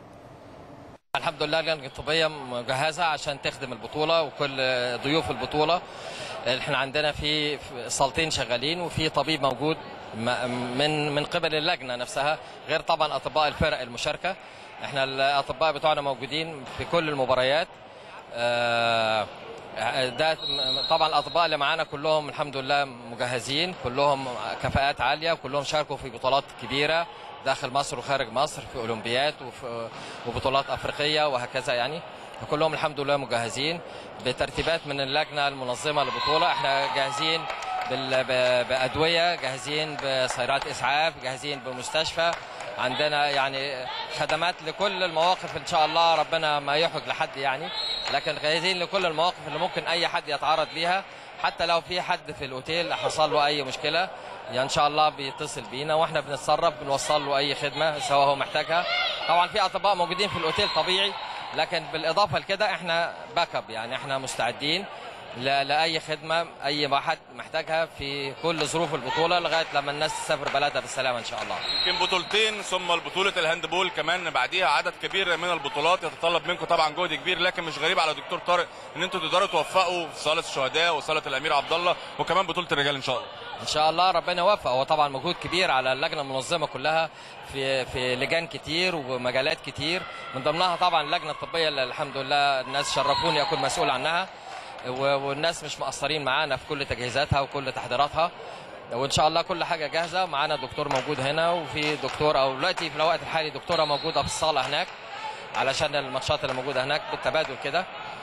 Speaker 17: الحمد لله اللجنه الطبيه مجهزه عشان تخدم البطوله وكل ضيوف البطوله احنا عندنا في في صالتين شغالين وفي طبيب موجود م- من من قبل اللجنه نفسها غير طبعا اطباء الفرق المشاركه احنا الاطباء بتوعنا موجودين في كل المباريات آه، ده طبعا الاطباء اللي معانا كلهم الحمد لله مجهزين كلهم كفاءات عاليه وكلهم شاركوا في بطولات كبيره داخل مصر وخارج مصر في اولمبيات وفي وبطولات افريقيه وهكذا يعني كلهم الحمد لله مجهزين بترتيبات من اللجنه المنظمه للبطوله احنا جاهزين بال- ب- بادويه جاهزين بسيارات اسعاف جاهزين بمستشفى عندنا يعني خدمات لكل المواقف ان شاء الله ربنا ما يحرج لحد يعني لكن جاهزين لكل المواقف اللي ممكن اي حد يتعرض ليها حتى لو في حد في الاوتيل حصل له اي مشكله يعني ان شاء الله بيتصل بينا واحنا بنتصرف بنوصل له اي خدمه سواء هو محتاجها طبعا في اطباء موجودين في الاوتيل طبيعي لكن بالاضافه لكده احنا باك اب يعني احنا مستعدين ل- لاي خدمه اي واحد محتاجها في كل ظروف البطوله لغايه لما الناس تسافر بلدها بالسلامه ان شاء الله
Speaker 3: يمكن بطولتين ثم البطولة الهاندبول كمان بعديها عدد كبير من البطولات يتطلب منكم طبعا جهد كبير لكن مش غريب على دكتور طارق ان انتوا تقدروا توفقوا في صالة الشهداء وصالة الامير عبد الله وكمان بطولة الرجال ان شاء الله
Speaker 17: ان شاء الله ربنا يوفق هو طبعا مجهود كبير على اللجنه المنظمه كلها في في لجان كتير ومجالات كتير من ضمنها طبعا اللجنه الطبيه اللي الحمد لله الناس شرفوني اكون مسؤول عنها و- والناس مش مقصرين معانا في كل تجهيزاتها وكل تحضيراتها وان شاء الله كل حاجه جاهزه معانا دكتور موجود هنا وفي دكتور او دلوقتي في الوقت الحالي دكتوره موجوده في الصاله هناك علشان الماتشات اللي موجوده هناك بالتبادل كده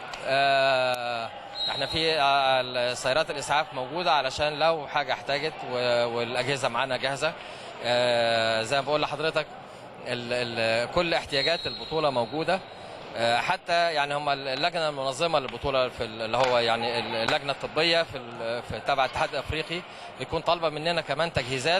Speaker 17: آه، احنا في آه، سيارات الاسعاف موجوده علشان لو حاجه احتاجت و- والاجهزه معانا جاهزه آه، زي ما بقول لحضرتك ال ال كل احتياجات البطوله موجوده آه، حتى يعني هم اللجنه المنظمه للبطوله في ال- اللي هو يعني اللجنه الطبيه في ال- في تبع الاتحاد الافريقي بيكون طالبه مننا كمان تجهيزات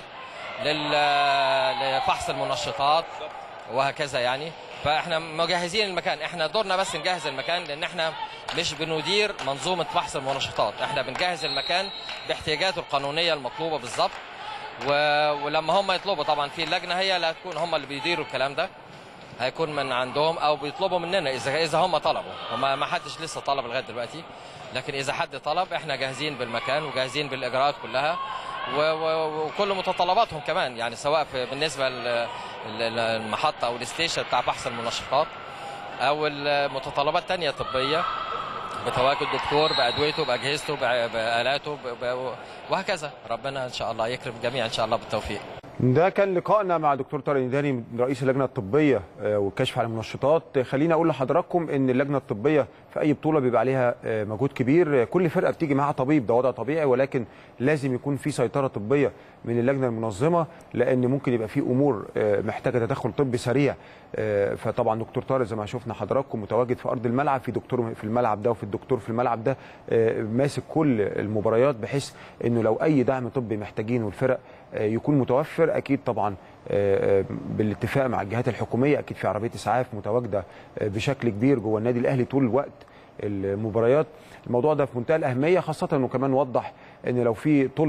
Speaker 17: لل- لفحص المنشطات وهكذا يعني فاحنا مجهزين المكان احنا دورنا بس نجهز المكان لان احنا مش بندير منظومه فحص المنشطات احنا بنجهز المكان باحتياجاته القانونيه المطلوبه بالظبط و... ولما هم يطلبوا طبعا في اللجنه هي اللي هتكون هم اللي بيديروا الكلام ده هيكون من عندهم او بيطلبوا مننا اذا اذا هم طلبوا هم ما حدش لسه طلب لغايه دلوقتي لكن اذا حد طلب احنا جاهزين بالمكان وجاهزين بالاجراءات كلها و- و- وكل متطلباتهم كمان يعني سواء في بالنسبه لل- لل- للمحطه او الستيشن بتاع بحث المنشطات او المتطلبات الثانيه طبيه بتواجد دكتور بادويته باجهزته بع- بالاته ب- ب- وهكذا ربنا ان شاء الله يكرم الجميع ان شاء الله بالتوفيق
Speaker 1: ده كان لقائنا مع دكتور طارق نداني رئيس اللجنه الطبيه آه، والكشف عن المنشطات خليني اقول لحضراتكم ان اللجنه الطبيه في اي بطوله بيبقى عليها آه، مجهود كبير آه، كل فرقه بتيجي معاها طبيب ده وضع طبيعي ولكن لازم يكون في سيطره طبيه من اللجنه المنظمه لان ممكن يبقى في امور آه، محتاجه تدخل طبي سريع آه، فطبعا دكتور طارق زي ما شفنا حضراتكم متواجد في ارض الملعب في دكتور في الملعب ده وفي الدكتور في الملعب ده آه، ماسك كل المباريات بحيث انه لو اي دعم طبي محتاجينه الفرق آه، يكون متوفر اكيد طبعا آه، آه، بالاتفاق مع الجهات الحكوميه اكيد في عربيه اسعاف متواجده آه، بشكل كبير جوه النادي الاهلي طول الوقت المباريات الموضوع ده في منتهى الاهميه خاصه انه كمان وضح ان لو في طلب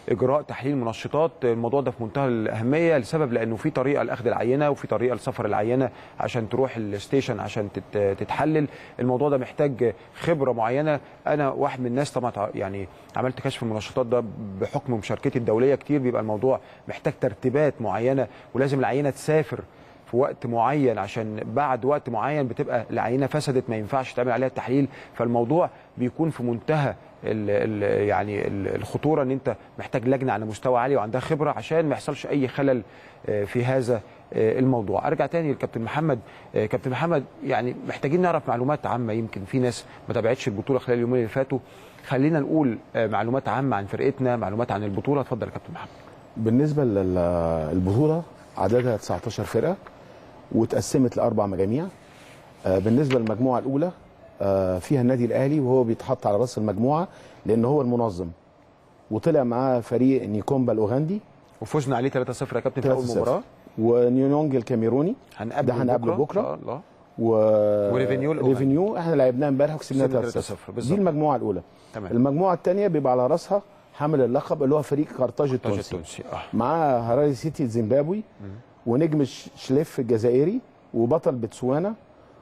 Speaker 1: اجراء تحليل منشطات الموضوع ده في منتهى الاهميه لسبب لانه في طريقه لاخذ العينه وفي طريقه لسفر العينه عشان تروح الستيشن عشان تت- تتحلل الموضوع ده محتاج خبره معينه انا واحد من الناس طبعا تع- يعني عملت كشف المنشطات ده بحكم مشاركتي الدوليه كتير بيبقى الموضوع محتاج ترتيبات معينه ولازم العينه تسافر في وقت معين عشان بعد وقت معين بتبقى العينه فسدت ما ينفعش تعمل عليها التحليل فالموضوع بيكون في منتهى ال ال يعني ال- الخطوره ان انت محتاج لجنه على مستوى عالي وعندها خبره عشان ما يحصلش اي خلل آه، في هذا آه، الموضوع ارجع تاني لكابتن محمد آه، كابتن محمد يعني محتاجين نعرف معلومات عامه يمكن في ناس ما تابعتش البطوله خلال اليومين اللي فاتوا خلينا نقول آه، معلومات عامه عن فرقتنا معلومات عن البطوله اتفضل يا كابتن محمد
Speaker 2: بالنسبه للبطوله عددها 19 فرقه واتقسمت لاربع مجاميع آه، بالنسبه للمجموعه الاولى آه، فيها النادي الاهلي وهو بيتحط على راس المجموعه لان هو المنظم وطلع معاه فريق نيكومبا الاوغندي
Speaker 1: وفزنا عليه 3-0 يا كابتن في اول
Speaker 2: 3-0.
Speaker 1: مباراه
Speaker 2: ونيونونج الكاميروني
Speaker 1: هنقابله
Speaker 2: ده هنقابله
Speaker 1: بكرة.
Speaker 2: بكره,
Speaker 1: إن شاء الله.
Speaker 2: و...
Speaker 1: وريفينيو الأوغندي.
Speaker 2: ريفينيو احنا لعبناه امبارح وكسبنا
Speaker 1: كسبنا
Speaker 2: 3-0
Speaker 1: 3-0
Speaker 2: دي
Speaker 1: بالظبط.
Speaker 2: المجموعه الاولى
Speaker 1: تمام.
Speaker 2: المجموعه الثانيه بيبقى على راسها حامل اللقب اللي هو فريق قرطاج
Speaker 1: قرطاج
Speaker 2: التونسي
Speaker 1: التونسي اه
Speaker 2: معاه هراري سيتي الزيمبابوي ونجم ش- شليف الجزائري وبطل بتسوانا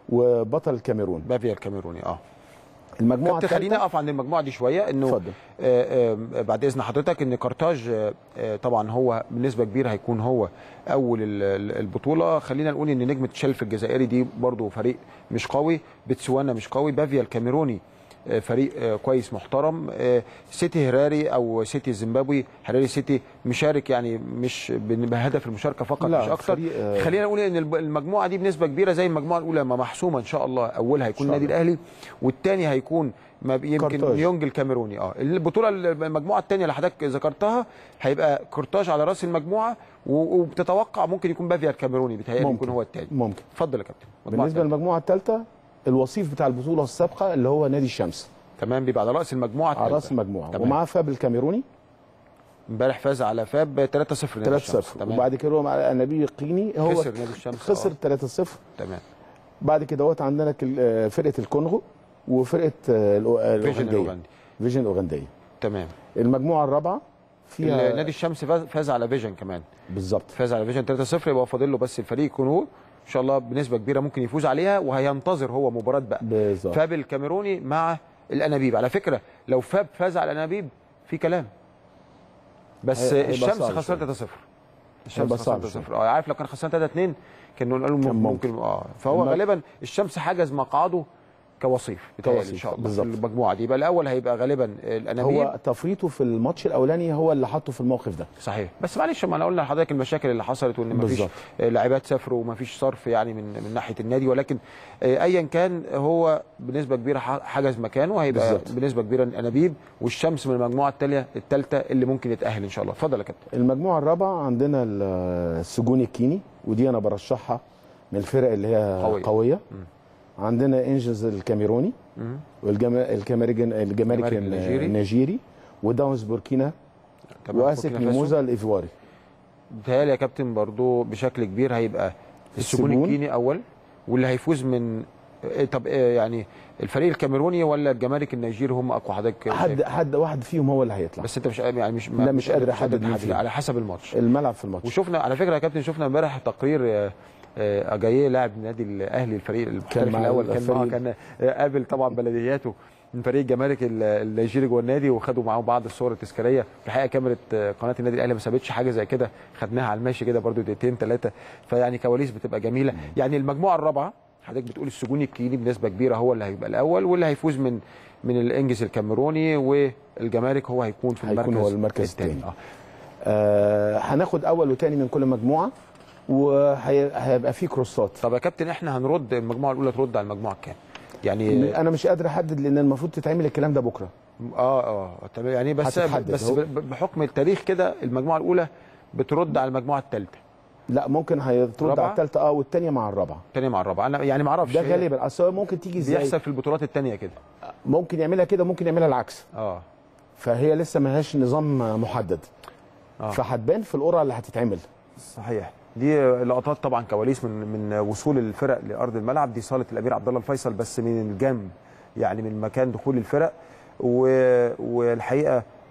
Speaker 2: وبطل الكاميرون
Speaker 1: بافيا الكاميروني اه
Speaker 2: المجموعه
Speaker 1: كابتن خلينا
Speaker 2: الثالثه
Speaker 1: اقف عند المجموعه دي شويه انه
Speaker 2: اتفضل.
Speaker 1: آه آه بعد اذن حضرتك ان قرطاج آه آه، طبعا هو بنسبه كبيره هيكون هو اول ال- ال- البطوله خلينا نقول ان نجمه تشيلف الجزائري دي برضو فريق مش قوي بتسوانا مش قوي بافيا الكاميروني آه، فريق آه، كويس محترم آه، سيتي هراري او سيتي الزيمبابوي هراري سيتي مشارك يعني مش بن- بهدف المشاركه فقط
Speaker 2: لا،
Speaker 1: مش اكتر
Speaker 2: فريق، آه،
Speaker 1: خلينا نقول ان الب- المجموعه دي بنسبه كبيره زي المجموعه الاولى ما محسومه ان شاء الله اولها هيكون
Speaker 2: إن شاء
Speaker 1: النادي الاهلي والثاني هيكون ما بي- يمكن
Speaker 2: قرطاج.
Speaker 1: يونج الكاميروني اه البطوله المجموعه الثانيه اللي حضرتك ذكرتها هيبقى قرطاج على راس المجموعه و- وبتتوقع ممكن يكون بافيا الكاميروني بيتهيألي
Speaker 2: ممكن.
Speaker 1: يكون هو الثاني
Speaker 2: ممكن
Speaker 1: اتفضل يا كابتن المجموعة
Speaker 2: بالنسبه للمجموعه الثالثه الوصيف بتاع البطوله السابقه اللي هو نادي الشمس
Speaker 1: تمام بيبقى على راس المجموعه
Speaker 2: على
Speaker 1: الثالثة.
Speaker 2: راس المجموعه
Speaker 1: تمام.
Speaker 2: ومعاه فاب الكاميروني
Speaker 1: امبارح فاز على فاب 3-0 نادي
Speaker 2: 3-0
Speaker 1: الشمس. تمام
Speaker 2: وبعد كده هو مع النبي القيني هو
Speaker 1: خسر نادي الشمس،
Speaker 2: خسر
Speaker 1: آه.
Speaker 2: 3-0
Speaker 1: تمام
Speaker 2: بعد كده دوت عندنا كل- آه، فرقه الكونغو وفرقه آه، الأو- آه،
Speaker 1: فيجن
Speaker 2: الاوغنديه
Speaker 1: الأوغندي.
Speaker 2: فيجن الاوغنديه
Speaker 1: تمام
Speaker 2: المجموعه الرابعه فيها
Speaker 1: نادي الشمس فاز, فاز على فيجن كمان
Speaker 2: بالظبط
Speaker 1: فاز على فيجن 3-0 يبقى فاضل له بس الفريق يكون هو ان شاء الله بنسبه كبيره ممكن يفوز عليها وهينتظر هو مباراه بقى
Speaker 2: بالظبط
Speaker 1: فاب الكاميروني مع الانابيب على فكره لو فاب فاز على الانابيب في كلام بس
Speaker 2: هي- هيبقى
Speaker 1: الشمس
Speaker 2: صعب
Speaker 1: خسرت
Speaker 2: شوية.
Speaker 1: 3-0 الشمس
Speaker 2: هيبقى
Speaker 1: خسرت
Speaker 2: صعب
Speaker 1: 3-0 اه عارف لو كان خسران 3-2 كان نقول له ممكن, ممكن اه فهو
Speaker 2: الم-
Speaker 1: غالبا الشمس حجز مقعده كوصيف بيتهيألي ان
Speaker 2: كوصيف،
Speaker 1: شاء الله
Speaker 2: بالظبط.
Speaker 1: المجموعه دي يبقى الاول هيبقى غالبا الانابيب
Speaker 2: هو تفريطه في الماتش الاولاني هو اللي حطه في الموقف ده
Speaker 1: صحيح بس معلش ما انا قلنا لحضرتك المشاكل اللي حصلت وان ما فيش
Speaker 2: بالظبط.
Speaker 1: لاعبات سافروا وما فيش صرف يعني من من ناحيه النادي ولكن آه، ايا كان هو بنسبه كبيره ح- حجز مكانه هيبقى
Speaker 2: بالظبط.
Speaker 1: بنسبه كبيره انابيب والشمس من المجموعه التاليه الثالثه اللي ممكن يتاهل ان شاء الله اتفضل يا كابتن
Speaker 2: المجموعه الرابعه عندنا ال- السجون الكيني ودي انا برشحها من الفرق اللي هي
Speaker 1: قوية.
Speaker 2: قويه, قوية. عندنا انجلز الكاميروني
Speaker 1: مم.
Speaker 2: والجماريك الجماريك
Speaker 1: النيجيري.
Speaker 2: النيجيري وداونز بوركينا
Speaker 1: تمام،
Speaker 2: واسك
Speaker 1: بوركينا فاسو.
Speaker 2: ميموزا الايفواري
Speaker 1: بيتهيألي يا كابتن برضو بشكل كبير هيبقى السجون
Speaker 2: السجون.
Speaker 1: الكيني اول واللي هيفوز من آه، طب آه، يعني الفريق الكاميروني ولا الجمارك النيجيري هم اقوى حضرتك
Speaker 2: حد
Speaker 1: شايف؟
Speaker 2: حد واحد فيهم هو اللي هيطلع
Speaker 1: بس انت مش يعني مش
Speaker 2: لا، مش قادر أحدد مين
Speaker 1: تحدد
Speaker 2: فيهم.
Speaker 1: على حسب الماتش
Speaker 2: الملعب في الماتش
Speaker 1: وشفنا على فكره يا كابتن شفنا امبارح تقرير آه، آه، اجاييه لاعب النادي الاهلي الفريق المحترف
Speaker 2: مع
Speaker 1: الاول كان
Speaker 2: الفريق.
Speaker 1: معاه كان آه، قابل طبعا بلدياته من فريق الجمارك ال- النيجيري جوه النادي وخدوا معاهم بعض الصور التذكاريه الحقيقه كاميرا آه، قناه النادي الاهلي ما سابتش حاجه زي كده خدناها على الماشي كده برده دقيقتين ثلاثه فيعني كواليس بتبقى جميله يعني المجموعه الرابعه حضرتك بتقول السجون الكيني بنسبه كبيره هو اللي هيبقى الاول واللي هيفوز من من الانجز الكاميروني والجمارك هو هيكون في المركز
Speaker 2: هيكون هو المركز
Speaker 1: الثاني
Speaker 2: الثاني آه هناخد اول وثاني من كل مجموعه وهيبقى في كروسات
Speaker 1: طب يا كابتن احنا هنرد المجموعه الاولى ترد على المجموعه الكام يعني
Speaker 2: انا مش قادر احدد لان المفروض تتعمل الكلام ده بكره
Speaker 1: اه اه تمام يعني بس
Speaker 2: هتتحدد
Speaker 1: بس
Speaker 2: هو.
Speaker 1: ب- بحكم التاريخ كده المجموعه الاولى بترد على المجموعه الثالثه
Speaker 2: لا ممكن هيترد
Speaker 1: رابعة؟
Speaker 2: على الثالثه اه والثانيه مع الرابعه
Speaker 1: الثانيه مع الرابعه انا يعني ما اعرفش
Speaker 2: ده
Speaker 1: هي
Speaker 2: غالبا اصل هو ممكن تيجي ازاي
Speaker 1: بيحصل في البطولات الثانيه كده
Speaker 2: ممكن يعملها كده ممكن يعملها العكس
Speaker 1: اه
Speaker 2: فهي لسه ما لهاش نظام محدد
Speaker 1: آه.
Speaker 2: فهتبان في القرعه اللي هتتعمل
Speaker 1: صحيح دي لقطات طبعا كواليس من من وصول الفرق لارض الملعب دي صاله الامير عبد الله الفيصل بس من الجنب يعني من مكان دخول الفرق و... والحقيقه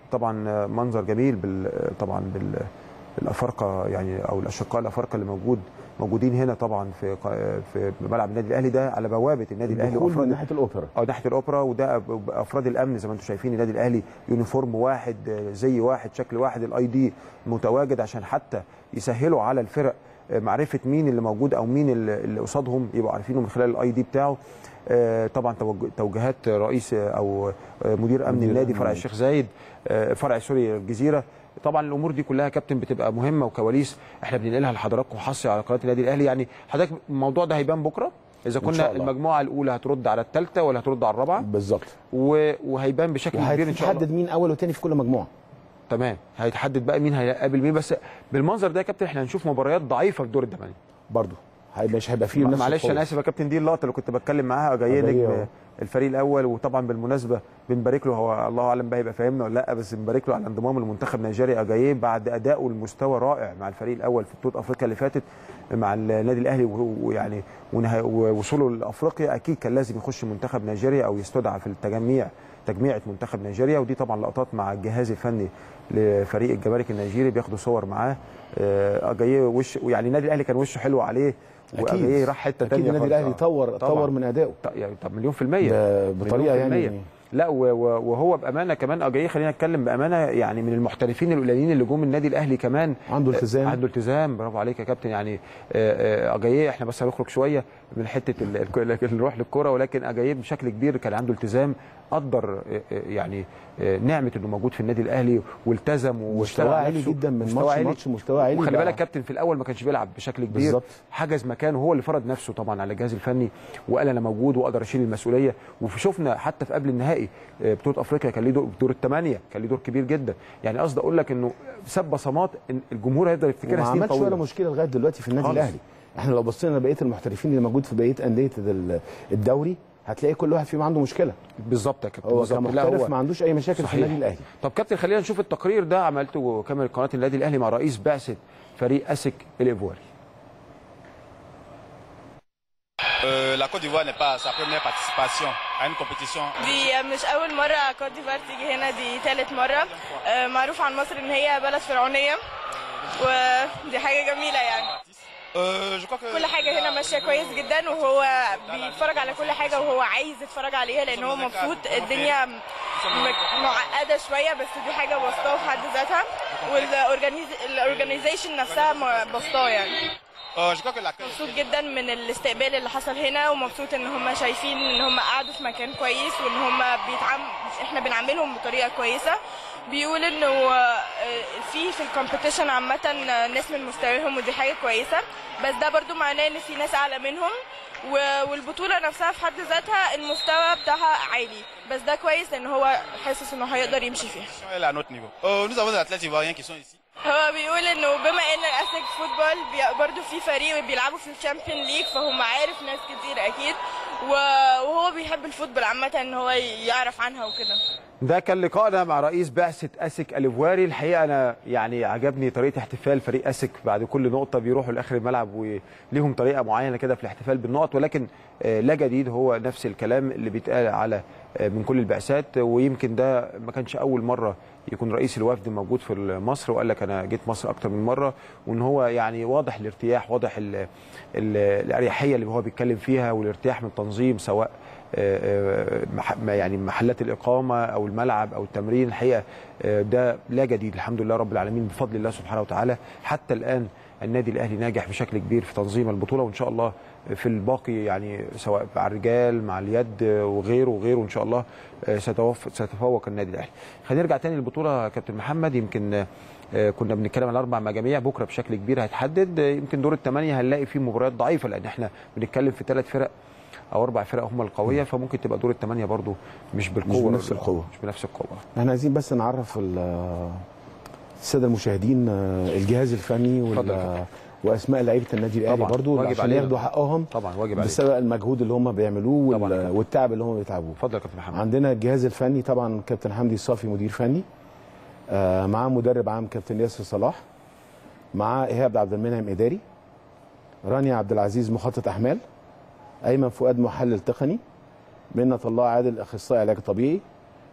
Speaker 1: طبعا منظر جميل بال طبعا بال الافارقه يعني او الاشقاء الافارقه اللي موجود موجودين هنا طبعا في قا- في ملعب النادي الاهلي ده على بوابه النادي الاهلي
Speaker 2: الدخول
Speaker 1: وافراد
Speaker 2: من ناحيه الاوبرا
Speaker 1: اه ناحيه الاوبرا وده أب- افراد الامن زي ما انتم شايفين النادي الاهلي يونيفورم واحد آه، زي واحد شكل واحد الاي دي متواجد عشان حتى يسهلوا على الفرق آه، معرفه مين اللي موجود او مين اللي اللي قصادهم يبقوا عارفينه من خلال الاي دي بتاعه آه، طبعا توج- توجيهات رئيس آه، او آه، مدير امن
Speaker 2: مدير
Speaker 1: النادي
Speaker 2: أمن
Speaker 1: فرع
Speaker 2: النادي.
Speaker 1: الشيخ زايد آه، فرع سوري الجزيره طبعا الامور دي كلها يا كابتن بتبقى مهمه وكواليس احنا بننقلها لحضراتكم حصري على قناه النادي الاهلي يعني حضرتك الموضوع ده هيبان بكره اذا
Speaker 2: إن
Speaker 1: كنا
Speaker 2: شاء الله.
Speaker 1: المجموعه الاولى هترد على الثالثه ولا هترد على الرابعه
Speaker 2: بالظبط
Speaker 1: و- وهيبان بشكل كبير ان شاء الله
Speaker 2: وهتحدد مين اول وثاني في كل مجموعه
Speaker 1: تمام هيتحدد بقى مين هيقابل مين بس بالمنظر ده يا كابتن احنا هنشوف مباريات ضعيفه في دور الثمانيه
Speaker 2: برضه هيبقى مش هيبقى فيه نفس
Speaker 1: معلش
Speaker 2: القوة.
Speaker 1: انا اسف يا كابتن دي اللقطه اللي كنت بتكلم معاها جاي
Speaker 2: أجاييه
Speaker 1: نجم
Speaker 2: أهو.
Speaker 1: الفريق الاول وطبعا بالمناسبه بنبارك له هو الله اعلم بقى هيبقى فاهمنا ولا لا بس بنبارك له على انضمام المنتخب نيجيريا اجاييه بعد ادائه المستوى رائع مع الفريق الاول في بطوله افريقيا اللي فاتت مع النادي الاهلي و- ويعني ونه- ووصوله لافريقيا اكيد كان لازم يخش منتخب نيجيريا او يستدعى في التجميع تجميعه منتخب نيجيريا ودي طبعا لقطات مع الجهاز الفني لفريق الجمارك النيجيري بياخدوا صور معاه آه، اجاييه وش يعني النادي الاهلي كان وشه حلو عليه
Speaker 2: أكيد.
Speaker 1: واجاييه راح حته
Speaker 2: أكيد
Speaker 1: ثانيه
Speaker 2: النادي الأهلي طور- طور من أدائه.
Speaker 1: يعني طب مليون في المية
Speaker 2: ده
Speaker 1: مليون
Speaker 2: بطريقة
Speaker 1: في المية.
Speaker 2: يعني-
Speaker 1: لا و- و- وهو بامانه كمان اجاييه خلينا نتكلم بامانه يعني من المحترفين القليلين اللي جم النادي الاهلي كمان
Speaker 2: عنده التزام.
Speaker 1: عنده التزام برافو عليك يا كابتن يعني آه، آه، اجاييه احنا بس هنخرج شويه من حته ال- ال- نروح للكوره ولكن اجاييه بشكل كبير كان عنده التزام قدر آه، آه، يعني آه، نعمه انه موجود في النادي الاهلي والتزم واشتغل
Speaker 2: مستواه
Speaker 1: على
Speaker 2: عالي
Speaker 1: نفسه.
Speaker 2: جدا من
Speaker 1: مستواه
Speaker 2: ماتش
Speaker 1: عالي.
Speaker 2: لماتش مستواه عالي
Speaker 1: وخلي
Speaker 2: بقى.
Speaker 1: بالك كابتن في الاول ما كانش بيلعب بشكل كبير
Speaker 2: بالظبط.
Speaker 1: حجز مكانه هو اللي فرض نفسه طبعا على الجهاز الفني وقال انا موجود واقدر اشيل المسؤوليه وشفنا حتى في قبل النهائي آه، بطوله افريقيا كان ليه دور دور الثمانيه كان ليه دور كبير جدا يعني قصدي اقول لك انه ساب بصمات إن الجمهور هيقدر يفتكرها
Speaker 2: وما
Speaker 1: سنين
Speaker 2: عملش ولا
Speaker 1: طويله
Speaker 2: مشكله لغايه دلوقتي في النادي
Speaker 1: خالص.
Speaker 2: الاهلي احنا لو بصينا لبقيه المحترفين اللي موجود في بقيه انديه ال- الدوري هتلاقي كل واحد فيهم عنده مشكله
Speaker 1: بالظبط يا كابتن
Speaker 2: هو
Speaker 1: بالظبط. لا،
Speaker 2: كمحترف
Speaker 1: هو-
Speaker 2: ما عندوش اي مشاكل في
Speaker 1: صحيح.
Speaker 2: النادي الاهلي
Speaker 1: طب كابتن خلينا نشوف التقرير ده عملته كاميرا قناه النادي الاهلي مع رئيس بعثه فريق اسك الايفواري
Speaker 18: Euh, la Côte d'Ivoire n'est pas sa première participation à une compétition.
Speaker 19: دي مش أول مرة كوت ديفوار تيجي هنا دي تالت مرة آه، معروف عن مصر إن هي بلد فرعونية ودي حاجة جميلة يعني
Speaker 18: Euh, je crois que
Speaker 19: كل حاجة هنا ماشية كويس جدا وهو بيتفرج على كل حاجة وهو عايز يتفرج عليها لأن هو مبسوط الدنيا م- معقدة شوية بس دي حاجة بسيطة في حد ذاتها والأورجانيزيشن نفسها م- بسيطة يعني
Speaker 18: euh, je crois que la
Speaker 19: مبسوط جدا من الاستقبال اللي حصل هنا ومبسوط ان هم شايفين ان هم قعدوا في مكان كويس وان هم بيتعام احنا بنعاملهم بطريقه كويسه بيقول انه آه، في في الكومبيتيشن عامه ناس من مستواهم ودي حاجه كويسه بس ده برضو معناه ان في ناس اعلى منهم و- والبطوله نفسها في حد ذاتها المستوى بتاعها عالي بس ده كويس لان هو حاسس انه هيقدر يمشي فيها
Speaker 18: elle est à notre niveau. Euh, nous avons des athlètes ivoiriens qui sont ici.
Speaker 19: هو بيقول انه بما ان الاسك فوتبول بي- برضو في فريق بيلعبوا في الشامبيون ليج فهم عارف ناس كتير اكيد و- وهو بيحب الفوتبول عامه ان هو يعرف عنها وكده
Speaker 1: ده كان لقائنا مع رئيس بعثة أسك الإيفواري الحقيقة أنا يعني عجبني طريقة احتفال فريق أسك بعد كل نقطة بيروحوا لآخر الملعب وليهم طريقة معينة كده في الاحتفال بالنقط ولكن آه، لا جديد هو نفس الكلام اللي بيتقال على آه، من كل البعثات ويمكن ده ما كانش أول مرة يكون رئيس الوفد موجود في مصر وقال لك أنا جيت مصر أكتر من مرة وإن هو يعني واضح الارتياح واضح ال ال الأريحية اللي هو بيتكلم فيها والارتياح من التنظيم سواء آه، مح- ما يعني محلات الإقامة أو الملعب أو التمرين الحقيقة آه، ده لا جديد الحمد لله رب العالمين بفضل الله سبحانه وتعالى حتى الآن النادي الأهلي ناجح بشكل كبير في تنظيم البطولة وإن شاء الله في الباقي يعني سواء مع الرجال مع اليد وغيره وغيره إن شاء الله آه، سيتوف- سيتفوق النادي الأهلي خلينا نرجع تاني للبطولة يا كابتن محمد يمكن آه، كنا بنتكلم على اربع مجاميع بكره بشكل كبير هيتحدد آه، يمكن دور الثمانيه هنلاقي فيه مباريات ضعيفه لان احنا بنتكلم في ثلاث فرق او اربع فرق هم القويه فممكن تبقى دور الثمانيه برضو مش بالقوه
Speaker 2: بنفس القوة.
Speaker 1: مش بنفس القوه
Speaker 2: احنا عايزين بس نعرف ال- الساده المشاهدين آه، الجهاز الفني وال-
Speaker 1: اتفضل يا كابتن.
Speaker 2: واسماء لعيبه النادي الاهلي
Speaker 1: طبعاً،
Speaker 2: برضو
Speaker 1: واجب
Speaker 2: عشان
Speaker 1: علينا.
Speaker 2: ياخدوا حقهم
Speaker 1: طبعا واجب عليك
Speaker 2: بسبب المجهود اللي هم بيعملوه وال- والتعب اللي هم بيتعبوه
Speaker 1: اتفضل يا كابتن محمد
Speaker 2: عندنا الجهاز الفني طبعا كابتن حمدي الصافي مدير فني آه، معاه مدرب عام كابتن ياسر صلاح معاه ايهاب عبد المنعم اداري رانيا عبد العزيز مخطط احمال ايمن فؤاد محلل تقني منة الله عادل اخصائي علاج طبيعي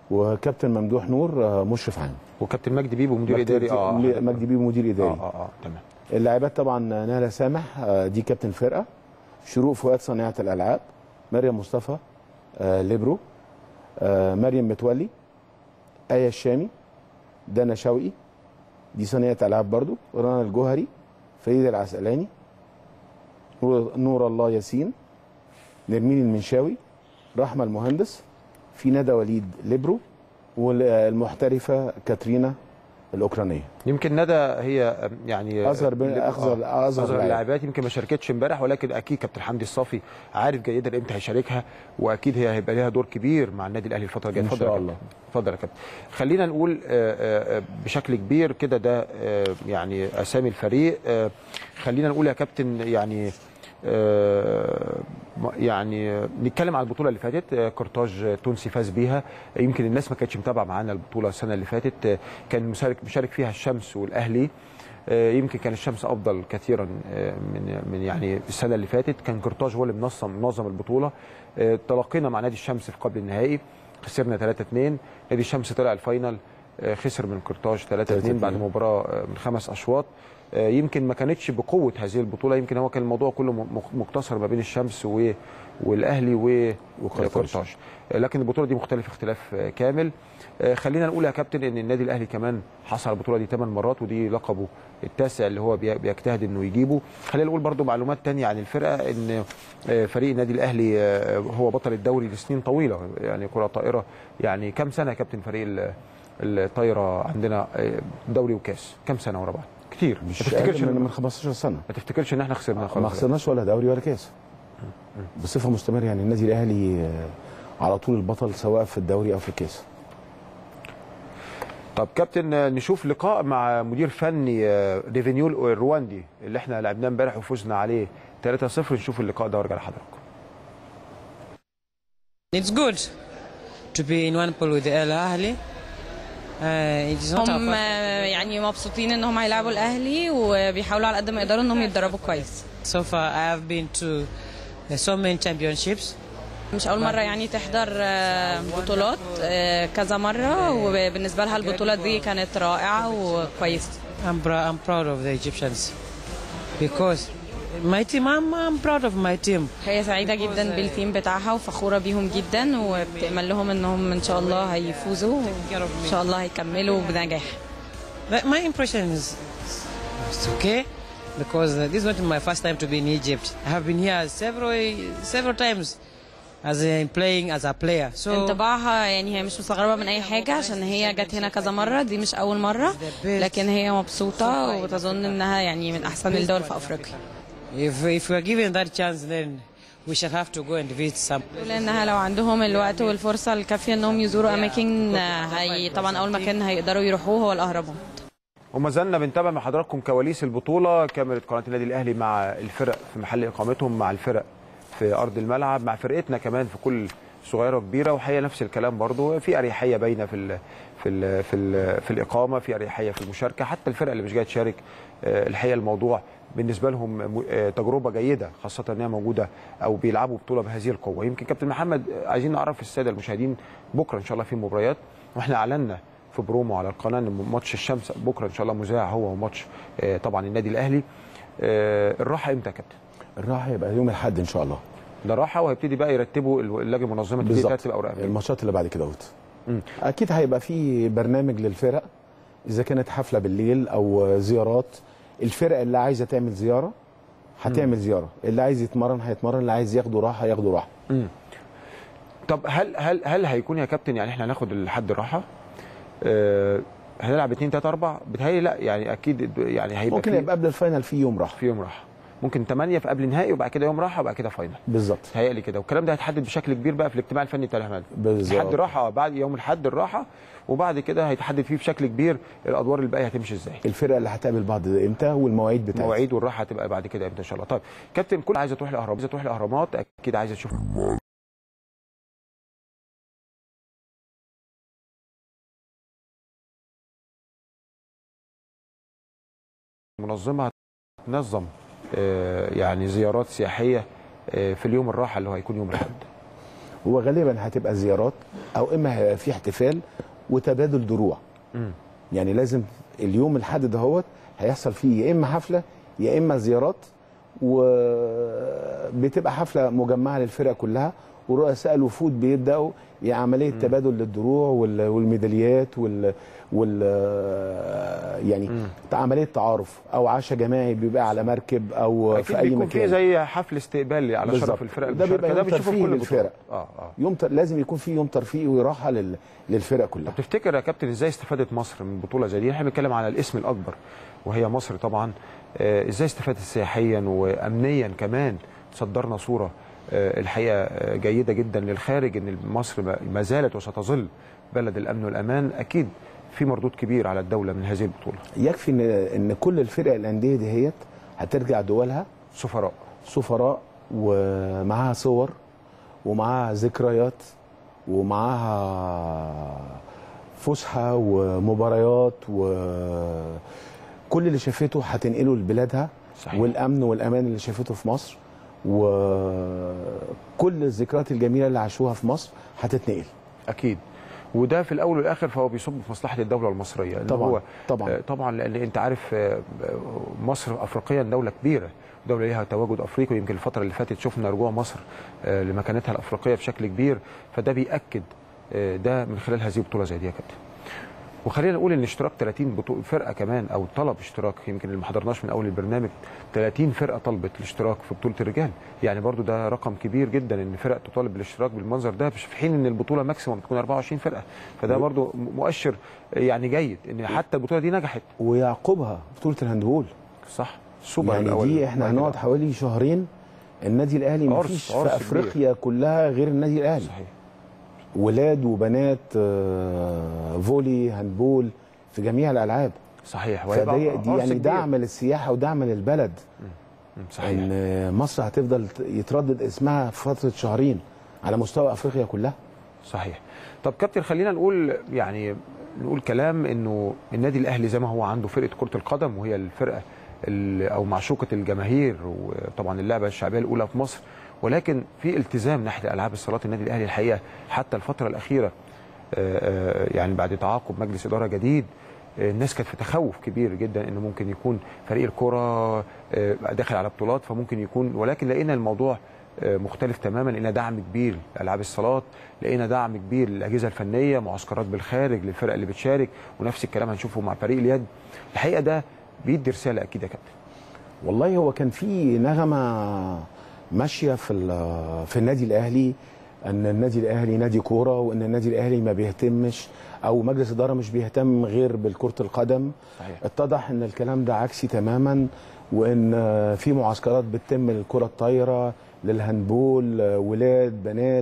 Speaker 2: وكابتن ممدوح نور آه، مشرف عام
Speaker 1: وكابتن مجدي بيبو مدير
Speaker 2: مجدي-
Speaker 1: اداري اه
Speaker 2: مجدي بيبو مدير اداري
Speaker 1: اه اه تمام
Speaker 2: اللاعبات طبعا نهله سامح آه، دي كابتن فرقه شروق فؤاد صانعه الالعاب مريم مصطفى آه، ليبرو آه، مريم متولي ايه الشامي دنا شوقي دي صانعه العاب برضو رنا الجوهري فريده العسقلاني نور- نور الله ياسين نرمين المنشاوي رحمه المهندس في ندى وليد ليبرو والمحترفه كاترينا الاوكرانيه
Speaker 1: يمكن ندى هي يعني
Speaker 2: أصغر بين-
Speaker 1: آه،
Speaker 2: أصغر- أصغر
Speaker 1: اصغر
Speaker 2: لاعب.
Speaker 1: اللاعبات يمكن ما شاركتش امبارح ولكن اكيد كابتن حمدي الصافي عارف جيدا امتى هيشاركها واكيد هي هيبقى ليها دور كبير مع النادي الاهلي الفتره الجايه
Speaker 2: إن
Speaker 1: اتفضل
Speaker 2: شاء
Speaker 1: يا كابتن.
Speaker 2: الله.
Speaker 1: اتفضل يا كابتن خلينا نقول آه، آه، آه، بشكل كبير كده ده آه، يعني اسامي الفريق آه، خلينا نقول يا كابتن يعني آه، يعني نتكلم على البطوله اللي فاتت آه، قرطاج تونسي فاز بيها يمكن الناس ما كانتش متابعه معانا البطوله السنه اللي فاتت آه، كان مشارك مشارك فيها الشمس والاهلي آه، يمكن كان الشمس افضل كثيرا آه، من من يعني السنه اللي فاتت كان قرطاج هو اللي منظم منظم البطوله آه، تلاقينا مع نادي الشمس في قبل النهائي خسرنا 3 2 نادي الشمس طلع الفاينل آه، خسر من قرطاج 3 2 بعد مباراه آه، من خمس اشواط آه، يمكن ما كانتش بقوه هذه البطوله يمكن هو كان الموضوع كله م- مقتصر ما بين الشمس و والاهلي و- وقرطاج آه، لكن البطوله دي مختلفه اختلاف آه، كامل آه، خلينا نقول يا كابتن ان النادي الاهلي كمان حصل على البطوله دي 8 مرات ودي لقبه التاسع اللي هو بي- بيجتهد انه يجيبه خلينا نقول برضو معلومات تانية عن الفرقه ان آه، فريق النادي الاهلي آه، هو بطل الدوري لسنين طويله يعني كره طائره يعني كم سنه يا كابتن فريق ال- الطايره عندنا آه، دوري وكاس كم سنه ورا بعض كتير
Speaker 2: مش
Speaker 1: ما تفتكرش
Speaker 2: أقل من
Speaker 1: إن-
Speaker 2: من 15 سنه
Speaker 1: ما تفتكرش ان احنا خسرنا خلاص
Speaker 2: ما خسرناش ولا دوري ولا كاس بصفه مستمره يعني النادي الاهلي آه، على طول البطل سواء في الدوري او في الكاس
Speaker 1: طب كابتن آه، نشوف لقاء مع مدير فني آه، ريفينيول الرواندي اللي احنا لعبناه امبارح وفزنا عليه 3-0 نشوف اللقاء ده وارجع لحضراتكم
Speaker 20: It's good to be in one pool with the Al Ahly. Uh, it is not
Speaker 21: هم
Speaker 20: our
Speaker 21: يعني مبسوطين ان هم هيلعبوا الاهلي وبيحاولوا على قد ما يقدروا انهم يتدربوا كويس
Speaker 20: So far, I have been to uh, so many championships.
Speaker 21: مش اول مره يعني تحضر آه، بطولات آه، كذا مره وبالنسبه لها البطوله دي كانت رائعه وكويسه
Speaker 20: I'm, pr- I'm proud of the Egyptians because my team, I'm, I'm proud of my team.
Speaker 21: هي سعيده جدا بالتيم بتاعها وفخوره بيهم جدا وبتامل لهم انهم ان شاء الله هيفوزوا ان شاء الله هيكملوا بنجاح
Speaker 20: But my impression is it's okay because uh, this is not my first time to be in Egypt. I have been here several several times as a, playing as a player. So
Speaker 21: انطباعها يعني هي مش مستغربه من اي حاجه عشان هي جت هنا كذا مره دي مش اول مره لكن هي مبسوطه وتظن انها يعني من احسن الدول في افريقيا
Speaker 20: if if we are given that chance, then we shall have to go and visit some.
Speaker 21: لانها لو عندهم الوقت والفرصه الكافيه انهم يزوروا اماكن آه، هي طبعا اول مكان هيقدروا يروحوه هو الاهرامات
Speaker 1: وما زلنا بنتابع مع حضراتكم كواليس البطوله كاميرا قناه النادي الاهلي مع الفرق في محل اقامتهم مع الفرق في ارض الملعب مع فرقتنا كمان في كل صغيره وكبيره وحقيقه نفس الكلام برضو في اريحيه باينه في ال في ال في ال في الاقامه في اريحيه في المشاركه حتى الفرق اللي مش جايه تشارك آه، الحقيقه الموضوع بالنسبه لهم م- آه، تجربه جيده خاصه انها موجوده او بيلعبوا بطوله بهذه القوه يمكن كابتن محمد آه، عايزين نعرف الساده المشاهدين بكره ان شاء الله في مباريات واحنا اعلنا في برومو على القناه ان ماتش الشمس بكره ان شاء الله مذاع هو وماتش آه، طبعا النادي الاهلي آه، الراحه امتى يا كابتن؟
Speaker 2: الراحه يبقى يوم الاحد ان شاء الله
Speaker 1: ده راحه وهيبتدي بقى يرتبوا اللجنه المنظمه تبتدي
Speaker 2: بالظبط
Speaker 1: ترتب اوراق
Speaker 2: الماتشات اللي بعد كده اهوت
Speaker 1: مم.
Speaker 2: اكيد هيبقى في برنامج للفرق اذا كانت حفله بالليل او زيارات الفرق اللي عايزه تعمل زياره هتعمل زياره اللي عايز يتمرن هيتمرن اللي عايز ياخده راحه ياخده راحه
Speaker 1: مم. طب هل هل هل هيكون يا كابتن يعني احنا هناخد لحد الراحه آه هنلعب 2 3 4 بتهيألي لا يعني اكيد يعني هيبقى
Speaker 2: ممكن
Speaker 1: في-
Speaker 2: يبقى قبل الفاينل في يوم راحه
Speaker 1: في يوم راحه ممكن 8 في قبل نهائي وبعد كده يوم راحه وبعد كده فاينل
Speaker 2: بالظبط
Speaker 1: تهيألي كده والكلام ده هيتحدد بشكل كبير بقى في الاجتماع الفني بتاع الهلال
Speaker 2: بالظبط.
Speaker 1: لحد راحه بعد يوم الحد الراحه وبعد كده هيتحدد فيه بشكل كبير الادوار الباقيه هتمشي ازاي
Speaker 2: الفرق اللي هتقابل بعض امتى والمواعيد بتاعتها
Speaker 1: المواعيد والراحه هتبقى بعد كده امتى ان شاء الله طيب كابتن كل عايزه تروح الاهرامات عايزه تروح الاهرامات اكيد عايزه تشوف منظمه هتنظم آه، يعني زيارات سياحيه آه، في اليوم الراحه اللي هو هيكون يوم الاحد
Speaker 2: هو غالبا هتبقى زيارات او اما هيبقى في احتفال وتبادل دروع
Speaker 1: مم.
Speaker 2: يعني لازم اليوم الحد دهوت هيحصل فيه يا اما حفله يا اما زيارات وبتبقى حفله مجمعه للفرق كلها ورؤساء الوفود بيبداوا عمليه تبادل للدروع وال- والميداليات وال وال يعني عمليه تعارف او عشاء جماعي بيبقى على مركب او
Speaker 1: اكيد
Speaker 2: في اي
Speaker 1: بيكون
Speaker 2: مكان
Speaker 1: في زي حفل استقبال على
Speaker 2: بالظبط.
Speaker 1: شرف الفرق
Speaker 2: ده بيبقى
Speaker 1: المشاركه
Speaker 2: يوم
Speaker 1: بنشوفه في
Speaker 2: ترفيه
Speaker 1: كل بطولة.
Speaker 2: للفرق
Speaker 1: اه اه
Speaker 2: يوم ت... لازم يكون في يوم ترفيه وراحه لل... للفرق كلها
Speaker 1: تفتكر يا كابتن ازاي استفادت مصر من بطوله زي دي احنا بنتكلم على الاسم الاكبر وهي مصر طبعا آه، ازاي استفادت سياحيا وامنيا كمان صدرنا صوره آه، الحقيقه آه، جيده جدا للخارج ان مصر ما- ما زالت وستظل بلد الامن والامان اكيد في مردود كبير على الدوله من هذه البطوله
Speaker 2: يكفي ان ان كل الفرق الانديه دهيت هترجع دولها
Speaker 1: سفراء
Speaker 2: سفراء ومعاها صور ومعاها ذكريات ومعاها فسحه ومباريات وكل اللي شافته هتنقله لبلادها
Speaker 1: صحيح.
Speaker 2: والامن والامان اللي شافته في مصر وكل الذكريات الجميله اللي عاشوها في مصر هتتنقل
Speaker 1: اكيد وده في الاول والاخر فهو بيصب في مصلحه الدوله المصريه إن
Speaker 2: طبعاً،
Speaker 1: هو
Speaker 2: طبعاً.
Speaker 1: آه، طبعا لان انت عارف آه، مصر افريقيا دوله كبيره دوله ليها تواجد افريقي ويمكن الفتره اللي فاتت شفنا رجوع مصر آه، لمكانتها الافريقيه بشكل كبير فده بياكد آه، ده من خلال هذه البطوله زي دي يا كابتن وخلينا نقول ان اشتراك 30 بطوله فرقه كمان او طلب اشتراك يمكن اللي ما حضرناش من اول البرنامج 30 فرقه طلبت الاشتراك في بطوله الرجال يعني برضو ده رقم كبير جدا ان فرق تطالب بالاشتراك بالمنظر ده في حين ان البطوله ماكسيموم تكون 24 فرقه فده برضو مؤشر يعني جيد ان حتى البطوله دي نجحت
Speaker 2: ويعقبها بطوله الهاندبول
Speaker 1: صح السوبر
Speaker 2: يعني
Speaker 1: الأول.
Speaker 2: دي احنا هنقعد حوالي شهرين النادي الاهلي
Speaker 1: عرس-
Speaker 2: مفيش
Speaker 1: عرس
Speaker 2: في افريقيا كلها غير النادي الاهلي
Speaker 1: صحيح
Speaker 2: ولاد وبنات آه، فولي هاندبول في جميع الالعاب
Speaker 1: صحيح وهيبقى
Speaker 2: فدي دي
Speaker 1: عرس
Speaker 2: يعني
Speaker 1: كبير.
Speaker 2: دعم للسياحه ودعم للبلد
Speaker 1: صحيح
Speaker 2: ان مصر هتفضل ت- يتردد اسمها في فتره شهرين على مستوى افريقيا كلها
Speaker 1: صحيح طب كابتن خلينا نقول يعني نقول كلام انه النادي الاهلي زي ما هو عنده فرقه كره القدم وهي الفرقه ال- او معشوقه الجماهير وطبعا اللعبه الشعبيه الاولى في مصر ولكن في التزام ناحيه العاب الصالات النادي الاهلي الحقيقه حتى الفتره الاخيره آه، آه، يعني بعد تعاقب مجلس اداره جديد آه، الناس كانت في تخوف كبير جدا انه ممكن يكون فريق الكره آه، داخل على بطولات فممكن يكون ولكن لقينا الموضوع آه، مختلف تماما لقينا دعم كبير لالعاب الصالات لقينا دعم كبير للاجهزه الفنيه معسكرات بالخارج للفرق اللي بتشارك ونفس الكلام هنشوفه مع فريق اليد الحقيقه ده بيدي رساله اكيد يا كابتن
Speaker 2: والله هو كان في نغمه ماشيه في ال- في النادي الاهلي ان النادي الاهلي نادي كوره وان النادي الاهلي ما بيهتمش او مجلس اداره مش بيهتم غير بالكره القدم
Speaker 1: صحيح.
Speaker 2: اتضح ان الكلام ده عكسي تماما وان في معسكرات بتتم للكره الطايره للهاندبول ولاد بنات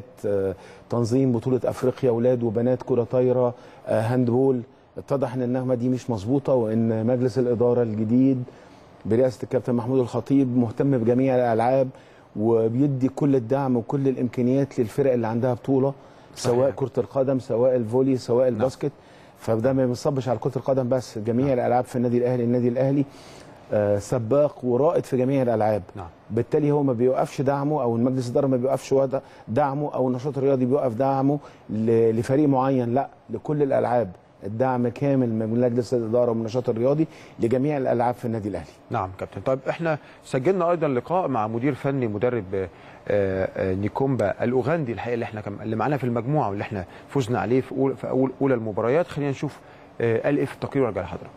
Speaker 2: تنظيم بطوله افريقيا ولاد وبنات كره طايره هاندبول اتضح ان النغمه دي مش مظبوطه وان مجلس الاداره الجديد برئاسه الكابتن محمود الخطيب مهتم بجميع الالعاب وبيدي كل الدعم وكل الامكانيات للفرق اللي عندها بطوله سواء كره القدم سواء الفولي سواء الباسكت فده ما بيصبش على كره القدم بس جميع الالعاب في النادي الاهلي النادي الاهلي آه، سباق ورائد في جميع الالعاب
Speaker 1: نعم.
Speaker 2: بالتالي هو ما بيوقفش دعمه او المجلس الاداره ما بيوقفش وضع- دعمه او النشاط الرياضي بيوقف دعمه ل- لفريق معين لا لكل الالعاب الدعم كامل من مجلس الاداره ومن النشاط الرياضي لجميع الالعاب في النادي الاهلي
Speaker 1: نعم كابتن طيب احنا سجلنا ايضا لقاء مع مدير فني مدرب آه، آه، نيكومبا الاوغندي الحقيقه اللي احنا كم اللي معانا في المجموعه واللي احنا فزنا عليه في أول في اول اولى المباريات خلينا نشوف آه، قال ايه في التقرير وارجع لحضرتك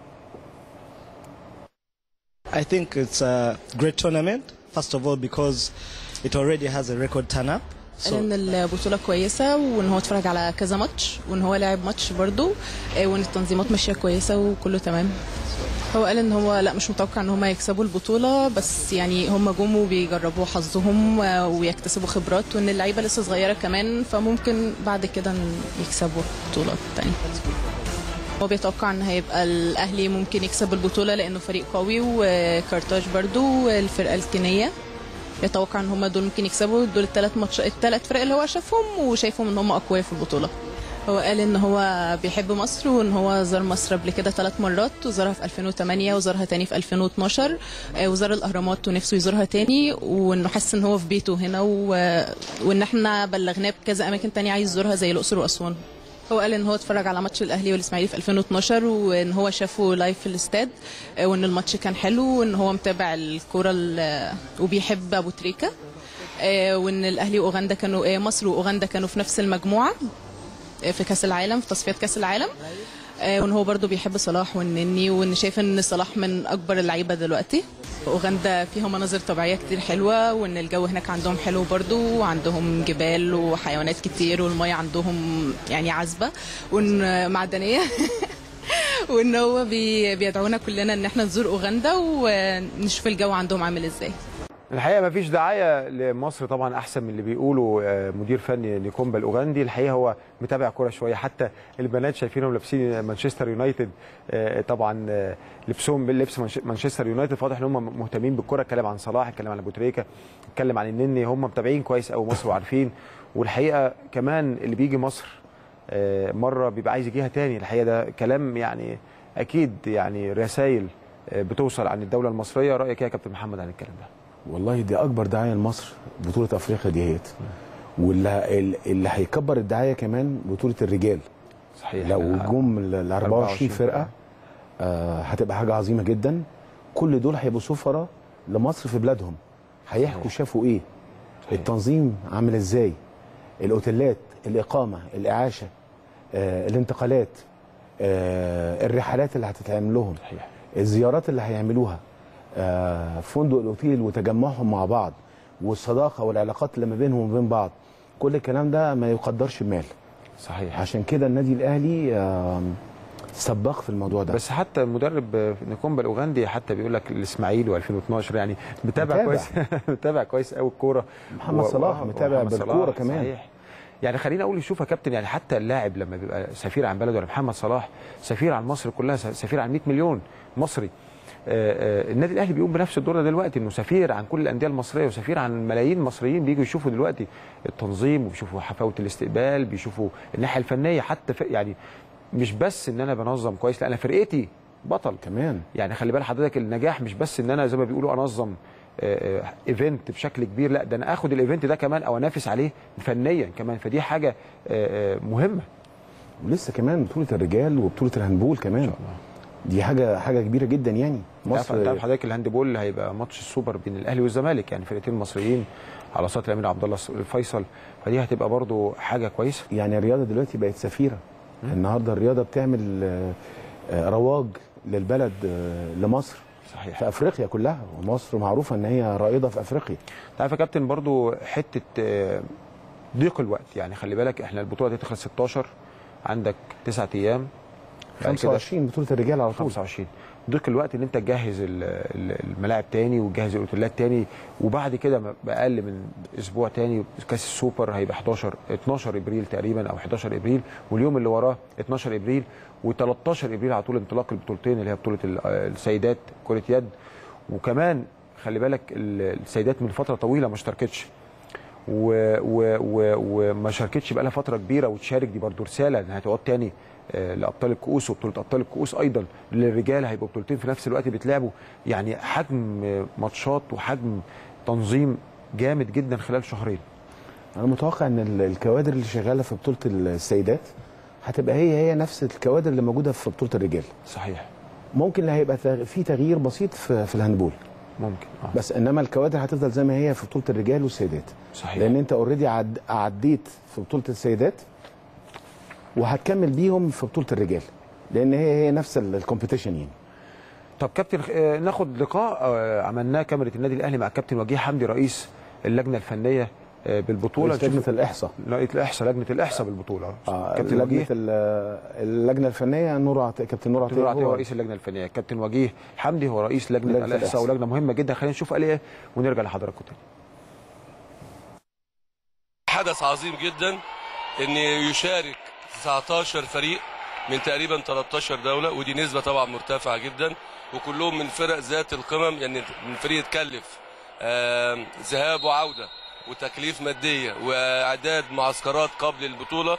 Speaker 4: I think it's a great tournament, first of all, because it already has a record turn up.
Speaker 22: قال ان البطوله كويسه وان هو اتفرج على كذا ماتش وان هو لعب ماتش برضه آه، وان التنظيمات ماشيه كويسه وكله تمام هو قال ان هو لا مش متوقع ان هم يكسبوا البطوله بس يعني هم جم وبيجربوا حظهم آه، ويكتسبوا خبرات وان اللعيبه لسه صغيره كمان فممكن بعد كده ن- يكسبوا بطولات تانية هو بيتوقع ان هيبقى الاهلي ممكن يكسب البطوله لانه فريق قوي وكارتاج برضو الفرقه الكينيه يتوقع ان هم دول ممكن يكسبوا دول الثلاث ماتش الثلاث فرق اللي هو شافهم وشايفهم ان هم اقوياء في البطوله هو قال ان هو بيحب مصر وان هو زار مصر قبل كده ثلاث مرات وزارها في 2008 وزارها تاني في 2012 آه، وزار الاهرامات ونفسه يزورها تاني وانه حاسس ان هو في بيته هنا و... وان احنا بلغناه بكذا اماكن تانية عايز يزورها زي الاقصر واسوان هو قال ان هو اتفرج على ماتش الاهلي والاسماعيلي في 2012 وان هو شافه لايف في الاستاد آه، وان الماتش كان حلو وان هو متابع الكوره ال- وبيحب ابو تريكه آه، وان الاهلي واوغندا كانوا آه، مصر واوغندا كانوا في نفس المجموعه آه، في كاس العالم في تصفيات كاس العالم آه، وان هو برضو بيحب صلاح والنني وان شايف ان صلاح من اكبر اللعيبه دلوقتي اوغندا فيها مناظر طبيعيه كتير حلوه وان الجو هناك عندهم حلو برضو وعندهم جبال وحيوانات كتير والميه عندهم يعني عذبه وان معدنيه وان هو بي- بيدعونا كلنا ان احنا نزور اوغندا ونشوف الجو عندهم عامل ازاي
Speaker 1: الحقيقه ما فيش دعايه لمصر طبعا احسن من اللي بيقوله آه، مدير فني نيكومبا الاوغندي الحقيقه هو متابع كوره شويه حتى البنات شايفينهم لابسين مانشستر يونايتد آه، طبعا آه، لبسهم بلبس مانش- مانشستر يونايتد فواضح ان هم مهتمين بالكوره اتكلم عن صلاح اتكلم عن ابو تريكه اتكلم عن النني هم متابعين كويس قوي مصر وعارفين والحقيقه كمان اللي بيجي مصر آه، مره بيبقى عايز يجيها تاني الحقيقه ده كلام يعني اكيد يعني رسائل آه، بتوصل عن الدوله المصريه رايك إيه يا كابتن محمد عن الكلام ده
Speaker 2: والله دي اكبر دعايه لمصر بطوله افريقيا ديت واللي اللي هيكبر الدعايه كمان بطوله الرجال
Speaker 1: صحيح
Speaker 2: لو جم ال 24 فرقه آه هتبقى حاجه عظيمه جدا كل دول هيبقوا سفراء لمصر في بلادهم هيحكوا شافوا ايه التنظيم عامل ازاي الاوتيلات الاقامه الاعاشه آه الانتقالات آه الرحلات اللي هتتعمل لهم الزيارات اللي هيعملوها آه فندق الاوتيل وتجمعهم مع بعض والصداقه والعلاقات اللي ما بينهم وبين بعض كل الكلام ده ما يقدرش بمال
Speaker 1: صحيح
Speaker 2: عشان كده النادي الاهلي آه سباق في الموضوع ده
Speaker 1: بس حتى المدرب نيكومبا الاوغندي حتى بيقول لك الاسماعيلي و2012 يعني متابع
Speaker 2: متابع.
Speaker 1: كويس متابع كويس قوي الكوره
Speaker 2: محمد صلاح متابع
Speaker 1: ومحمد
Speaker 2: بالكورة
Speaker 1: صلاح،
Speaker 2: كمان.
Speaker 1: صحيح يعني خليني اقول شوف يا كابتن يعني حتى اللاعب لما بيبقى سفير عن بلده ولا محمد صلاح سفير عن مصر كلها سفير عن 100 مليون مصري آه، آه، النادي الاهلي بيقوم بنفس الدور ده دلوقتي انه سفير عن كل الانديه المصريه وسفير عن ملايين مصريين بيجوا يشوفوا دلوقتي التنظيم وبيشوفوا حفاوه الاستقبال بيشوفوا الناحيه الفنيه حتى في يعني مش بس ان انا بنظم كويس لا انا فرقتي بطل
Speaker 2: كمان
Speaker 1: يعني خلي بال حضرتك النجاح مش بس ان انا زي ما بيقولوا انظم آه، آه، ايفنت بشكل كبير لا ده انا اخد الايفنت ده كمان او انافس عليه فنيا كمان فدي حاجه آه، آه، مهمه
Speaker 2: ولسه كمان بطوله الرجال وبطوله الهاندبول كمان دي حاجه حاجه كبيره جدا يعني
Speaker 1: مصر انت عارف
Speaker 2: مصر
Speaker 1: حضرتك الهاندبول هيبقى ماتش السوبر بين الاهلي والزمالك يعني فرقتين مصريين على صوت الامير عبد الله الفيصل فدي هتبقى برضو حاجه كويسه
Speaker 2: يعني الرياضه دلوقتي بقت سفيره النهارده الرياضه بتعمل آه، آه، رواج للبلد آه، لمصر
Speaker 1: صحيح
Speaker 2: في افريقيا كلها ومصر معروفه ان هي رائده في افريقيا
Speaker 1: انت عارف يا كابتن برضو حته آه، ضيق الوقت يعني خلي بالك احنا البطوله دي تخلص 16 عندك 9 ايام بعد كده
Speaker 2: 25 بطوله الرجال على طول
Speaker 1: 25 ضيق الوقت ان انت تجهز ال- ال- الملاعب تاني وتجهز الاوتيلات تاني وبعد كده باقل من اسبوع تاني كاس السوبر هيبقى 11 12 ابريل تقريبا او 11 ابريل واليوم اللي وراه 12 ابريل و13 ابريل على طول انطلاق البطولتين اللي هي بطوله ال- السيدات كره يد وكمان خلي بالك ال- السيدات من فتره طويله ما اشتركتش و- و- و- وما شاركتش بقى لها فتره كبيره وتشارك دي برضو رساله انها تعود تاني آه، لابطال الكؤوس وبطوله ابطال الكؤوس ايضا للرجال هيبقوا بطولتين في نفس الوقت بيتلعبوا يعني حجم آه، ماتشات وحجم تنظيم جامد جدا خلال شهرين
Speaker 2: انا متوقع ان ال- الكوادر اللي شغاله في بطوله السيدات هتبقى هي هي نفس الكوادر اللي موجوده في بطوله الرجال
Speaker 1: صحيح
Speaker 2: ممكن اللي هيبقى تغ- في تغيير بسيط في, في الهاندبول
Speaker 1: ممكن آه.
Speaker 2: بس انما الكوادر هتفضل زي ما هي في بطوله الرجال والسيدات
Speaker 1: صحيح.
Speaker 2: لان انت اوريدي عد... عديت في بطوله السيدات وهتكمل بيهم في بطوله الرجال لان هي هي نفس الكومبيتيشن يعني
Speaker 1: طب كابتن آه، ناخد لقاء آه، عملناه كاميرا النادي الاهلي مع الكابتن وجيه حمدي رئيس اللجنه الفنيه آه، بالبطوله
Speaker 2: رئيس لجنة الإحصاء.
Speaker 1: لجنه الاحصاء لجنه الاحصاء بالبطوله
Speaker 2: آه
Speaker 1: كابتن
Speaker 2: لجنه
Speaker 1: وجيه
Speaker 2: ال- اللجنه الفنيه نور عطيه كابتن نور
Speaker 1: كابتن نور
Speaker 2: عطيه
Speaker 1: عطيه هو
Speaker 2: هو
Speaker 1: رئيس اللجنه الفنيه كابتن وجيه حمدي هو رئيس لجنه
Speaker 2: لجنة
Speaker 1: الاحصاء
Speaker 2: الإحصاء.
Speaker 1: ولجنه مهمه جدا خلينا نشوف قال ايه ونرجع لحضراتكم تاني
Speaker 5: حدث عظيم جدا ان يشارك 19 فريق من تقريبا 13 دوله ودي نسبه طبعا مرتفعه جدا وكلهم من فرق ذات القمم يعني من فريق يتكلف آم، ذهاب وعوده وتكليف ماديه واعداد معسكرات قبل البطوله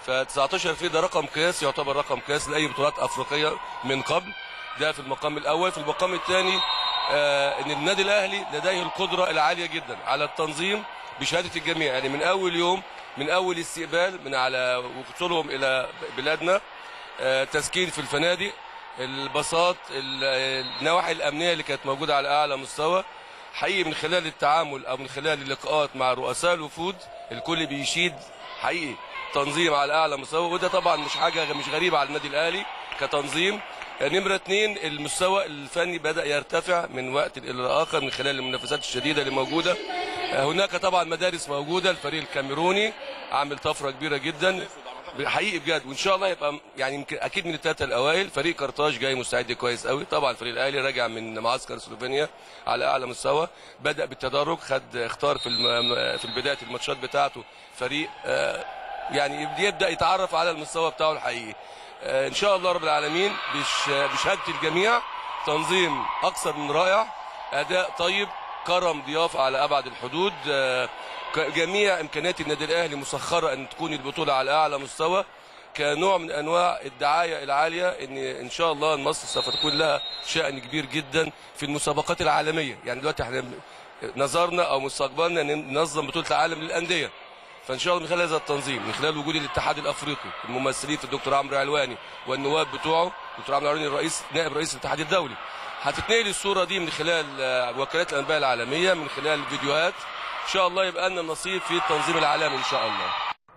Speaker 5: ف 19 فريق ده رقم قياسي يعتبر رقم قياسي لاي بطولات افريقيه من قبل ده في المقام الاول في المقام الثاني آه ان النادي الاهلي لديه القدره العاليه جدا على التنظيم بشهاده الجميع يعني من اول يوم من اول استقبال من على وصولهم الى بلادنا آه تسكين في الفنادق الباصات ال- النواحي الامنيه اللي كانت موجوده على اعلى مستوى حقيقي من خلال التعامل او من خلال اللقاءات مع رؤساء الوفود الكل بيشيد حقيقي تنظيم على اعلى مستوى وده طبعا مش حاجه مش غريبه على النادي الاهلي كتنظيم نمرة اثنين المستوى الفني بدأ يرتفع من وقت إلى آخر من خلال المنافسات الشديدة اللي موجودة هناك طبعا مدارس موجودة الفريق الكاميروني عامل طفرة كبيرة جدا حقيقي بجد وان شاء الله يبقى يعني يمكن اكيد من الثلاثه الاوائل فريق كارتاج جاي مستعد كويس قوي طبعا الفريق الاهلي راجع من معسكر سلوفينيا على اعلى مستوى بدا بالتدرج خد اختار في الم- في بدايه الماتشات بتاعته فريق آه، يعني يبدا يتعرف على المستوى بتاعه الحقيقي آه، ان شاء الله رب العالمين بش- بشهاده الجميع تنظيم اكثر من رائع اداء طيب كرم ضيافه على ابعد الحدود آه، ك- جميع امكانيات النادي الاهلي مسخره ان تكون البطوله على اعلى مستوى كنوع من انواع الدعايه العاليه ان ان شاء الله مصر سوف تكون لها شان كبير جدا في المسابقات العالميه يعني دلوقتي احنا نظرنا او مستقبلنا ان ننظم بطوله العالم للانديه فان شاء الله من خلال هذا التنظيم من خلال وجود الاتحاد الافريقي الممثلين في الدكتور عمرو علواني والنواب بتوعه الدكتور عمرو علواني الرئيس نائب رئيس الاتحاد الدولي هتتنقل الصوره دي من خلال آه، وكالات الانباء العالميه من خلال الفيديوهات ان شاء الله يبقى لنا نصيب في التنظيم العالمي ان شاء الله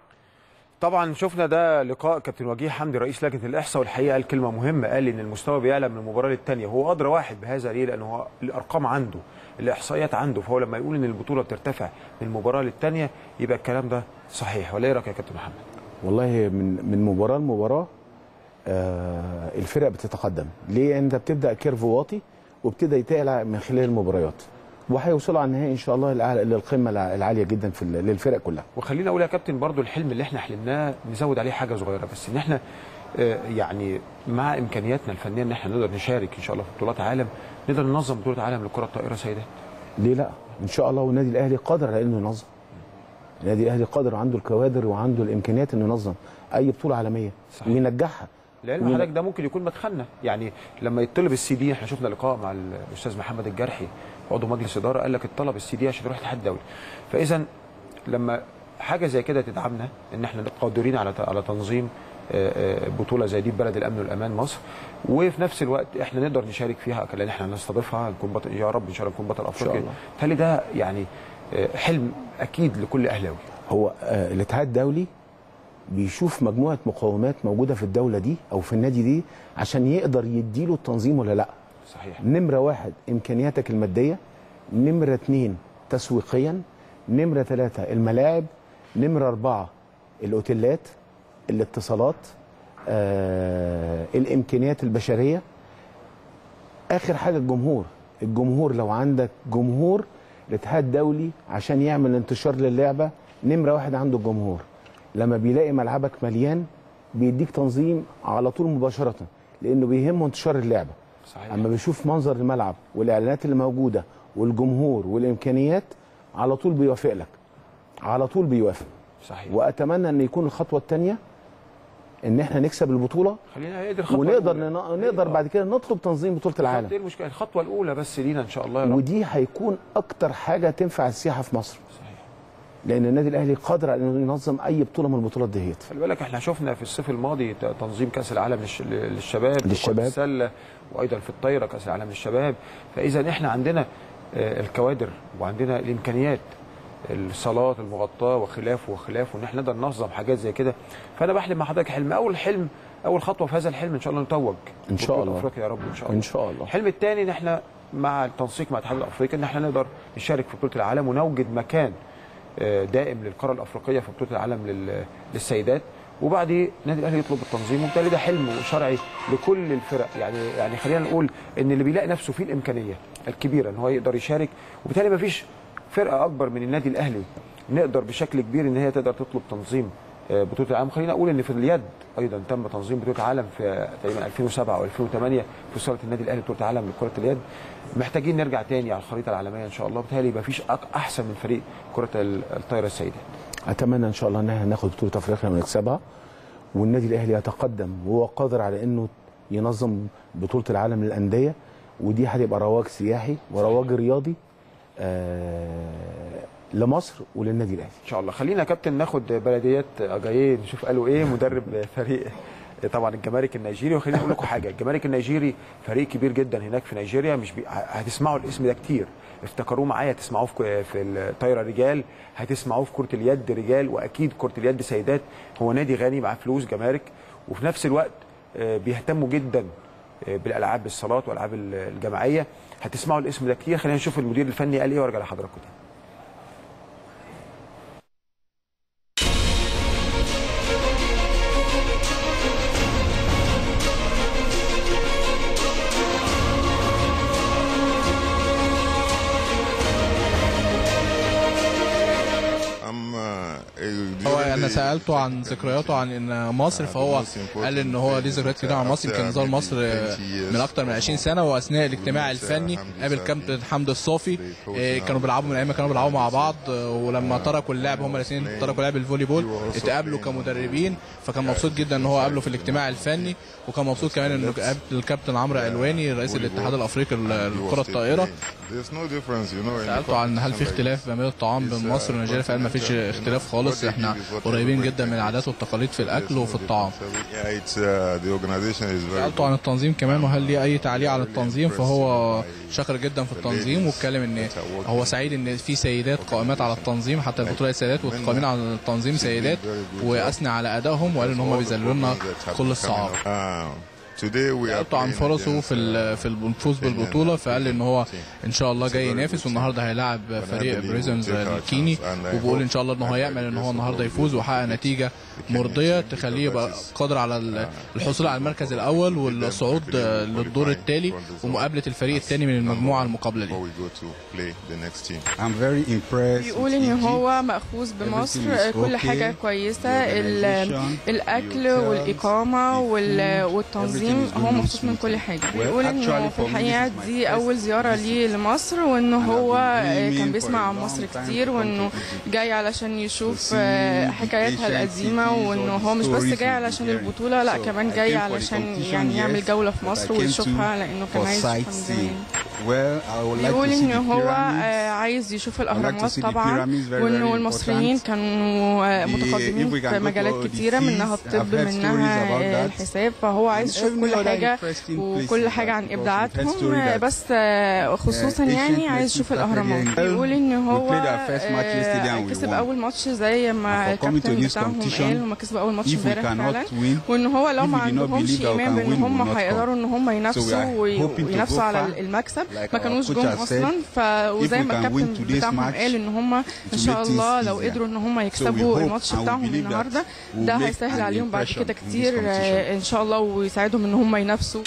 Speaker 1: طبعا شفنا ده لقاء كابتن وجيه حمدي رئيس لجنه الاحصاء والحقيقه قال كلمه مهمه قال ان المستوى بيعلى من المباراه للثانيه هو ادرى واحد بهذا ليه لان هو الارقام عنده الاحصائيات عنده فهو لما يقول ان البطوله بترتفع من مباراه للثانيه يبقى الكلام ده صحيح ولا ايه رايك يا كابتن محمد
Speaker 2: والله من من مباراه لمباراه آه الفرق بتتقدم ليه انت بتبدا كيرف واطي وبتبدا يتقل من خلال المباريات وهيوصلوا على النهائي ان شاء الله للأعلى- للقمه الع- العاليه جدا في ال- للفرق كلها
Speaker 1: وخلينا اقول يا كابتن برضو الحلم اللي احنا حلمناه نزود عليه حاجه صغيره بس ان احنا آه، يعني مع امكانياتنا الفنيه ان احنا نقدر نشارك ان شاء الله في بطولات عالم نقدر ننظم بطوله عالم للكره الطائره سيدات
Speaker 2: ليه لا ان شاء الله والنادي الاهلي قادر على انه ينظم النادي الاهلي قادر عنده الكوادر وعنده الامكانيات انه ينظم اي بطوله عالميه
Speaker 1: صحيح.
Speaker 2: وينجحها
Speaker 1: لان حضرتك ده ممكن يكون مدخلنا يعني لما يطلب السي دي احنا شفنا لقاء مع الاستاذ محمد الجرحي عضو مجلس اداره قال لك اتطلب السي دي عشان يروح الاتحاد الدولي فاذا لما حاجه زي كده تدعمنا ان احنا قادرين على على تنظيم آه، آه، بطوله زي دي في بلد الامن والامان مصر وفي نفس الوقت احنا نقدر نشارك فيها لان احنا هنستضيفها نكون بطل يا رب ان شاء الله نكون بطل افريقيا
Speaker 2: الله.
Speaker 1: بالتالي ده يعني آه، حلم اكيد لكل اهلاوي
Speaker 2: هو آه الاتحاد الدولي بيشوف مجموعه مقومات موجوده في الدوله دي او في النادي دي عشان يقدر يديله التنظيم ولا لا
Speaker 1: صحيح
Speaker 2: نمره واحد امكانياتك الماديه نمره اتنين تسويقيا نمره ثلاثه الملاعب نمره اربعه الاوتيلات الاتصالات آه الامكانيات البشريه اخر حاجه الجمهور الجمهور لو عندك جمهور الاتحاد الدولي عشان يعمل انتشار للعبه نمره واحد عنده الجمهور لما بيلاقي ملعبك مليان بيديك تنظيم على طول مباشره لانه بيهمه انتشار اللعبه
Speaker 1: صحيح.
Speaker 2: اما بيشوف منظر الملعب والاعلانات اللي موجوده والجمهور والامكانيات على طول بيوافق لك على طول بيوافق
Speaker 1: صحيح
Speaker 2: واتمنى ان يكون الخطوه الثانيه ان احنا نكسب البطوله
Speaker 1: خلينا هي دي الخطوه
Speaker 2: ونقدر
Speaker 1: الأولى.
Speaker 2: نن- نقدر بعد كده نطلب تنظيم بطوله العالم
Speaker 1: دي المشكله الخطوه الاولى بس لينا ان شاء الله يا رب
Speaker 2: ودي هيكون اكتر حاجه تنفع السياحه في مصر صحيح لان النادي الاهلي قادر على انه ينظم اي بطوله من البطولات ديت
Speaker 1: خلي بالك احنا شفنا في الصيف الماضي ت- تنظيم كاس العالم للش... للشباب في
Speaker 2: للشباب.
Speaker 1: كرة السله وايضا في الطايره كاس العالم للشباب فاذا احنا عندنا آه، الكوادر وعندنا الامكانيات الصالات المغطاه وخلافه وخلافه ان احنا نقدر ننظم حاجات زي كده فانا بحلم مع حضرتك حلم اول حلم اول خطوه في هذا الحلم ان شاء الله نتوج
Speaker 2: ان شاء
Speaker 1: بطولة
Speaker 2: الله
Speaker 1: افريقيا يا رب ان شاء الله
Speaker 2: ان شاء الله
Speaker 1: الحلم الثاني ان احنا مع التنسيق مع الاتحاد الافريقي ان احنا نقدر نشارك في بطوله العالم ونوجد مكان آه، دائم للقاره الافريقيه في بطوله العالم لل- للسيدات وبعد النادي الاهلي يطلب التنظيم وبالتالي ده حلم شرعي لكل الفرق يعني يعني خلينا نقول ان اللي بيلاقي نفسه فيه الامكانيه الكبيره ان هو يقدر يشارك وبالتالي ما فيش فرقه اكبر من النادي الاهلي نقدر بشكل كبير ان هي تقدر تطلب تنظيم آه، بطوله العالم خلينا اقول ان في اليد ايضا تم تنظيم بطوله العالم في تقريبا 2007 او 2008 في صاله النادي الاهلي بطوله العالم لكره اليد محتاجين نرجع تاني على الخريطه العالميه ان شاء الله بالتالي يبقى فيش أك- احسن من فريق كره ال- الطايره السيدات
Speaker 2: اتمنى ان شاء الله ان احنا ناخد بطوله افريقيا ونكسبها والنادي الاهلي يتقدم وهو قادر على انه ينظم بطوله العالم للانديه ودي هتبقى رواج سياحي ورواج رياضي آه لمصر وللنادي الاهلي
Speaker 1: ان شاء الله خلينا يا كابتن ناخد بلديات اجاييه نشوف قالوا ايه مدرب فريق طبعا الجمارك النيجيري وخليني اقول لكم حاجه الجمارك النيجيري فريق كبير جدا هناك في نيجيريا مش بي... هتسمعوا الاسم ده كتير افتكروه معايا هتسمعوه في في الطايره رجال هتسمعوه في كره اليد رجال واكيد كره اليد سيدات هو نادي غني معاه فلوس جمارك وفي نفس الوقت آه، بيهتموا جدا آه، بالالعاب الصالات والالعاب الجماعيه هتسمعوا الاسم ده كتير خلينا نشوف المدير الفني قال ايه وارجع لحضراتكم تاني
Speaker 6: هو انا سالته عن ذكرياته عن ان مصر فهو قال ان هو ليه ذكريات كتير عن مصر يمكن زار مصر من اكتر من 20 سنه واثناء الاجتماع الفني قابل كابتن حمدي الصافي إيه، كانوا بيلعبوا من ايام ما كانوا بيلعبوا مع بعض ولما تركوا اللعب هم الاثنين تركوا لعب الفولي بول اتقابلوا كمدربين فكان مبسوط جدا ان هو قابله في الاجتماع الفني وكان مبسوط كمان انه قابل الكابتن عمرو علواني رئيس الاتحاد الافريقي للكره الطائره سالته عن هل في اختلاف ما بين الطعام بين مصر ونيجيريا فقال ما فيش اختلاف خالص احنا قريبين جدا من العادات والتقاليد في الاكل وفي الطعام سالته عن التنظيم كمان وهل ليه اي تعليق على التنظيم فهو شكر جدا في التنظيم واتكلم ان هو سعيد ان في سيدات قائمات على التنظيم حتى البطوله سيدات والقائمين على التنظيم سيدات واثنى على ادائهم وقال ان هم بيذلوا لنا كل الصعاب سألته عن فرصه في ال- في الفوز بالبطوله فقال ان هو ان شاء الله جاي ينافس والنهارده هيلاعب فريق بريزنز الكيني وبيقول ان شاء الله ان هو يامل ان هو النهارده يفوز ويحقق نتيجه مرضيه تخليه يبقى قادر على ال- الحصول على المركز الاول والصعود للدور التالي ومقابله الفريق الثاني من المجموعه المقابله ليه
Speaker 7: بيقول ان هو مأخوذ بمصر كل حاجة كويسة ال- الأكل والإقامة وال- والتنظيم هو مبسوط من كل حاجة بيقول انه في الحقيقة دي أول زيارة ليه لمصر وانه هو كان بيسمع عن مصر كتير وانه جاي علشان يشوف حكاياتها القديمة وانه هو مش بس جاي علشان البطولة لا كمان جاي علشان يعني يعمل جولة في مصر ويشوفها لأنه كان عايز يشوفها من زمان بيقول ان هو آه، عايز يشوف الاهرامات طبعا وانه المصريين كانوا آه، متقدمين في مجالات كتيره منها الطب منها آه، الحساب فهو عايز يشوف كل حاجه وكل حاجه عن ابداعاتهم آه، بس آه، خصوصا يعني عايز يشوف الاهرامات بيقول ان هو آه، كسب اول ماتش زي ما الكابتن بتاعهم قال هم كسبوا اول ماتش امبارح فعلا وان هو لو ما عندهمش ايمان بان هم هيقدروا ان هم ينافسوا وي- وينافسوا على المكسب ما كانوش جم اصلا ف وزي ما الكابتن بتاعهم قال ان هم ان شاء الله لو قدروا ان هم يكسبوا الماتش بتاعهم النهارده ده هيسهل عليهم بعد كده كتير آه، ان شاء الله ويساعدهم ان هم ينافسوا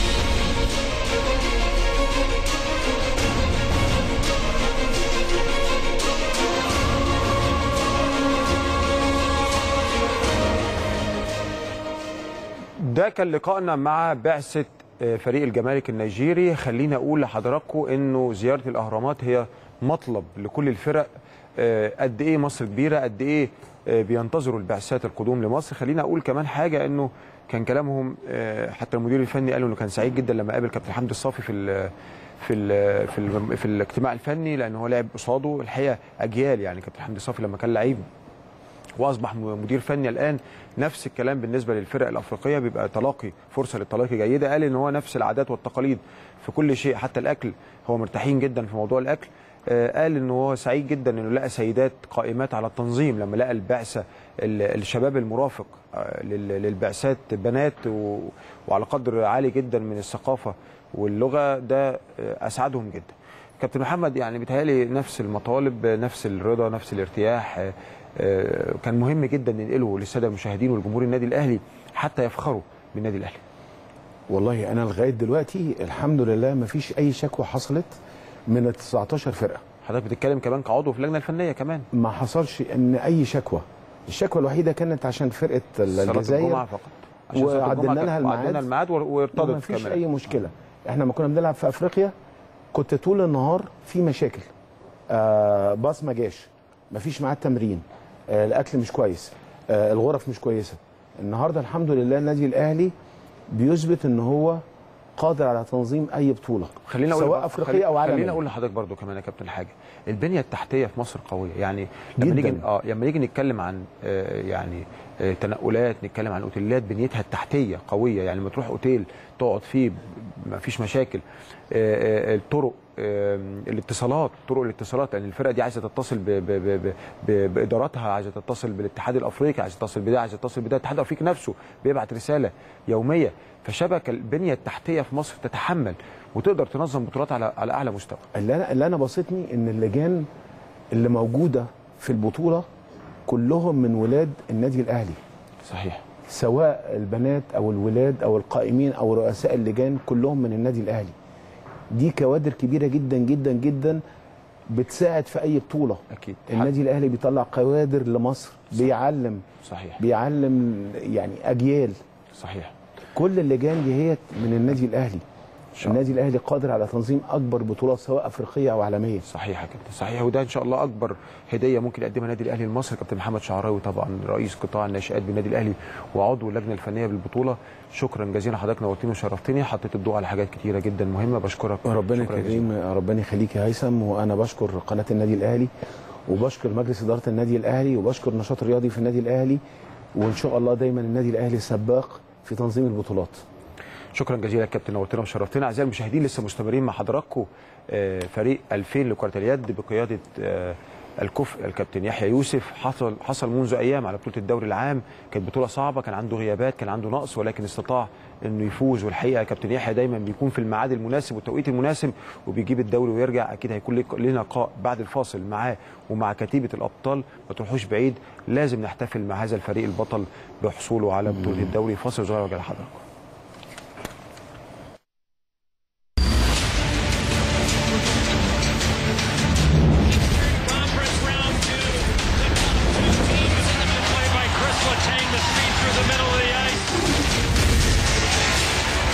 Speaker 1: ده كان لقائنا مع بعثة آه، فريق الجمارك النيجيري خليني أقول لحضراتكم أنه زيارة الأهرامات هي مطلب لكل الفرق آه، قد إيه مصر كبيرة قد إيه آه، بينتظروا البعثات القدوم لمصر خليني أقول كمان حاجة أنه كان كلامهم آه، حتى المدير الفني قالوا أنه كان سعيد جدا لما قابل كابتن حمدي الصافي في ال في ال في ال في الاجتماع الفني لأن هو لعب قصاده الحقيقة أجيال يعني كابتن حمدي الصافي لما كان لعيب واصبح مدير فني الان نفس الكلام بالنسبه للفرق الافريقيه بيبقى تلاقي فرصه للتلاقي جيده قال ان هو نفس العادات والتقاليد في كل شيء حتى الاكل هو مرتاحين جدا في موضوع الاكل آه، قال ان هو سعيد جدا انه لقى سيدات قائمات على التنظيم لما لقى البعثه ال- الشباب المرافق آه، لل- للبعثات بنات و- وعلى قدر عالي جدا من الثقافه واللغه ده آه، اسعدهم جدا كابتن محمد يعني بيتهيألي نفس المطالب نفس الرضا نفس الارتياح آه، آه، كان مهم جدا ننقله للساده المشاهدين والجمهور النادي الاهلي حتى يفخروا بالنادي الاهلي
Speaker 2: والله انا لغايه دلوقتي الحمد لله ما فيش اي شكوى حصلت من ال 19 فرقه
Speaker 1: حضرتك بتتكلم كمان كعضو في اللجنه الفنيه كمان
Speaker 2: ما حصلش ان اي شكوى الشكوى الوحيده كانت عشان فرقه
Speaker 1: صلاة
Speaker 2: الجزائر
Speaker 1: الجمعة فقط. عشان صلاة الجمعة
Speaker 2: وعدلنا
Speaker 1: كانت-
Speaker 2: لها الميعاد
Speaker 1: وعدلنا الميعاد وارتضت
Speaker 2: ما فيش
Speaker 1: كمان.
Speaker 2: اي مشكله احنا لما كنا بنلعب في افريقيا كنت طول النهار في مشاكل آه باص ما جاش ما فيش ميعاد تمرين آه الاكل مش كويس آه الغرف مش كويسه النهارده الحمد لله النادي الاهلي بيثبت ان هو قادر على تنظيم اي بطوله
Speaker 1: خلينا اقول
Speaker 2: سواء
Speaker 1: برضه-
Speaker 2: افريقيه او عالميه
Speaker 1: خلينا اقول لحضرتك برضو كمان يا كابتن حاجه البنيه التحتيه في مصر قويه يعني لما
Speaker 2: جداً.
Speaker 1: نيجي اه لما نيجي نتكلم عن آه يعني آه تنقلات نتكلم عن اوتيلات بنيتها التحتيه قويه يعني لما تروح اوتيل تقعد فيه ما فيش مشاكل آه آه الطرق آه الاتصالات طرق الاتصالات لان الفرقه دي عايزه تتصل ب ب ب ب ب باداراتها عايزه تتصل بالاتحاد الافريقي عايزه تتصل بده عايزه تتصل بده الاتحاد الافريقي نفسه بيبعت رساله يوميه فشبكه البنيه التحتيه في مصر تتحمل وتقدر تنظم بطولات على على اعلى مستوى
Speaker 2: اللي انا اللي انا بسطني ان اللجان اللي موجوده في البطوله كلهم من ولاد النادي الاهلي
Speaker 1: صحيح
Speaker 2: سواء البنات او الولاد او القائمين او رؤساء اللجان كلهم من النادي الاهلي دي كوادر كبيره جدا جدا جدا بتساعد في اي بطوله
Speaker 1: اكيد
Speaker 2: النادي الاهلي بيطلع كوادر لمصر بيعلم
Speaker 1: صحيح
Speaker 2: بيعلم يعني اجيال
Speaker 1: صحيح
Speaker 2: كل اللجان دي هي من النادي الاهلي النادي الاهلي قادر على تنظيم اكبر بطولات سواء افريقيه او عالميه
Speaker 1: صحيح يا كابتن صحيح وده ان شاء الله اكبر هديه ممكن يقدمها النادي الاهلي لمصر كابتن محمد شعراوي طبعا رئيس قطاع الناشئات بالنادي الاهلي وعضو اللجنه الفنيه بالبطوله شكرا جزيلا حضرتك نورتني وشرفتني حطيت الضوء على حاجات كتيره جدا مهمه بشكرك
Speaker 2: ربنا
Speaker 1: شكراً
Speaker 2: كريم ربنا يخليك يا هيثم وانا بشكر قناه النادي الاهلي وبشكر مجلس اداره النادي الاهلي وبشكر نشاط رياضي في النادي الاهلي وان شاء الله دايما النادي الاهلي سباق في تنظيم البطولات
Speaker 1: شكرا جزيلا يا كابتن نورتنا وشرفتنا اعزائي المشاهدين لسه مستمرين مع حضراتكم آه، فريق 2000 لكره اليد بقياده آه، الكفء الكابتن يحيى يوسف حصل حصل منذ ايام على بطوله الدوري العام كانت بطوله صعبه كان عنده غيابات كان عنده نقص ولكن استطاع انه يفوز والحقيقه كابتن يحيى دايما بيكون في الميعاد المناسب والتوقيت المناسب وبيجيب الدوري ويرجع اكيد هيكون لك- لنا لقاء بعد الفاصل معاه ومع كتيبه الابطال ما تروحوش بعيد لازم نحتفل مع هذا الفريق البطل بحصوله على بطوله الدوري فاصل صغير وجاي لحضراتكم